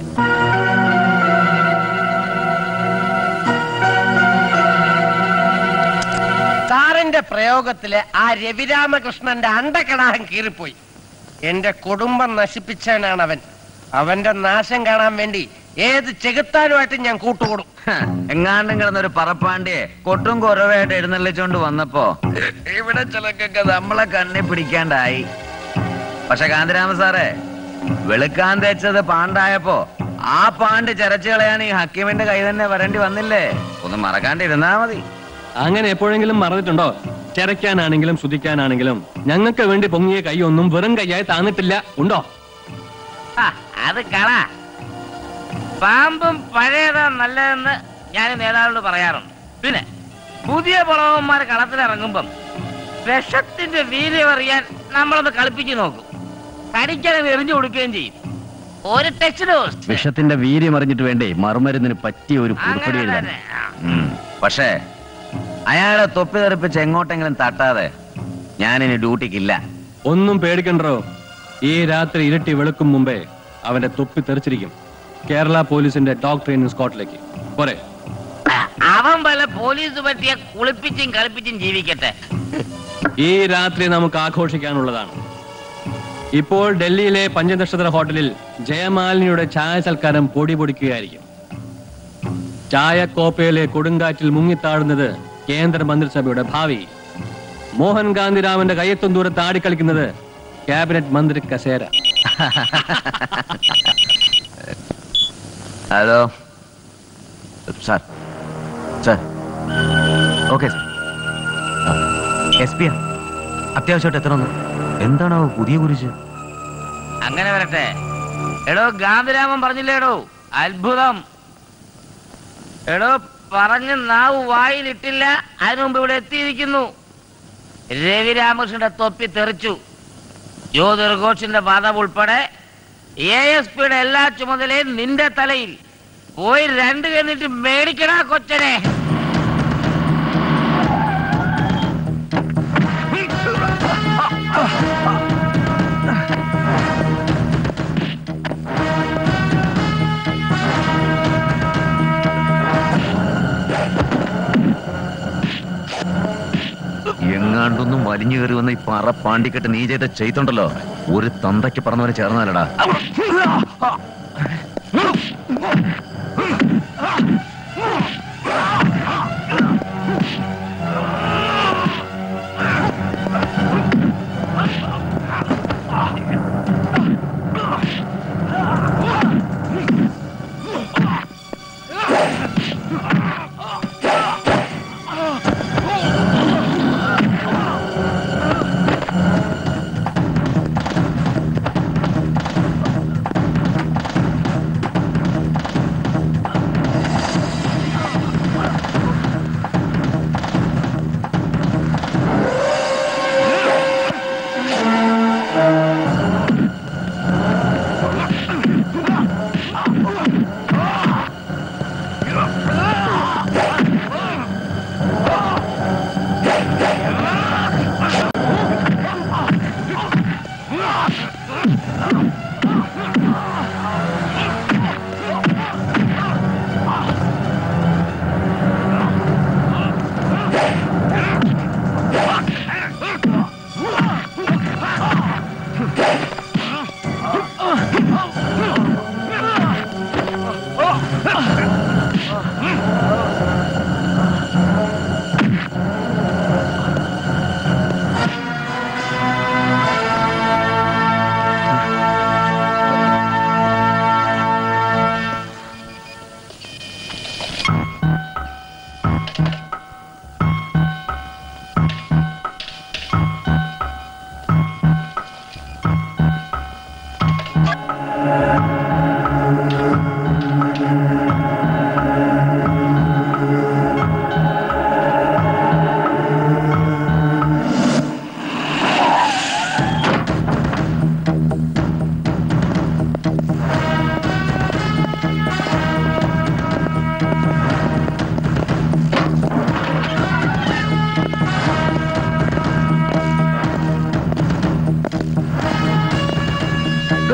സാറിന്റെ പ്രയോഗത്തില് ആ രവിരാമകൃഷ്ണന്റെ അണ്ടക്കടാഹം കീറിപ്പോയി എന്റെ കുടുംബം നശിപ്പിച്ചവനാണ് അവൻ അവന്റെ നാശം കാണാൻ വേണ്ടി ഏത് ചെകുത്താനുമായിട്ട് ഞാൻ കൂട്ടുകൂടും എങ്ങാണ്ടും കിടന്നൊരു പറപ്പാണ്ടിയെ കൊട്ടും കുറവായിട്ട് എഴുന്നള്ളിച്ചോണ്ട് വന്നപ്പോ ഇവിടെ ചിലക്കൊക്കെ നമ്മളെ കണ്ണി പിടിക്കാണ്ടായി പക്ഷെ കാന്തിരാമ സാറേ വെളുക്കാൻ തേച്ചത് പാണ്ടായപ്പോ ആ പാണ്ട് ചരച്ചു കളയാൻ ഈ ഹക്കീമിന്റെ കൈ തന്നെ വരേണ്ടി വന്നില്ലേ ഒന്ന് മറക്കാണ്ടിരുന്നാ മതി അങ്ങനെ എപ്പോഴെങ്കിലും മറന്നിട്ടുണ്ടോ ചിരയ്ക്കാനാണെങ്കിലും ശ്രുതിക്കാനാണെങ്കിലും ഞങ്ങൾക്ക് വേണ്ടി പൊങ്ങിയ കൈ ഒന്നും വെറും കൈയായി താന്നിട്ടില്ല ഉണ്ടോ ആ, അത് കള പാമ്പും പഴയതാ നല്ലതെന്ന് ഞാൻ നേതാവിനോട് പറയാറുണ്ട് പിന്നെ പുതിയ പുളവന്മാർ കളത്തിലിറങ്ങുമ്പം വിഷത്തിന്റെ വീര്യം അറിയാൻ നമ്മളൊന്ന് കളിപ്പിച്ചു നോക്കും കടിക്കാൻ എറിഞ്ഞു കൊടുക്കുകയും ചെയ്യും ഒരു ടെസ്റ്റ് ഡോസ് വിഷത്തിന്റെ വീര്യം അറിഞ്ഞിട്ട് വേണ്ടേ മറുമരുന്നിന് പറ്റിയ ഒരു കുറിപ്പടി എഴുതാൻ ഉം. പക്ഷേ അയാളെ തൊപ്പി തെറിപ്പിച്ച് എങ്ങോട്ടെങ്കിലും തട്ടാതെ ഞാനിനി ഡ്യൂട്ടിക്കില്ല ഒന്നും പേടിക്കണ്ടോ ഈ രാത്രി ഇരട്ടി വെളുക്കും മുമ്പേ അവന്റെ തൊപ്പി തെറിച്ചിരിക്കും കേരള പോലീസിന്റെ ഡോഗ് ട്രെയിനിങ് സ്കോട്ടിലേക്ക് പോരെ അവൻ വല്ല പോലീസ് പറ്റിയ കുളിപ്പിച്ചും കളിപ്പിച്ചും ജീവിക്കട്ടെ ഈ രാത്രി നമുക്ക് ആഘോഷിക്കാനുള്ളതാണ് ഇപ്പോൾ ഡൽഹിയിലെ പഞ്ചനക്ഷത്ര ഹോട്ടലിൽ ജയമാലിനിയുടെ ചായ സൽക്കാരം പൊടി പൊടിക്കുകയായിരിക്കും ചായ കോപ്പയിലെ കൊടുങ്കാറ്റിൽ മുങ്ങിത്താടുന്നത് കേന്ദ്ര മന്ത്രിസഭയുടെ ഭാവി മോഹൻ ഗാന്ധിരാമന്റെ കയ്യെത്തും ദൂരത്ത് ആടിക്കളിക്കുന്നത് ക്യാബിനറ്റ് മന്ത്രി കസേര hello sir sir okay sir S P അത്യാവശ്യമായിട്ട് എത്തണമെന്ന് എന്താണോ പുതിയ കുരിശ് അങ്ങനെ വരട്ടെ എടോ ഗാന്ധിരാമൻ പറഞ്ഞില്ലേടോ അത്ഭുതം എടോ പറഞ്ഞ് നാവ് വായിലിട്ടില്ല അതിനു മുമ്പ് ഇവിടെ എത്തിയിരിക്കുന്നു രവിരാമകൃഷ്ണന്റെ തൊപ്പി തെറിച്ചു ജ്യോതിർ ഘോഷിന്റെ വാദം ഉൾപ്പെടെ എ എസ് പിയുടെ എല്ലാ ചുമതലയും നിന്റെ തലയിൽ പോയി രണ്ട് കന്നിട്ട് മേടിക്കടാ കൊച്ചനെ എങ്ങാണ്ടൊന്നും വലിഞ്ഞു കയറി വന്ന ഈ പറ പാണ്ടിക്കെട്ട് നീ ചെയ്ത ചെയ്തുണ്ടല്ലോ ഒരു തന്തയ്ക്ക് പറഞ്ഞവരെ ചേർന്നാലടാ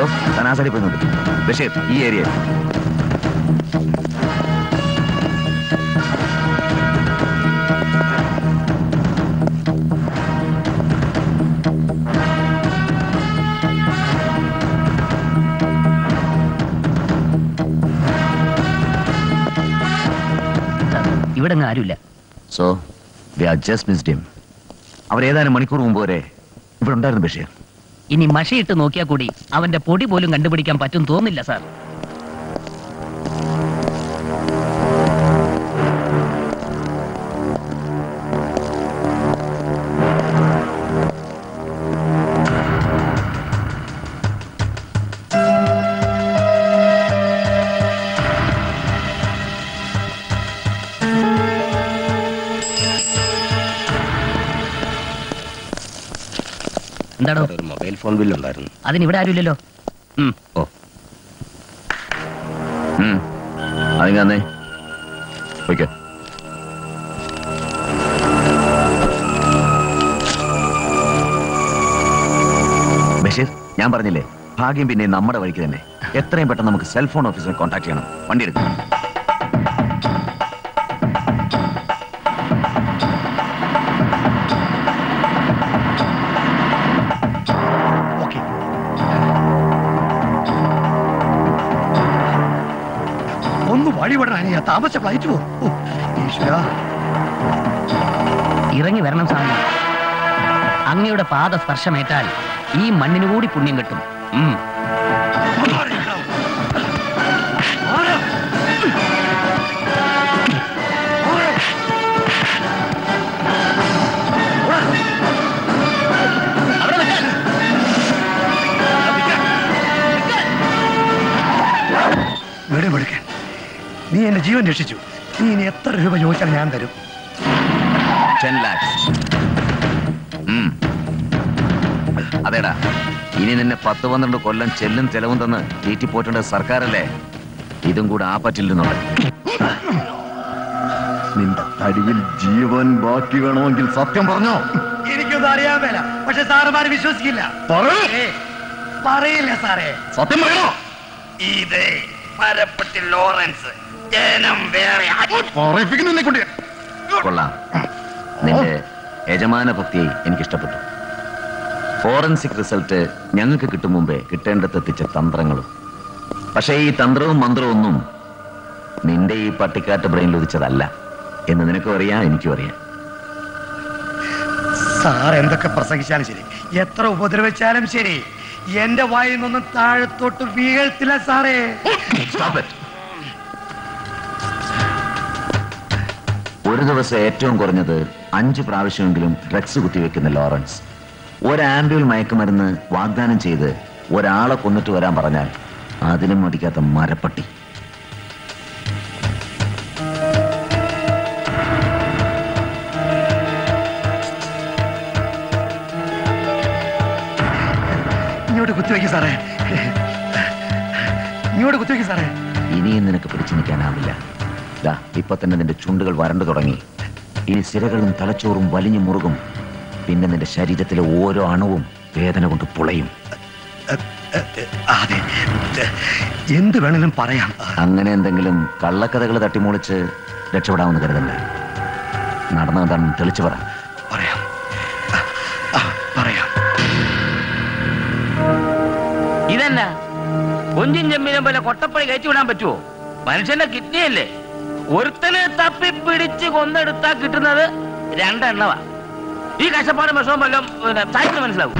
താൻ ആ സൈഡിൽ പോയി നോക്കി ബഷീർ ഈ ഏരിയ ഇവിടെ അങ്ങ് ആരുമില്ല so they are just missed him അവരേതാനും മണിക്കൂർ മുമ്പ് വരെ ഇവിടെ ഉണ്ടായിരുന്നു ബഷീർ ഇനി മഷയിട്ട് നോക്കിയാൽ കൂടി അവന്റെ പൊടി പോലും കണ്ടുപിടിക്കാൻ പറ്റും തോന്നില്ല സാർ എന്താടോ ഒരു മൊബൈൽ ഫോൺ ബില്ലുണ്ടായിരുന്നു അതിനിവിടെ ആരുമില്ലല്ലോ ഓ അതിങ്ങ വന്നേ പോയിക്കോ ബഷീർ ഞാൻ പറഞ്ഞില്ലേ ഭാഗ്യം പിന്നെ നമ്മുടെ വഴിക്ക് തന്നെ എത്രയും പെട്ടെന്ന് നമുക്ക് സെൽഫോൺ ഓഫീസിനെ കോൺടാക്ട് ചെയ്യണം വണ്ടി എടുക്കണം ഒന്ന് വഴിവിടണം അനിയ താമസ ഫ്ലൈറ്റ് പോകും ഈശ്വര ഇറങ്ങി വരണം സ്വാമി അങ്ങയുടെ പാദ സ്പർശമേറ്റാൽ ഈ മണ്ണിന് കൂടി പുണ്യം കിട്ടും ഉം. വെടുമെടുക്കാൻ നീ എന്റെ ജീവൻ രക്ഷിച്ചു നീ ഇനി എത്ര രൂപ ചോദിച്ചാൽ ഞാൻ തരും ടെൻ ലാക്സ് അതേടാ ഇനി നിന്നെ പത്ത് പന്ത്രണ്ട് കൊല്ലം ചെല്ലും ചെലവും തന്ന് തീറ്റി പോറ്റേണ്ടത് സർക്കാരല്ലേ ഇതും കൂടെ ആ പറ്റില്ലെന്നുള്ള നിന്റെ തടിയിൽ ജീവൻ ബാക്കി വേണമെങ്കിൽ സത്യം പറഞ്ഞോ എനിക്കൊന്നും അറിയാൻ മേല പക്ഷെ സാറുമാര് വിശ്വസിക്കില്ല ഏ, പറയില്ല സാറേ സത്യം പറയണോ ഇത് പരപ്പട്ടി ലോറൻസ് ജനം വേറെ കൊള്ളാം നിന്റെ യജമാന ഭക്തി എനിക്ക് ഇഷ്ടപ്പെട്ടു ഫോറൻസിക് റിസൾട്ട് ഞങ്ങൾക്ക് കിട്ടും മുമ്പേ കിട്ടേണ്ടത് എത്തിച്ച തന്ത്രങ്ങളും പക്ഷേ ഈ തന്ത്രവും മന്ത്രവും ഒന്നും നിന്റെ ഈ പട്ടിക്കാട്ട് ബ്രെയിനിൽ ഉദിച്ചതല്ല എന്ന് നിനക്കും അറിയാം എനിക്കും അറിയാം സാർ എന്തൊക്കെ പ്രസംഗിച്ചാലും ശരി എത്ര ഉപദ്രവിച്ചാലും ശരി എന്റെ വായിൽ നിന്നൊന്നും താഴത്തോട്ട് വീഴ്ത്തില്ല സാറേ ഒരു ദിവസം ഏറ്റവും കുറഞ്ഞത് അഞ്ച് പ്രാവശ്യമെങ്കിലും ഡ്രഗ്സ് കുത്തിവെക്കുന്ന ലോറൻസ് ഒരു ആംബ്യൂൾ മയക്കുമരുന്ന് വാഗ്ദാനം ചെയ്ത് ഒരാളെ കൊന്നിട്ട് വരാൻ പറഞ്ഞാൽ അതിനും മടിക്കാത്ത മരപ്പട്ടി ഇങ്ങോട്ട് കുത്തിവെക്കും സാറേ ഇങ്ങോട്ട് കുത്തിവെക്കും സാറേ ഇനിയും നിനക്ക് പിടിച്ചു നിൽക്കാനാവില്ല ദാ ഇപ്പൊ തന്നെ നിന്റെ ചുണ്ടുകൾ വരണ്ടു തുടങ്ങി ഇനി സിരകളും തലച്ചോറും വലിഞ്ഞു മുറുകും പിന്നെ നിന്റെ ശരീരത്തിലെ ഓരോ അണുവും വേദന കൊണ്ട് പുളയും അതെ എന്ത് വേണേലും പറയാം അങ്ങനെ എന്തെങ്കിലും കള്ളക്കഥകൾ തട്ടിമൂളിച്ച് രക്ഷപ്പെടാമെന്ന് കരുതണ്ട നടന്നതെന്താണെന്ന് തെളിച്ചു പറ പറയാം പറയാം ഇതെന്നാ കൊഞ്ചും ചെമ്പിനും പോലെ കൊട്ടപ്പടി കയറ്റി വിടാൻ പറ്റുമോ മനുഷ്യന്റെ കിഡ്നി അല്ലേ ഒരുത്തനെ തപ്പി പിടിച്ച് കൊന്നെടുത്താ കിട്ടുന്നത് രണ്ടെണ്ണവാ ഈ കഷ്ടപ്പാടും വിഷമം വല്ലതും പിന്നെ സാഹിത്യം മനസ്സിലാവും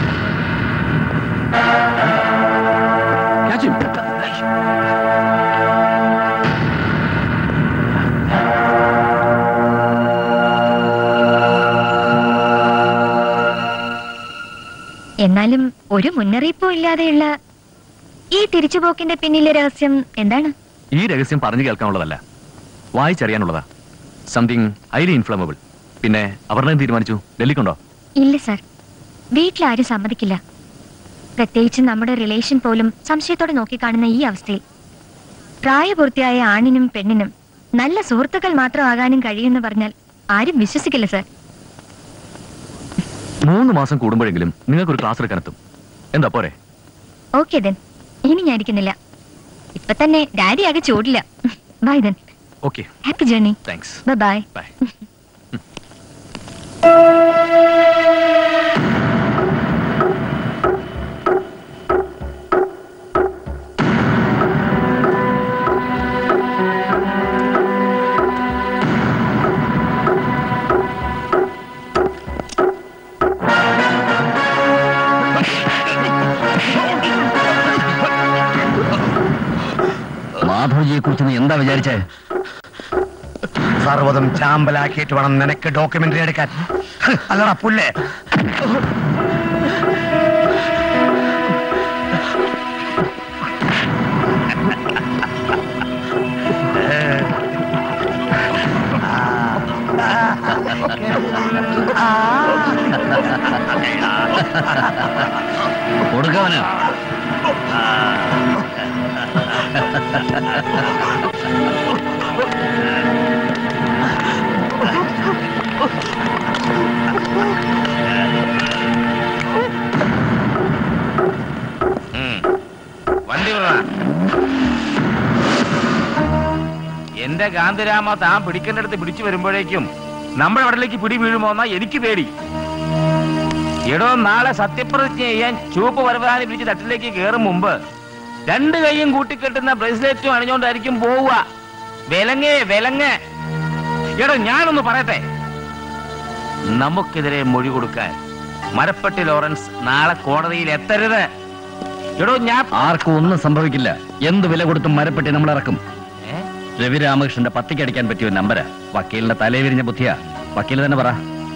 എന്നാലും ഒരു മുന്നറിയിപ്പും ഇല്ലാതെയുള്ള ഈ തിരിച്ചുപോക്കിന്റെ പിന്നിലെ രഹസ്യം എന്താണ് ഈ രഹസ്യം പറഞ്ഞു കേൾക്കാനുള്ളതല്ല വായിച്ചറിയാനുള്ളതാ സംതിങ് ഹൈലി ഇൻഫ്ലമബിൾ പിന്നെ അപർണയും തീരുമാനിച്ചു ഡൽഹിക്കുണ്ടോ ഇല്ല സർ വീട്ടിലാരും സമ്മതിക്കില്ല പ്രത്യേകിച്ച് നമ്മുടെ റിലേഷൻ പോലും സംശയത്തോടെ നോക്കിക്കാണുന്ന ഈ അവസ്ഥയിൽ പ്രായപൂർത്തിയായ ആണിനും പെണ്ണിനും നല്ല സുഹൃത്തുക്കൾ മാത്രമാകാനും കഴിയുമെന്ന് പറഞ്ഞാൽ ആരും വിശ്വസിക്കില്ല സർ മൂന്ന് മാസം കൂടുമ്പോഴെങ്കിലും നിങ്ങൾക്ക് ഒരു ക്ലാസ് എടുക്കാനെത്തും എന്താ പോരെ ഓക്കെ ദെൻ ഇനി ഞാൻ ഇരിക്കുന്നില്ല ഇപ്പൊ തന്നെ ഡാഡി ആകെ ചൂടില്ല bye then okay happy journey thanks bye bye മാധവജിയെ കുറിച്ച് നീ എന്താ വിചാരിച്ചേ സർവ്വതും ചാമ്പലാക്കിയിട്ട് വേണം നിനക്ക് ഡോക്യുമെന്ററി എടുക്കാൻ ഹ്, അല്ലടാ പുല്ലേ കൊടുക്കവന് വണ്ടി വിട എന്റെ ഗാന്ധിരാമ താൻ പിടിക്കേണ്ടടുത്ത് പിടിച്ചു വരുമ്പോഴേക്കും നമ്മുടെ അവിടേക്ക് പിടി വീഴുമോന്നാ എനിക്ക് പേടി എടോ നാളെ സത്യപ്രതിജ്ഞ ചെയ്യാൻ ചുവപ്പ് പരവതാനി പിടിച്ച് തട്ടിലേക്ക് കയറും മുമ്പ് രണ്ട് കൈയും കൂട്ടിക്കെട്ടുന്ന ബ്രേസ്ലെറ്റും അണിഞ്ഞോണ്ടായിരിക്കും പോവുക വിലങ്ങേ വിലങ്ങ് എടോ ഞാനൊന്ന് പറയട്ടെ നമുക്കെതിരെ മൊഴി കൊടുക്കാൻ മരപ്പട്ടി ലോറൻസ് നാളെ കോടതിയിൽ എത്തരുത് എടോ ഞാൻ ആർക്കും ഒന്നും സംഭവിക്കില്ല എന്ത് വില കൊടുത്തും മരപ്പെട്ടി നമ്മൾ ഇറക്കും രവി രാമകൃഷ്ണന്റെ പത്തിക്കടിക്കാൻ പറ്റിയ ഒരു നമ്പരാ വക്കീലിന്റെ തലേ വിരിഞ്ഞ ബുദ്ധിയാ വക്കീൽ തന്നെ പറ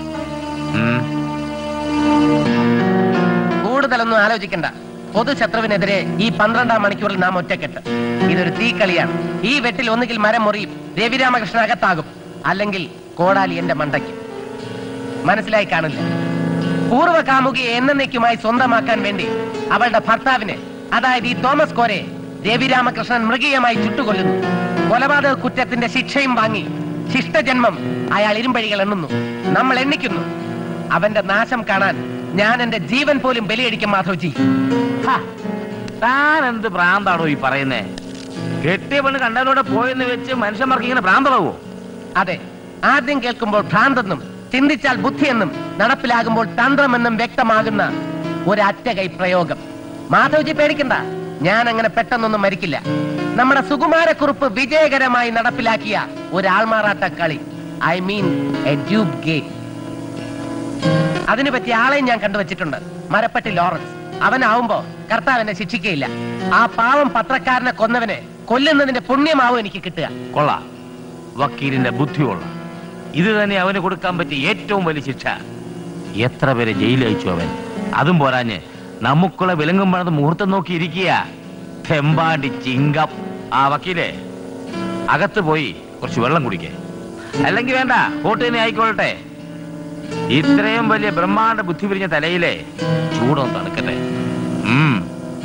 കൂടുതലൊന്നും ആലോചിക്കണ്ട പൊതുശത്രുവിനെതിരെ ഈ പന്ത്രണ്ടാം മണിക്കൂറിൽ നാം ഒറ്റക്കെട്ട് ഇതൊരു തീക്കളിയാണ് ഈ വെട്ടിൽ ഒന്നുകിൽ മരം മുറിയും രവിരാമകൃഷ്ണൻ അകത്താകും അല്ലെങ്കിൽ കോടാലി എന്റെ മണ്ടയ്ക്ക് മനസ്സിലായി കാണില്ല പൂർവ്വ കാമുകിയെ എന്നേക്കുമായി സ്വന്തമാക്കാൻ വേണ്ടി അവളുടെ ഭർത്താവിനെ അതായത് ഈ തോമസ് കോരെ രവിരാമകൃഷ്ണൻ മൃഗീയമായി ചുട്ടുകൊല്ലുന്നു കൊലപാതക കുറ്റത്തിന്റെ ശിക്ഷയും വാങ്ങി ശിഷ്ടജന്മം അയാൾ ഇരുമ്പഴികൾ എണ്ണുന്നു നമ്മൾ എണ്ണിക്കുന്നു അവന്റെ നാശം കാണാൻ ഞാൻ എന്റെ ജീവൻ പോലും ബലിയടിക്കും മാധവജി ഹാ, താൻ എന്ത് ഭ്രാന്താണോ ഈ പറയുന്നേ കെട്ടിയ പെണ്ണ് കണ്ടതിലൂടെ പോയെന്ന് വെച്ച് മനുഷ്യന്മാർക്ക് ഇങ്ങനെ ഭ്രാന്തമാവോ അതെ ആദ്യം കേൾക്കുമ്പോൾ ഭ്രാന്തെന്നും ചിന്തിച്ചാൽ ബുദ്ധിയെന്നും നടപ്പിലാകുമ്പോൾ തന്ത്രമെന്നും വ്യക്തമാകുന്ന ഒരു അറ്റകൈ പ്രയോഗം മാധവജി പേടിക്കണ്ട ഞാൻ അങ്ങനെ പെട്ടെന്നൊന്നും മരിക്കില്ല നമ്മുടെ സുകുമാരക്കുറുപ്പ് വിജയകരമായി നടപ്പിലാക്കിയ ഒരു ആൾമാറാട്ട കളി I mean a dupe game അതിനു പറ്റിയ ആളെയും ഞാൻ കണ്ടുവച്ചിട്ടുണ്ട് മരപ്പട്ടി ലോറൻസ് അവനാവുമ്പോ കർത്താവിനെ ശിക്ഷിക്കയില്ല ആ പാവം പത്രക്കാരനെ കൊന്നവനെ കൊല്ലുന്നതിന്റെ പുണ്യമാവും എനിക്ക് കിട്ടുക കൊള്ളാം വക്കീലിന്റെ ബുദ്ധി കൊള്ളാം ഇത് തന്നെ അവന് കൊടുക്കാൻ പറ്റിയ ഏറ്റവും വലിയ ശിക്ഷ എത്ര പേരെ ജയിലിൽ അയച്ചു അവൻ അതും പോരാഞ്ഞ് നമുക്കുള്ള വിലങ്ങും പണത് മുഹൂർത്തം നോക്കി ഇരിക്കുക തെമ്പാണ്ടി ചിങ്കം ആ വക്കീലെ അകത്ത് പോയി കുറച്ച് വെള്ളം കുടിക്കേ അല്ലെങ്കിൽ വേണ്ട കോട്ട് തന്നെ ആയിക്കൊള്ളട്ടെ ഇത്രയും വലിയ ബ്രഹ്മാണ്ട ബുദ്ധി പിരിഞ്ഞ തലയിലെ ചൂടൊന്ന് തണുക്കട്ടെ ഉം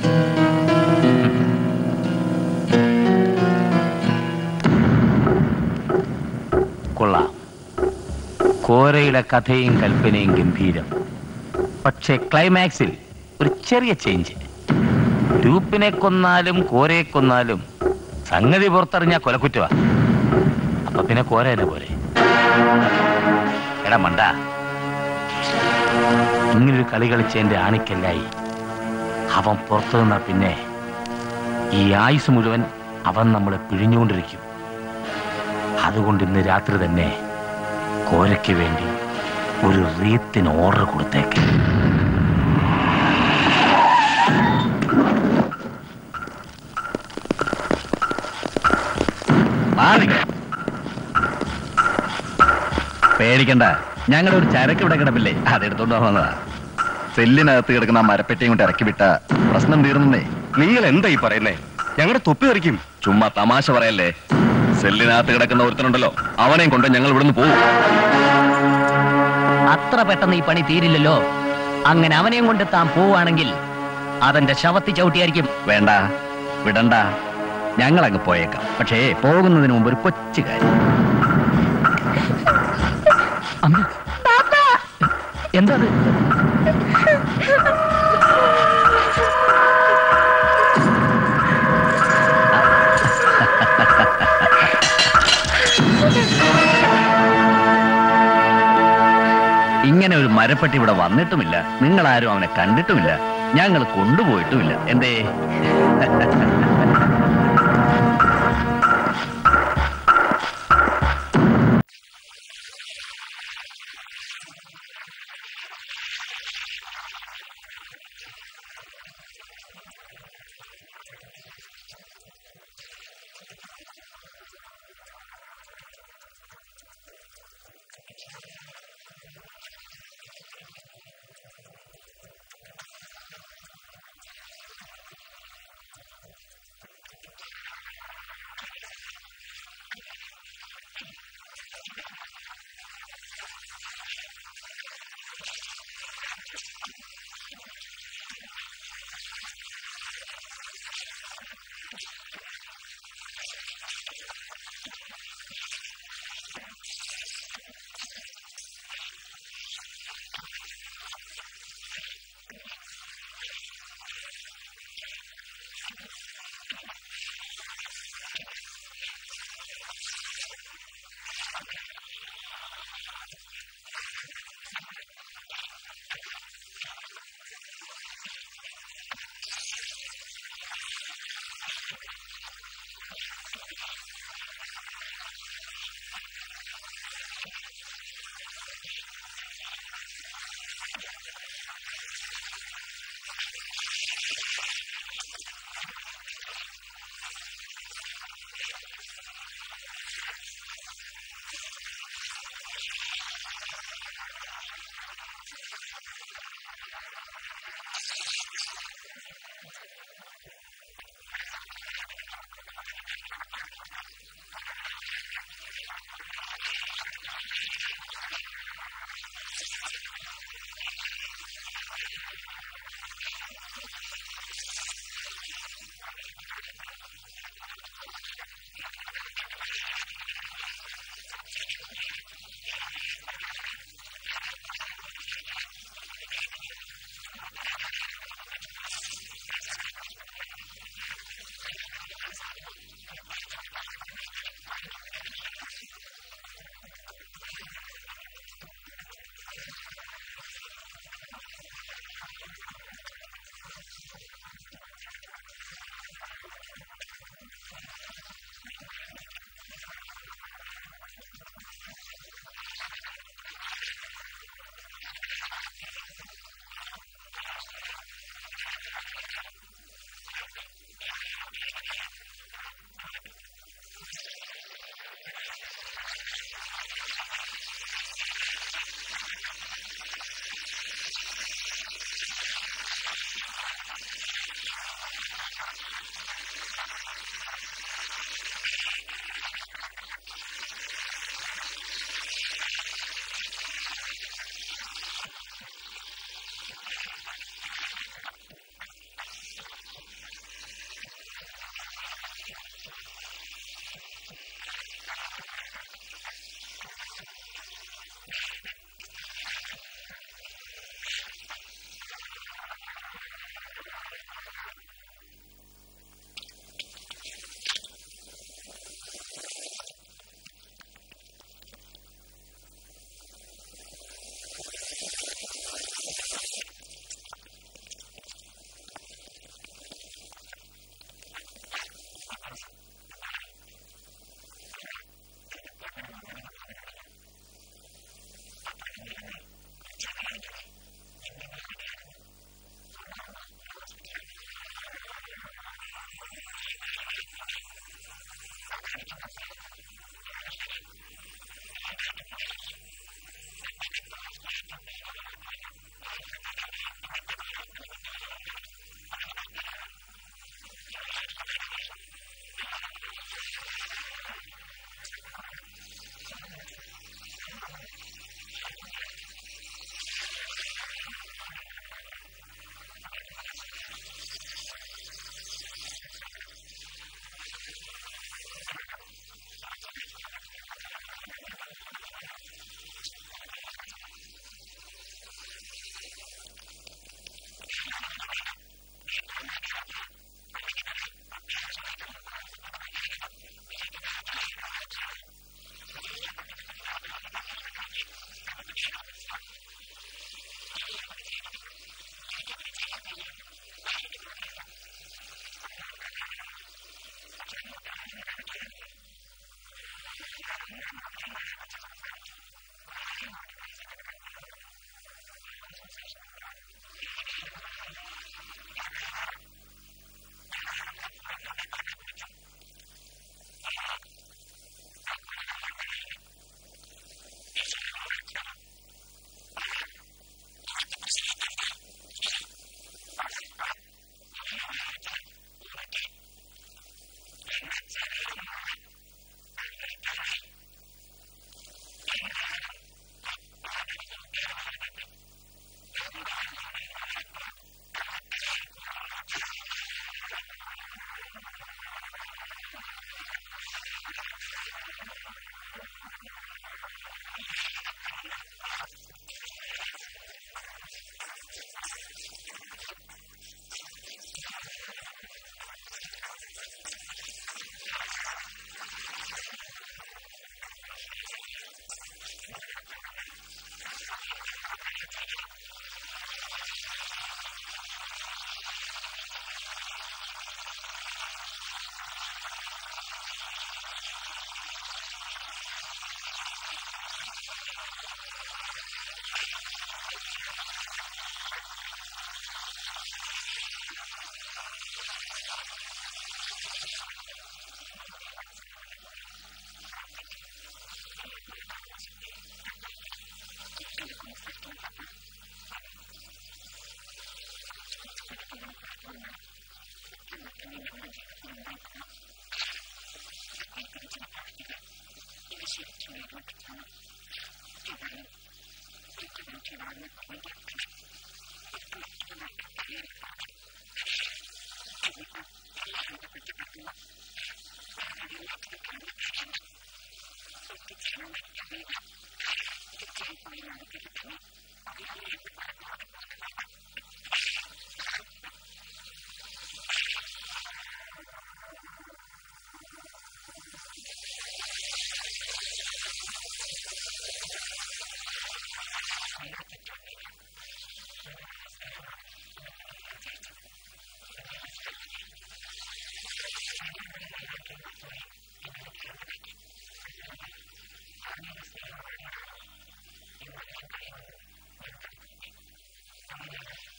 കൊള്ളാം കോരയുടെ കഥയും കൽപ്പനയും ഗംഭീരം പക്ഷേ ക്ലൈമാക്സിൽ ഒരു ചെറിയ ചേഞ്ച് രൂപ്പിനെ കൊന്നാലും കോരയെ കൊന്നാലും സംഗതി പുറത്തറിഞ്ഞ കൊലക്കുറ്റവാ അപ്പൊ പിന്നെ കോര തന്നെ പോലെ എടാ മണ്ട ഇങ്ങനൊരു കളി കളിച്ചതിന്റെ ആണിക്കല്ലായി അവൻ പുറത്തു നിന്നാ പിന്നെ ഈ ആയുസ് മുഴുവൻ അവൻ നമ്മളെ പിഴിഞ്ഞുകൊണ്ടിരിക്കും അതുകൊണ്ട് ഇന്ന് രാത്രി തന്നെ കോരയ്ക്ക് വേണ്ടി ഒരു റീത്തിന് ഓർഡർ കൊടുത്തേക്ക് പേടിക്കണ്ട ഞങ്ങൾ ഒരു ചരക്ക് ഇവിടെ കിടപ്പില്ലേ അതെടുത്തോണ്ട് വന്നതാ സെല്ലിനകത്ത് കിടക്കുന്ന ആ മരപ്പെട്ടിയും കൊണ്ട് ഇറക്കി വിട്ട പ്രശ്നം തീർന്നേ നിങ്ങൾ എന്താ ഈ പറയുന്നേ ഞങ്ങളുടെ തൊപ്പി തെറിക്കും ചുമ്മാ തമാശ പറയല്ലേ സെല്ലിനകത്ത് കിടക്കുന്ന ഒരുത്തനുണ്ടല്ലോ അവനെയും കൊണ്ട് ഞങ്ങൾ ഇവിടുന്ന് പോകും അത്ര പെട്ടെന്ന് ഈ പണി തീരില്ലല്ലോ അങ്ങനെ അവനെയും കൊണ്ട് താൻ പോവുകയാണെങ്കിൽ അതെന്റെ ശവത്തി ചവിട്ടിയായിരിക്കും വേണ്ട വിടണ്ട ഞങ്ങൾ അങ്ങ് പോയേക്കാം പക്ഷേ പോകുന്നതിന് മുമ്പ് ഒരു കൊച്ചു കാര്യം എന്താ അത്? മരപ്പെട്ടി ഇവിടെ വന്നിട്ടുമില്ല നിങ്ങൾ ആരും അവനെ കണ്ടിട്ടുമില്ല ഞങ്ങൾ കൊണ്ടുപോയിട്ടുമില്ല എന്തേ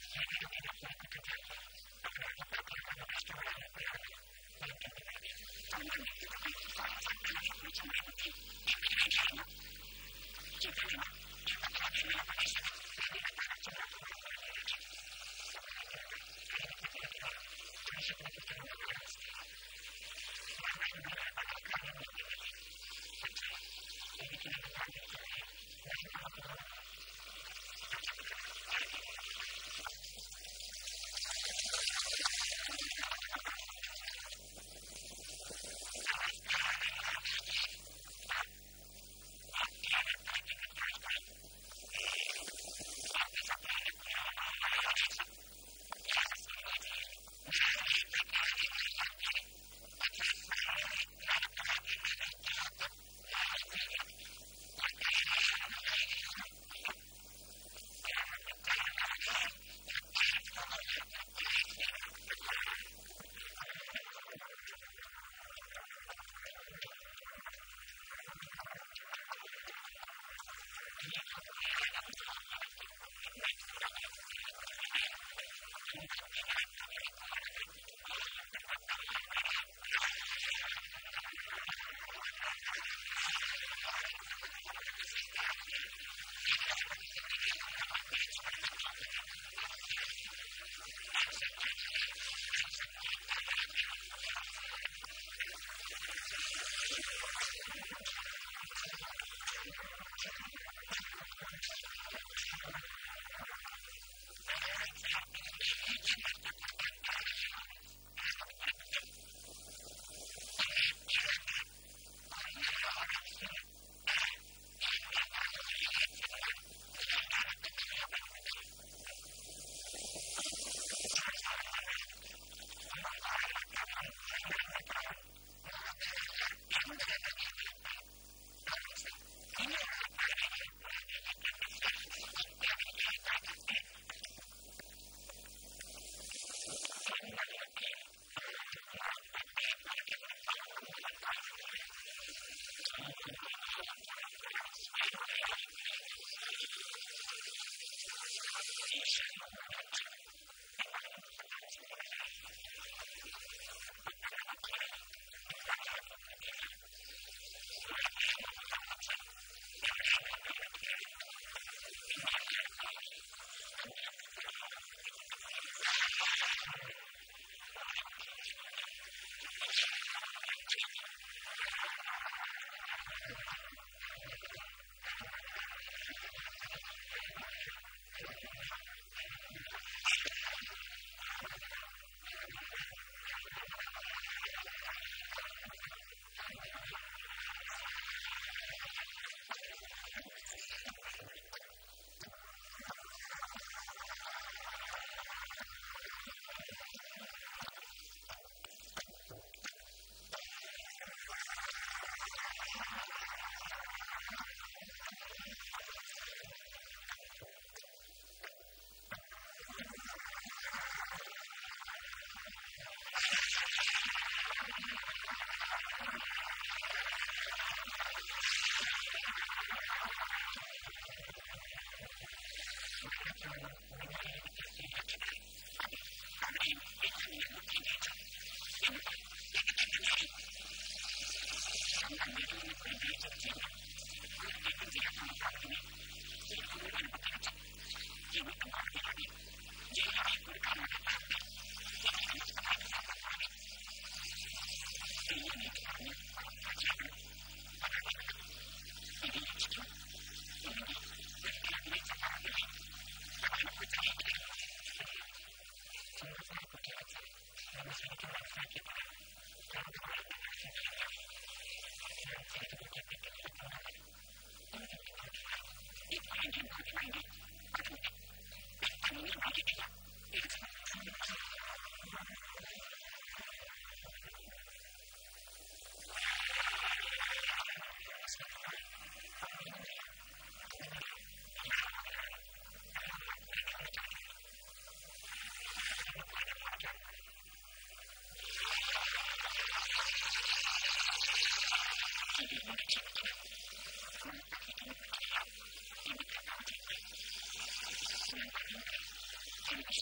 Thank you.